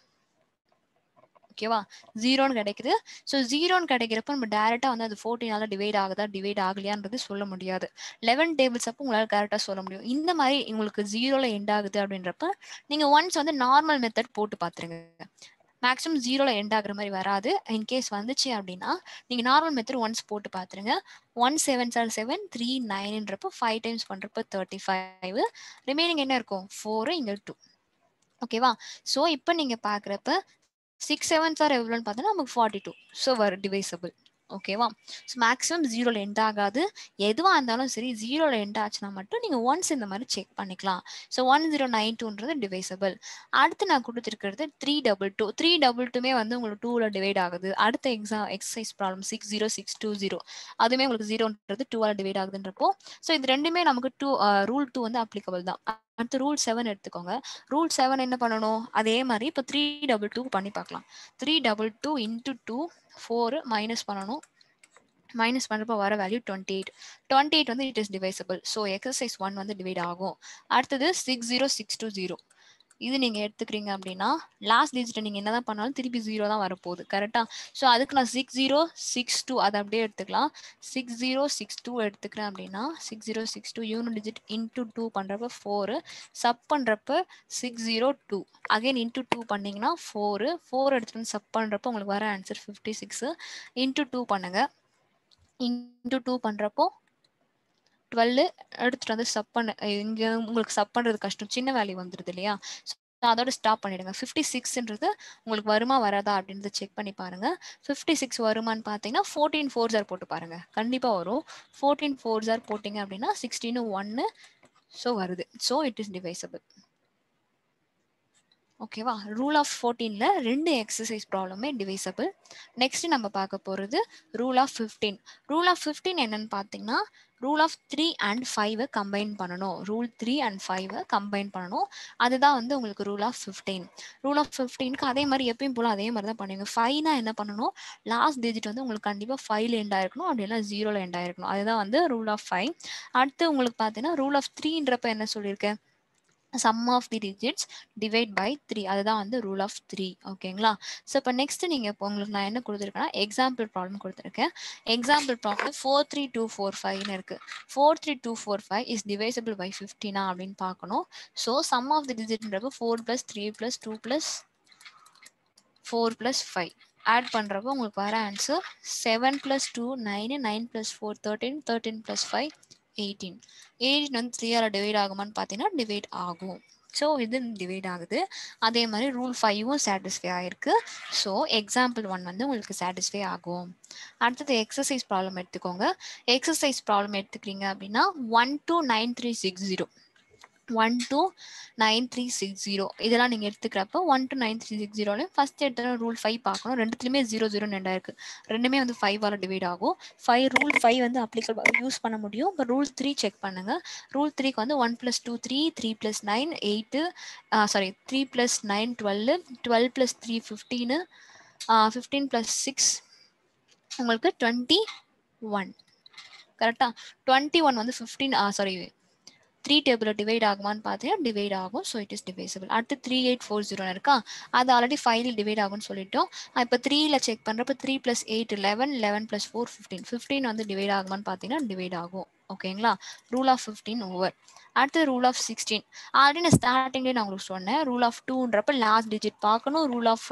ஓகேவா ஜீரோன்னு கிடைக்குது ஸோ ஜீரோன்னு கிடைக்கிறப்ப நம்ம டேரெக்டாக வந்து அது ஃபோர்டீனால டிவைட் ஆகுதா டிவைட் ஆகலையான்றது சொல்ல முடியாது லெவன் டேபிள்ஸ் அப்போ உங்களால் கரெக்டாக சொல்ல முடியும் இந்த மாதிரி உங்களுக்கு ஜீரோவில் எண்ட் ஆகுது அப்படின்றப்ப நீங்கள் ஒன்ஸ் வந்து நார்மல் மெத்தட் போட்டு பார்த்துருங்க மேக்ஸிமம் ஜீரோவில் எண்ட் ஆகுற மாதிரி வராது இன்கேஸ் வந்துச்சு அப்படின்னா நீங்கள் நார்மல் மெத்தட் ஒன்ஸ் போட்டு பார்த்துருங்க one seven are seven three நைன்ன்றப்போ ஃபைவ் டைம்ஸ் பண்ணுறப்போ தேர்ட்டி ஃபைவ் ரிமைனிங் என்ன இருக்கும் ஃபோரு இங்கே டூ ஓகேவா ஸோ இப்போ நீங்கள் பார்க்குறப்ப சிக்ஸ் செவன் சார் எவ்வளோன்னு பார்த்தோன்னா நமக்கு ஃபார்ட்டி டூ ஸோ வர டிவைசபிள் ஓகேவா ஸோ மேக்ஸிமம் ஜீரோவில் எண்ட் ஆகாது எதுவாக இருந்தாலும் சரி ஜீரோவில் எண்ட் ஆச்சுன்னா மட்டும் நீங்கள் ஒன்ஸ் இந்த மாதிரி செக் பண்ணிக்கலாம் ஸோ ஒன் ஜீரோ நைன் டூன்றது டிவைசபிள் அடுத்து நான் கொடுத்துருக்கிறது three double two three double டூமே வந்து உங்களுக்கு டூவில் டிவைட் ஆகுது அடுத்த exam exercise problem six zero six two zero அதுவுமே உங்களுக்கு ஜீரோன்றது டூவால் டிவைட் ஆகுதுன்றப்போ ஸோ இது ரெண்டுமே நமக்கு டூ ரூல் டூ வந்து அப்ளிகபிள் தான் அடுத்து ரூல் செவன் எடுத்துக்கோங்க ரூல் செவன் என்ன பண்ணணும் அதே மாதிரி இப்போ த்ரீ டபுள் டூ பண்ணி பார்க்கலாம் three double two into two four minus பண்ணணும் மைனஸ் பண்ணுறப்போ வர value twenty eight twenty eight வந்து it is divisible so exercise one வந்து டிவைட் ஆகும் அடுத்தது six zero six two zero இது நீங்கள் எடுத்துக்கிறீங்க அப்படின்னா லாஸ்ட் டிஜிட்டை நீங்கள் என்ன தான் பண்ணாலும் திருப்பி ஜீரோ தான் வரப்போகுது கரெக்டாக ஸோ அதுக்கு நான் சிக்ஸ் ஜீரோ சிக்ஸ் டூ அதை அப்படியே எடுத்துக்கலாம் சிக்ஸ் ஜீரோ சிக்ஸ் டூ எடுத்துக்கிறேன் அப்படின்னா six zero six two unit digit into two பண்ணுறப்ப ஃபோரு சப் பண்ணுறப்ப six zero two again into two பண்ணிங்கன்னா ஃபோரு ஃபோர் எடுத்துகிட்டு வந்து சப் பண்ணுறப்போ உங்களுக்கு வர answer fifty six into two பண்ணுங்கள் இன்டூ டூ பண்ணுறப்போ டுவெல் எடுத்துகிட்டு வந்து சப் பண்ண இங்கே உங்களுக்கு சப் பண்ணுறது கஷ்டம் சின்ன வேல்யூ வந்துடுது இல்லையா ஸோ அதோட ஸ்டாப் பண்ணிடுங்க ஃபிஃப்டி சிக்ஸ்ன்றது உங்களுக்கு வருமா வராதா அப்படின்றத செக் பண்ணி பாருங்க ஃபிஃப்டி சிக்ஸ் வருமான்னு பார்த்தீங்கன்னா ஃபோர்டீன் ஃபோர் ஜார் போட்டு பாருங்க கண்டிப்பாக வரும் ஃபோர்டீன் ஃபோர் ஜார் போட்டிங்க அப்படின்னா சிக்ஸ்டீன் ஒன்று ஸோ வருது ஸோ இட் இஸ் டிவைசபிள் ஓகேவா ரூல் ஆஃப் ஃபோர்டீனில் ரெண்டு எக்ஸசைஸ் ப்ராப்ளமே டிவைசபிள் நெக்ஸ்ட் நம்ம பார்க்க போகிறது rule of fifteen rule of fifteen என்னன்னு பார்த்தீங்கன்னா ரூல் ஆஃப் த்ரீ அண்ட் ஃபைவை கம்பைன் பண்ணணும் ரூல் த்ரீ அண்ட் ஃபைவை கம்பைன் பண்ணணும் அதுதான் வந்து உங்களுக்கு rule of fifteen rule of ஃபிஃப்டீனுக்கு அதே மாதிரி எப்பயும் போல அதே மாதிரி தான் பண்ணுவீங்க ஃபைவ்னா என்ன பண்ணணும் லாஸ்ட் டிஜிட் வந்து உங்களுக்கு கண்டிப்பாக ஃபைவ்ல எண்ட் ஆயிருக்கணும் அப்படி இல்லை ஜீரோவில் எண்ட் ஆயிருக்கணும் அதுதான் வந்து ரூல் ஆஃப் ஃபைவ் அடுத்து உங்களுக்கு பார்த்தீங்கன்னா ரூல் ஆஃப் த்ரீன்றப்ப என்ன சொல்லியிருக்கேன் sum of the digits divide by three அதுதான் வந்து ரூல் ஆஃப் த்ரீ ஓகேங்களா ஸோ இப்போ நெக்ஸ்ட் நீங்கள் இப்போ உங்களுக்கு நான் என்ன கொடுத்துருக்கேன்னா எக்ஸாம்பிள் ப்ராப்ளம் கொடுத்துருக்கேன் example problem four three two four ஃபைவ்னு இருக்குது four three two four five is divisible by ஃபிஃப்டினா அப்படின்னு பார்க்கணும் ஸோ சம் ஆஃப் தி டிஜிட்ன்றப்ப four plus three plus two plus four plus five add பண்ணுறப்போ உங்களுக்கு வர answer seven plus two nine nine plus four thirteen thirteen plus five eighteen eighteen வந்து த்ரீயால் divide ஆகுமான்னு பார்த்தீங்கன்னா டிவைட் ஆகும் ஸோ இது டிவைட் ஆகுது அதே மாதிரி ரூல் ஃபைவும் சாட்டிஸ்ஃபை ஆகிருக்கு ஸோ எக்ஸாம்பிள் ஒன் வந்து உங்களுக்கு சாட்டிஸ்ஃபை ஆகும் அடுத்தது எக்ஸசைஸ் ப்ராப்ளம் எடுத்துக்கோங்க எக்ஸசைஸ் ப்ராப்ளம் எடுத்துக்கிறீங்க அப்படின்னா one two nine three six zero one two nine three six zero இதெல்லாம் நீங்கள் எடுத்துக்கிறப்ப one two nine three six ஜீரோலையும் ஃபஸ்ட் எடுத்த ரூல் ஃபைவ் பார்க்கணும் ரெண்டுத்துலையுமே ஜீரோ ஜீரோ ரெண்டா இருக்கு ரெண்டுமே வந்து ஃபைவால் டிவைட் ஆகும் ஃபைவ் ரூல் ஃபைவ் வந்து அப்ளிகபிள் யூஸ் பண்ண முடியும் இப்போ ரூல் த்ரீ செக் பண்ணுங்க ரூல் த்ரீக்கு வந்து one plus two three three plus nine eight sorry three plus nine twelve twelve plus three fifteen fifteen plus six உங்களுக்கு டுவெண்ட்டி ஒன் கரெக்டாக twenty one வந்து fifteen sorry three table divide ஆகுமான்னு பார்த்தீங்கன்னா divide ஆகும் so it is divisible அடுத்து three eight four zero இருக்கா அது already ஃபைவ்ல டிவைட் ஆகும்னு சொல்லிட்டோம் இப்போ த்ரீல செக் பண்ணுறப்ப three plus eight eleven eleven plus four fifteen fifteen வந்து டிவைட் ஆகுமான்னு பார்த்தீங்கன்னா டிவைட் ஆகும் ஓகேங்களா ரூல் ஆஃப் ஃபிஃப்டீன் ஓவர் அடுத்து ரூல் ஆஃப் சிக்ஸ்டீன் ஆல்ரெடி நான் ஸ்டார்டிங்லேயே நான் உங்களுக்கு சொன்னேன் ரூல் ஆஃப் டூன்றப்ப லாஸ்ட் டிஜிட் பார்க்கணும் ரூல் ஆஃப்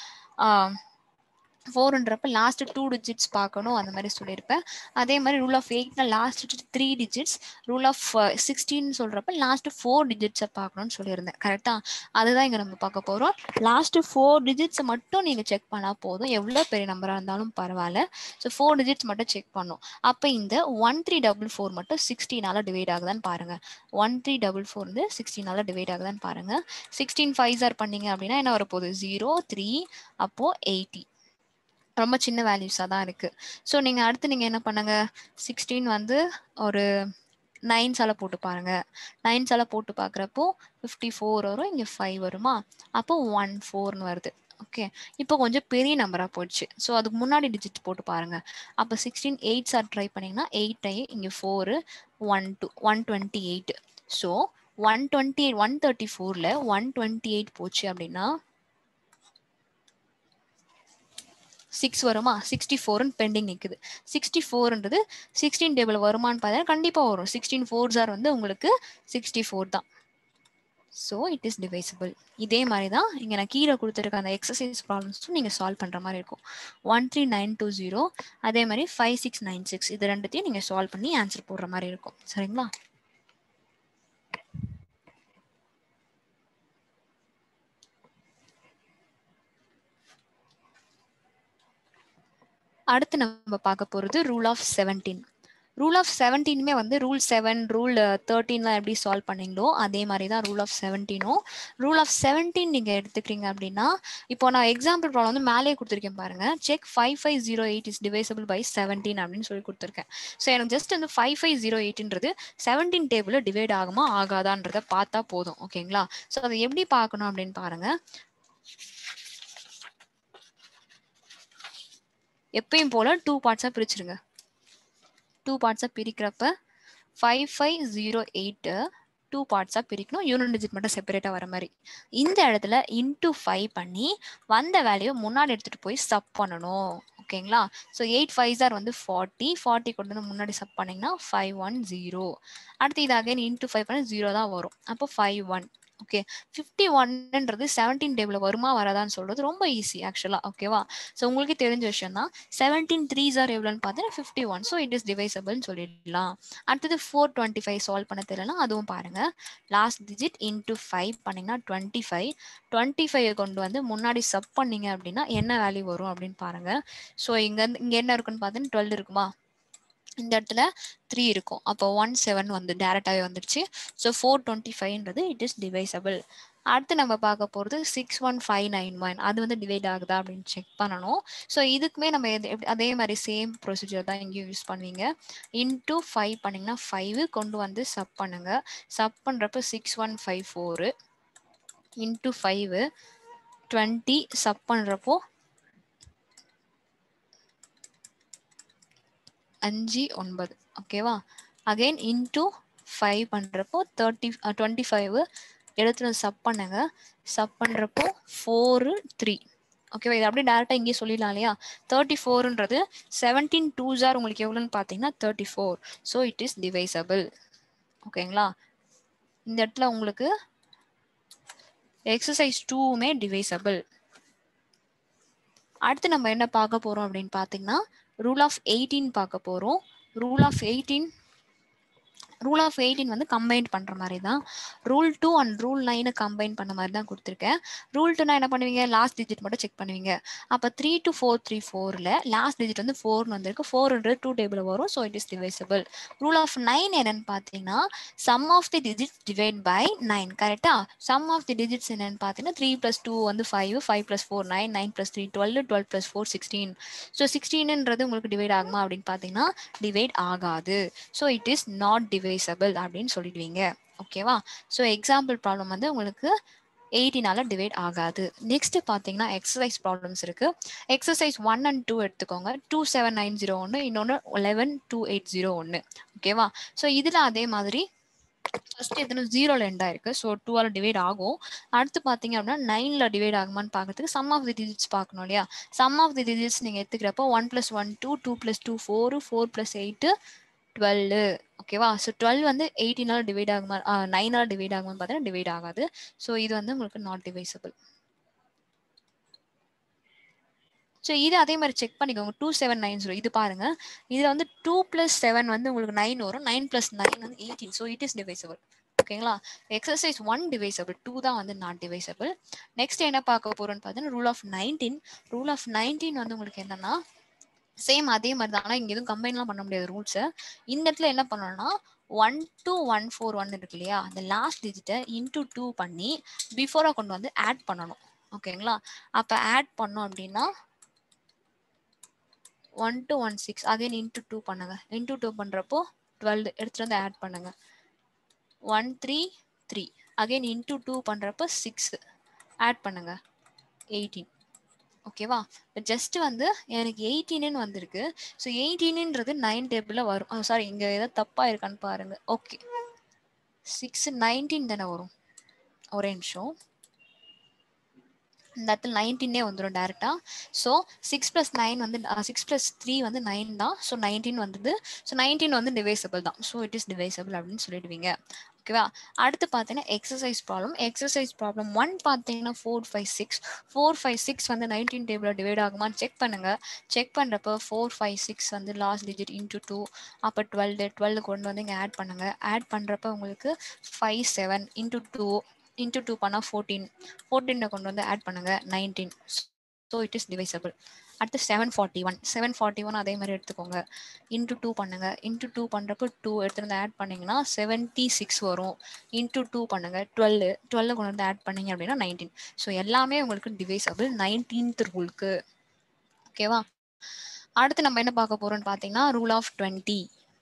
ஃபோர்ன்றப்ப லாஸ்ட் டூ டிஜிட்ஸ் பார்க்கணும் அந்த மாதிரி சொல்லியிருப்பேன் அதே மாதிரி ரூல் ஆஃப் எயிட்னா last three digits rule of sixteen சொல்கிறப்ப லாஸ்ட் ஃபோர் டிஜிட்ஸை பார்க்கணும்னு சொல்லியிருந்தேன் கரெக்டாக அதுதான் இங்கே நம்ம பார்க்க போகிறோம் லாஸ்ட் ஃபோர் டிஜிட்ஸை மட்டும் நீங்கள் செக் பண்ணால் போதும் எவ்வளோ பெரிய நம்பராக இருந்தாலும் பரவாயில்ல ஸோ ஃபோர் டிஜிட்ஸ் மட்டும் செக் பண்ணும் அப்போ இந்த ஒன் த்ரீ டபுள் ஃபோர் மட்டும் சிக்ஸ்டீனால் டிவைட் ஆகுதான்னு பாருங்கள் ஒன் த்ரீ டபுள் ஃபோர் வந்து சிக்ஸ்டீனால் டிவைட் ஆகுதான்னு பாருங்கள் சிக்ஸ்டீன் ஃபைவ் சார் பண்ணீங்க அப்படின்னா என்ன வரப்போகுது ஜீரோ த்ரீ அப்போது எயிட்டி ரொம்ப சின்ன வேல்யூஸாக தான் இருக்குது ஸோ நீங்கள் அடுத்து நீங்கள் என்ன பண்ணுங்க சிக்ஸ்டீன் வந்து ஒரு நைன் சால போட்டு பாருங்க நைன் சால போட்டு பார்க்குறப்போ ஃபிஃப்டி ஃபோர் வரும் இங்கே ஃபைவ் வருமா அப்போ ஒன் ஃபோர்னு வருது ஓகே இப்போ கொஞ்சம் பெரிய நம்பராக போயிடுச்சு ஸோ அதுக்கு முன்னாடி டிஜிட் போட்டு பாருங்க அப்போ சிக்ஸ்டீன் எயிட் சார் ட்ரை பண்ணிங்கன்னா எயிட் ஐ இங்கே four one two one twenty eight so one twenty eight one thirty ஃபோரில் ஒன் டுவெண்ட்டி எயிட் போச்சு அப்படின்னா சிக்ஸ் வருமா சிக்ஸ்டி ஃபோர்னு பெண்டிங் நிற்குது சிக்ஸ்டி ஃபோர்ன்றது சிக்ஸ்டீன் டேபிள் வருமானு பார்த்தீங்கன்னா கண்டிப்பாக வரும் சிக்ஸ்டீன் ஃபோர் ஜார் வந்து உங்களுக்கு சிக்ஸ்டி ஃபோர் தான் ஸோ இட் இஸ் டிவைசபிள் இதே மாதிரி தான் இங்கே நான் கீழே கொடுத்துருக்க அந்த எக்ஸசைஸ் ப்ராப்ளம்ஸும் நீங்கள் சால்வ் பண்ணுற மாதிரி இருக்கும் one three nine two zero அதே மாதிரி ஃபைவ் சிக்ஸ் நைன் சிக்ஸ் இது ரெண்டுத்தையும் நீங்கள் சால்வ் பண்ணி ஆன்சர் போடுற மாதிரி இருக்கும் சரிங்களா அடுத்து நம்ம பார்க்க போகிறது rule of seventeen rule of செவன்டீனுமே வந்து ரூல் செவன் ரூல் தேர்ட்டீன்லாம் எப்படி சால்வ் பண்ணீங்களோ அதே மாதிரி தான் ரூல் ஆஃப் செவன்டீனும் ரூல் ஆஃப் செவன்டீன் நீங்கள் எடுத்துக்கிறீங்க அப்படின்னா இப்போ நான் எக்ஸாம்பிள் ப்ராப்ளம் வந்து மேலேயே கொடுத்துருக்கேன் பாருங்க check five five zero eight is divisible by seventeen அப்படின்னு சொல்லி கொடுத்துருக்கேன் ஸோ எனக்கு ஜஸ்ட் வந்து ஃபைவ் ஃபைவ் ஜீரோ எயிட்ன்றது செவன்டீன் டேபிளில் டிவைட் ஆகுமா ஆகாதான்றத பார்த்தா போதும் ஓகேங்களா ஸோ அதை எப்படி பார்க்கணும் அப்படின்னு பாருங்க எப்பயும் போல டூ பார்ட்ஸாக பிரிச்சிருங்க டூ பார்ட்ஸாக பிரிக்கிறப்ப five five zero eight two பார்ட்ஸாக பிரிக்கணும் யூனிட் டிஜிட் மட்டும் செப்பரேட்டாக வர மாதிரி இந்த இடத்துல இன்டூ ஃபைவ் பண்ணி வந்த வேல்யூ முன்னாடி எடுத்துகிட்டு போய் சப் பண்ணணும் ஓகேங்களா ஸோ எயிட் ஃபைவ் சார் வந்து ஃபார்ட்டி ஃபார்ட்டி கொண்டு வந்து முன்னாடி சப் பண்ணிங்கன்னா ஃபைவ் ஒன் ஜீரோ அடுத்து இது அகைன் இன்டூ ஃபைவ் பண்ணி ஜீரோ தான் வரும் அப்போ ஃபைவ் ஒன் ஓகே ஃபிஃப்டி ஒன்ன்றது செவன்டீன் டேபிள் வருமா வராதான்னு சொல்றது ரொம்ப ஈஸி ஆக்சுவலா ஓகேவா ஸோ உங்களுக்கு தெரிஞ்ச விஷயம் தான் செவன்டீன் த்ரீ ஜார் எவ்வளோன்னு பார்த்தீங்கன்னா fifty one so it is டிவைசபிள்னு சொல்லிடலாம் அடுத்தது ஃபோர் டுவெண்ட்டி ஃபைவ் சால்வ் பண்ண தெரியலனா அதுவும் பாருங்க லாஸ்ட் டிஜிட் இன்டூ ஃபைவ் பண்ணீங்கன்னா டுவெண்ட்டி ஃபைவ் டுவெண்ட்டி ஃபைவ் கொண்டு வந்து முன்னாடி சப் பண்ணீங்க அப்படின்னா என்ன வேல்யூ வரும் அப்படின்னு பாருங்க ஸோ இங்க இங்க என்ன இருக்குன்னு பார்த்தீங்கன்னா டுவெல் இருக்குமா இந்த இடத்துல த்ரீ இருக்கும் அப்போ ஒன் செவன் வந்து டேரெக்டாகவே வந்துடுச்சு ஸோ ஃபோர் டுவெண்ட்டி ஃபைவ்ன்றது இட் இஸ் டிவைசபிள் அடுத்து நம்ம பார்க்க போகிறது six one five nine one அது வந்து டிவைட் ஆகுதா அப்படின்னு செக் பண்ணணும் ஸோ இதுக்குமே நம்ம எது எப்படி அதே மாதிரி சேம் ப்ரொசீஜர் தான் இங்கேயும் யூஸ் பண்ணுவீங்க இன்டூ ஃபைவ் பண்ணிங்கன்னா ஃபைவ் கொண்டு வந்து சப் பண்ணுங்க சப் பண்ணுறப்ப six one five four into five twenty sub பண்ணுறப்போ அஞ்சு ஒன்பது ஓகேவா அகைன் இன்டூ ஃபைவ் பண்ணுறப்போ தேர்ட்டி டுவெண்ட்டி ஃபைவ் இடத்துல சப் பண்ணுங்க சப் பண்ணுறப்போ ஃபோரு த்ரீ ஓகேவா இது அப்படியே டேரெக்டாக இங்கேயே சொல்லிடலாம் இல்லையா தேர்ட்டி ஃபோருன்றது செவன்டீன் டூ ஜார் உங்களுக்கு எவ்வளோன்னு பார்த்தீங்கன்னா thirty four so it is divisible ஓகேங்களா இந்த இடத்துல உங்களுக்கு எக்ஸசைஸ் டூவுமே டிவைசபிள் அடுத்து நம்ம என்ன பார்க்க போறோம் அப்படின்னு பார்த்தீங்கன்னா ரூல் ஆஃப் எயிட்டீன் பார்க்க போறோம் rule of eighteen rule of eighteen வந்து கம்பைன் பண்ற மாதிரி தான் ரூல் டூ அண்ட் ரூல் நைனை கம்பைன் பண்ண மாதிரி தான் கொடுத்துருக்கேன் ரூல் டூனா என்ன பண்ணுவீங்க லாஸ்ட் டிஜிட் மட்டும் செக் பண்ணுவீங்க அப்போ த்ரீ டு ஃபோர் த்ரீ ஃபோரில் லாஸ்ட் டிஜிட் வந்து ஃபோர்னு வந்திருக்கு ஃபோர்ன்றது டூ டேபிள் வரும் so it is divisible rule of nine என்னன்னு பார்த்தீங்கன்னா sum of the digits divide by nine கரெக்டா சம் ஆஃப் தி டிஜிட்ஸ் என்னன்னு பார்த்தீங்கன்னா த்ரீ ப்ளஸ் டூ வந்து five five plus four nine nine plus three twelve twelve plus four sixteen so சிக்ஸ்டீன்ன்றது உங்களுக்கு divide ஆகுமா அப்படின்னு பார்த்தீங்கன்னா டிவைட் ஆகாது so it is not divisible அப்படின்னு சொல்லிடுவீங்க ஓகேவா ஸோ எக்ஸாம்பிள் ப்ராப்ளம் வந்து உங்களுக்கு எயிட்டினால டிவைட் ஆகாது நெக்ஸ்ட் பார்த்தீங்கன்னா எக்ஸசைஸ் ப்ராப்ளம்ஸ் இருக்கு எக்ஸசைஸ் ஒன் அண்ட் டூ எடுத்துக்கோங்க டூ செவன் நைன் ஜீரோ ஒன்று இன்னொன்று லெவன் டூ எயிட் ஜீரோ ஒன்று ஓகேவா ஸோ இதில் அதே மாதிரி ஃபர்ஸ்ட் எத்தனை ஜீரோல எண்ட் ஆயிருக்கு ஸோ டூவால் டிவைட் ஆகும் அடுத்து பார்த்தீங்க அப்படின்னா நைனில் டிவைட் ஆகுமான்னு பார்க்கறதுக்கு சம் ஆஃப் தி டிஜிட்ஸ் பார்க்கணும் இல்லையா சம் ஆஃப் தி டிஜிட்ஸ் நீங்கள் எடுத்துக்கிறப்போ one plus one two two plus two four four plus eight twelve ஓகேவா ஸோ டுவெல் வந்து எயிட்டினால் டிவைட் ஆகுமா நைனால் டிவைட் ஆகுமான்னு பார்த்தீங்கன்னா டிவைட் ஆகாது ஸோ இது வந்து உங்களுக்கு நாட் டிவைசபிள் ஸோ இது அதே மாதிரி செக் பண்ணிக்கோங்க டூ செவன் நைன் ஜீரோ இது பாருங்க இதில் வந்து டூ ப்ளஸ் செவன் வந்து உங்களுக்கு நைன் வரும் நைன் ப்ளஸ் நைன் வந்து eighteen so it is divisible ஓகேங்களா எக்ஸசைஸ் ஒன் டிவைசபிள் டூ தான் வந்து நாட் டிவைசபிள் நெக்ஸ்ட் என்ன பார்க்க போறோம்னு பார்த்தீங்கன்னா rule of nineteen rule of nineteen வந்து உங்களுக்கு என்னன்னா சேம் அதே மாதிரி தான் ஆனால் இங்கே எதுவும் கம்பைன்லாம் பண்ண முடியாது ரூல்ஸை இந்த இடத்துல என்ன பண்ணணும்னா one two one four one இருக்கு இல்லையா அந்த லாஸ்ட் டிஜிட்டை இன்டூ டூ பண்ணி பிஃபோராக கொண்டு வந்து ஆட் பண்ணணும் ஓகேங்களா அப்போ ஆட் பண்ணோம் அப்படின்னா one two one six again into two பண்ணுங்க இன்டூ டூ பண்ணுறப்போ டுவெல் எடுத்துகிட்டு வந்து ஆட் பண்ணுங்க one three three again into two பண்ணுறப்போ சிக்ஸ் ஆட் பண்ணுங்க எயிட்டீன் ஓகேவா ஜஸ்ட் வந்து எனக்கு எயிட்டீன்னு வந்திருக்கு ஸோ எயிட்டீன்ன்றது நைன் டேபிளில் வரும் சாரி இங்கே ஏதாவது தப்பாக இருக்கான்னு பாருங்க ஓகே சிக்ஸ் நைன்டீன் தானே வரும் ஒரே நிமிஷம் இந்த இடத்துல நைன்டீனே வந்துடும் டேரெக்டாக ஸோ சிக்ஸ் ப்ளஸ் நைன் வந்து சிக்ஸ் ப்ளஸ் த்ரீ வந்து நைன் தான் ஸோ நைன்டீன் வந்தது ஸோ நைன்டீன் வந்து டிவைசபிள் தான் ஸோ இட் இஸ் டிவைசபிள் அப்படின்னு சொல்லிடுவீங்க ஓகேவா அடுத்து பார்த்தீங்கன்னா exercise problem exercise problem one பார்த்தீங்கன்னா four five six four five six வந்து நைன்டீன் டேபிளில் டிவைட் ஆகுமான்னு செக் பண்ணுங்க செக் பண்ணுறப்போ ஃபோர் ஃபைவ் சிக்ஸ் வந்து லாஸ்ட் டிஜிட் இன்டூ டூ அப்போ டுவெல் டுவெல் கொண்டு வந்து இங்கே ஆட் பண்ணுங்க ஆட் பண்ணுறப்ப உங்களுக்கு five seven into two into two பண்ணால் ஃபோர்டீன் ஃபோர்டீனை கொண்டு வந்து ஆட் பண்ணுங்க nineteen so it is divisible அடுத்து seven forty one seven forty one அதே மாதிரி எடுத்துக்கோங்க இன்டூ டூ பண்ணுங்க இன்டூ டூ பண்ணுறப்போ டூ எடுத்துட்டு வந்து ஆட் பண்ணிங்கன்னா செவன்ட்டி சிக்ஸ் வரும் இன்டூ டூ பண்ணுங்க டுவெல் டுவெல் கொண்டு வந்து ஆட் பண்ணீங்க அப்படின்னா நைன்டீன் ஸோ எல்லாமே உங்களுக்கு டிவைசபிள் நைன்டீன்த் ரூலுக்கு ஓகேவா அடுத்து நம்ம என்ன பார்க்க போறோம்னு பார்த்தீங்கன்னா rule of twenty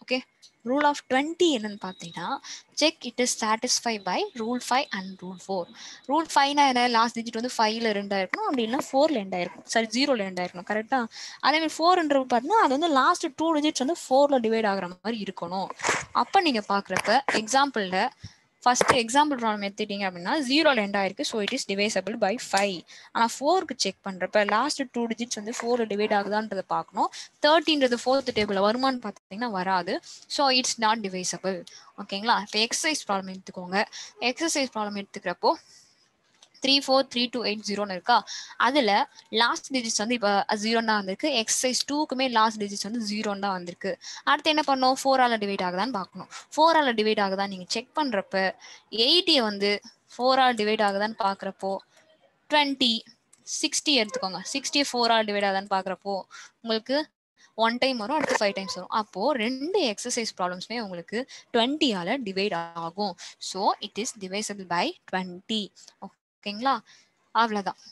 okay rule of twenty என்னன்னு பார்த்தீங்கன்னா check it is satisfy by rule five and rule four rule ஃபைவ்னா என்ன லாஸ்ட் டிஜிட் வந்து ஃபைவ்ல ரெண்டாயிருக்கணும் அப்படி இல்லைனா ஃபோர்ல ரெண்டாயிருக்கும் சாரி ஜீரோல ரெண்டாயிருக்கணும் கரெக்டா அதே மாதிரி ஃபோர்ன்றது பார்த்தீங்கன்னா அது வந்து லாஸ்ட் டூ டிஜிட்ஸ் வந்து ஃபோர்ல டிவைட் ஆகுற மாதிரி இருக்கணும் அப்போ நீங்க பாக்குறப்ப எக்ஸாம்பிள்ல ஃபர்ஸ்ட் எக்ஸாம்பிள் ப்ராப்ளம் எடுத்துட்டீங்க அப்படின்னா ஜீரோல எண்ட் ஆயிருக்கு so it is divisible by five ஆனால் ஃபோருக்கு செக் பண்றப்ப லாஸ்ட் டூ டிஜிட்ஸ் வந்து ஃபோர்ல டிவைட் ஆகுதான்றதை பார்க்கணும் தேர்ட்டின்றது ஃபோர்த் டேபிள் வருமானு பார்த்தீங்கன்னா வராது ஸோ இட்ஸ் நாட் டிவைசபிள் ஓகேங்களா இப்போ எக்ஸசைஸ் ப்ராப்ளம் எடுத்துக்கோங்க எக்ஸசைஸ் ப்ராப்ளம் எடுத்துக்கிறப்போ three four three two eight ஜீரோன்னு இருக்கா அதில் லாஸ்ட் டிஜிட்ஸ் வந்து இப்போ ஜீரோ தான் வந்திருக்கு எக்ஸசைஸ் டூக்குமே லாஸ்ட் டிஜிட்ஸ் வந்து ஜீரோன்னு தான் வந்திருக்கு அடுத்து என்ன பண்ணோம் ஃபோரால் டிவைட் ஆகுதான்னு பார்க்கணும் ஃபோரால் டிவைட் ஆகுதா நீங்கள் செக் பண்ணுறப்ப எயிட்டியை வந்து ஃபோரால் டிவைட் ஆகுதான்னு பார்க்குறப்போ டுவெண்ட்டி சிக்ஸ்டி எடுத்துக்கோங்க சிக்ஸ்டி ஃபோரால் டிவைட் ஆகுதான்னு பார்க்குறப்போ உங்களுக்கு ஒன் டைம் வரும் அடுத்து ஃபைவ் டைம்ஸ் வரும் அப்போ ரெண்டு எக்ஸசைஸ் ப்ராப்ளம்ஸ்மே உங்களுக்கு டுவெண்ட்டியால டிவைட் ஆகும் so it is divisible by twenty ஓகேங்களா அவ்வளோதான்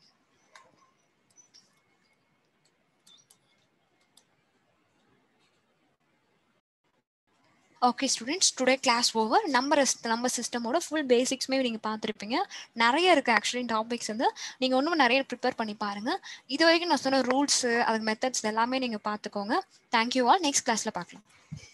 okay students today class over number number சிஸ்டமோட ஃபுல் பேசிக்ஸ்மே நீங்கள் பார்த்துருப்பீங்க நிறைய இருக்குது ஆக்சுவலி டாபிக்ஸ் வந்து நீங்கள் ஒன்றும் நிறைய ப்ரிப்பேர் பண்ணி பாருங்கள் இது வரைக்கும் நான் சொன்ன ரூல்ஸு அதுக்கு மெத்தட்ஸ் எல்லாமே நீங்கள் பார்த்துக்கோங்க தேங்க்யூ ஆல் நெக்ஸ்ட் கிளாஸில் பார்க்கலாம்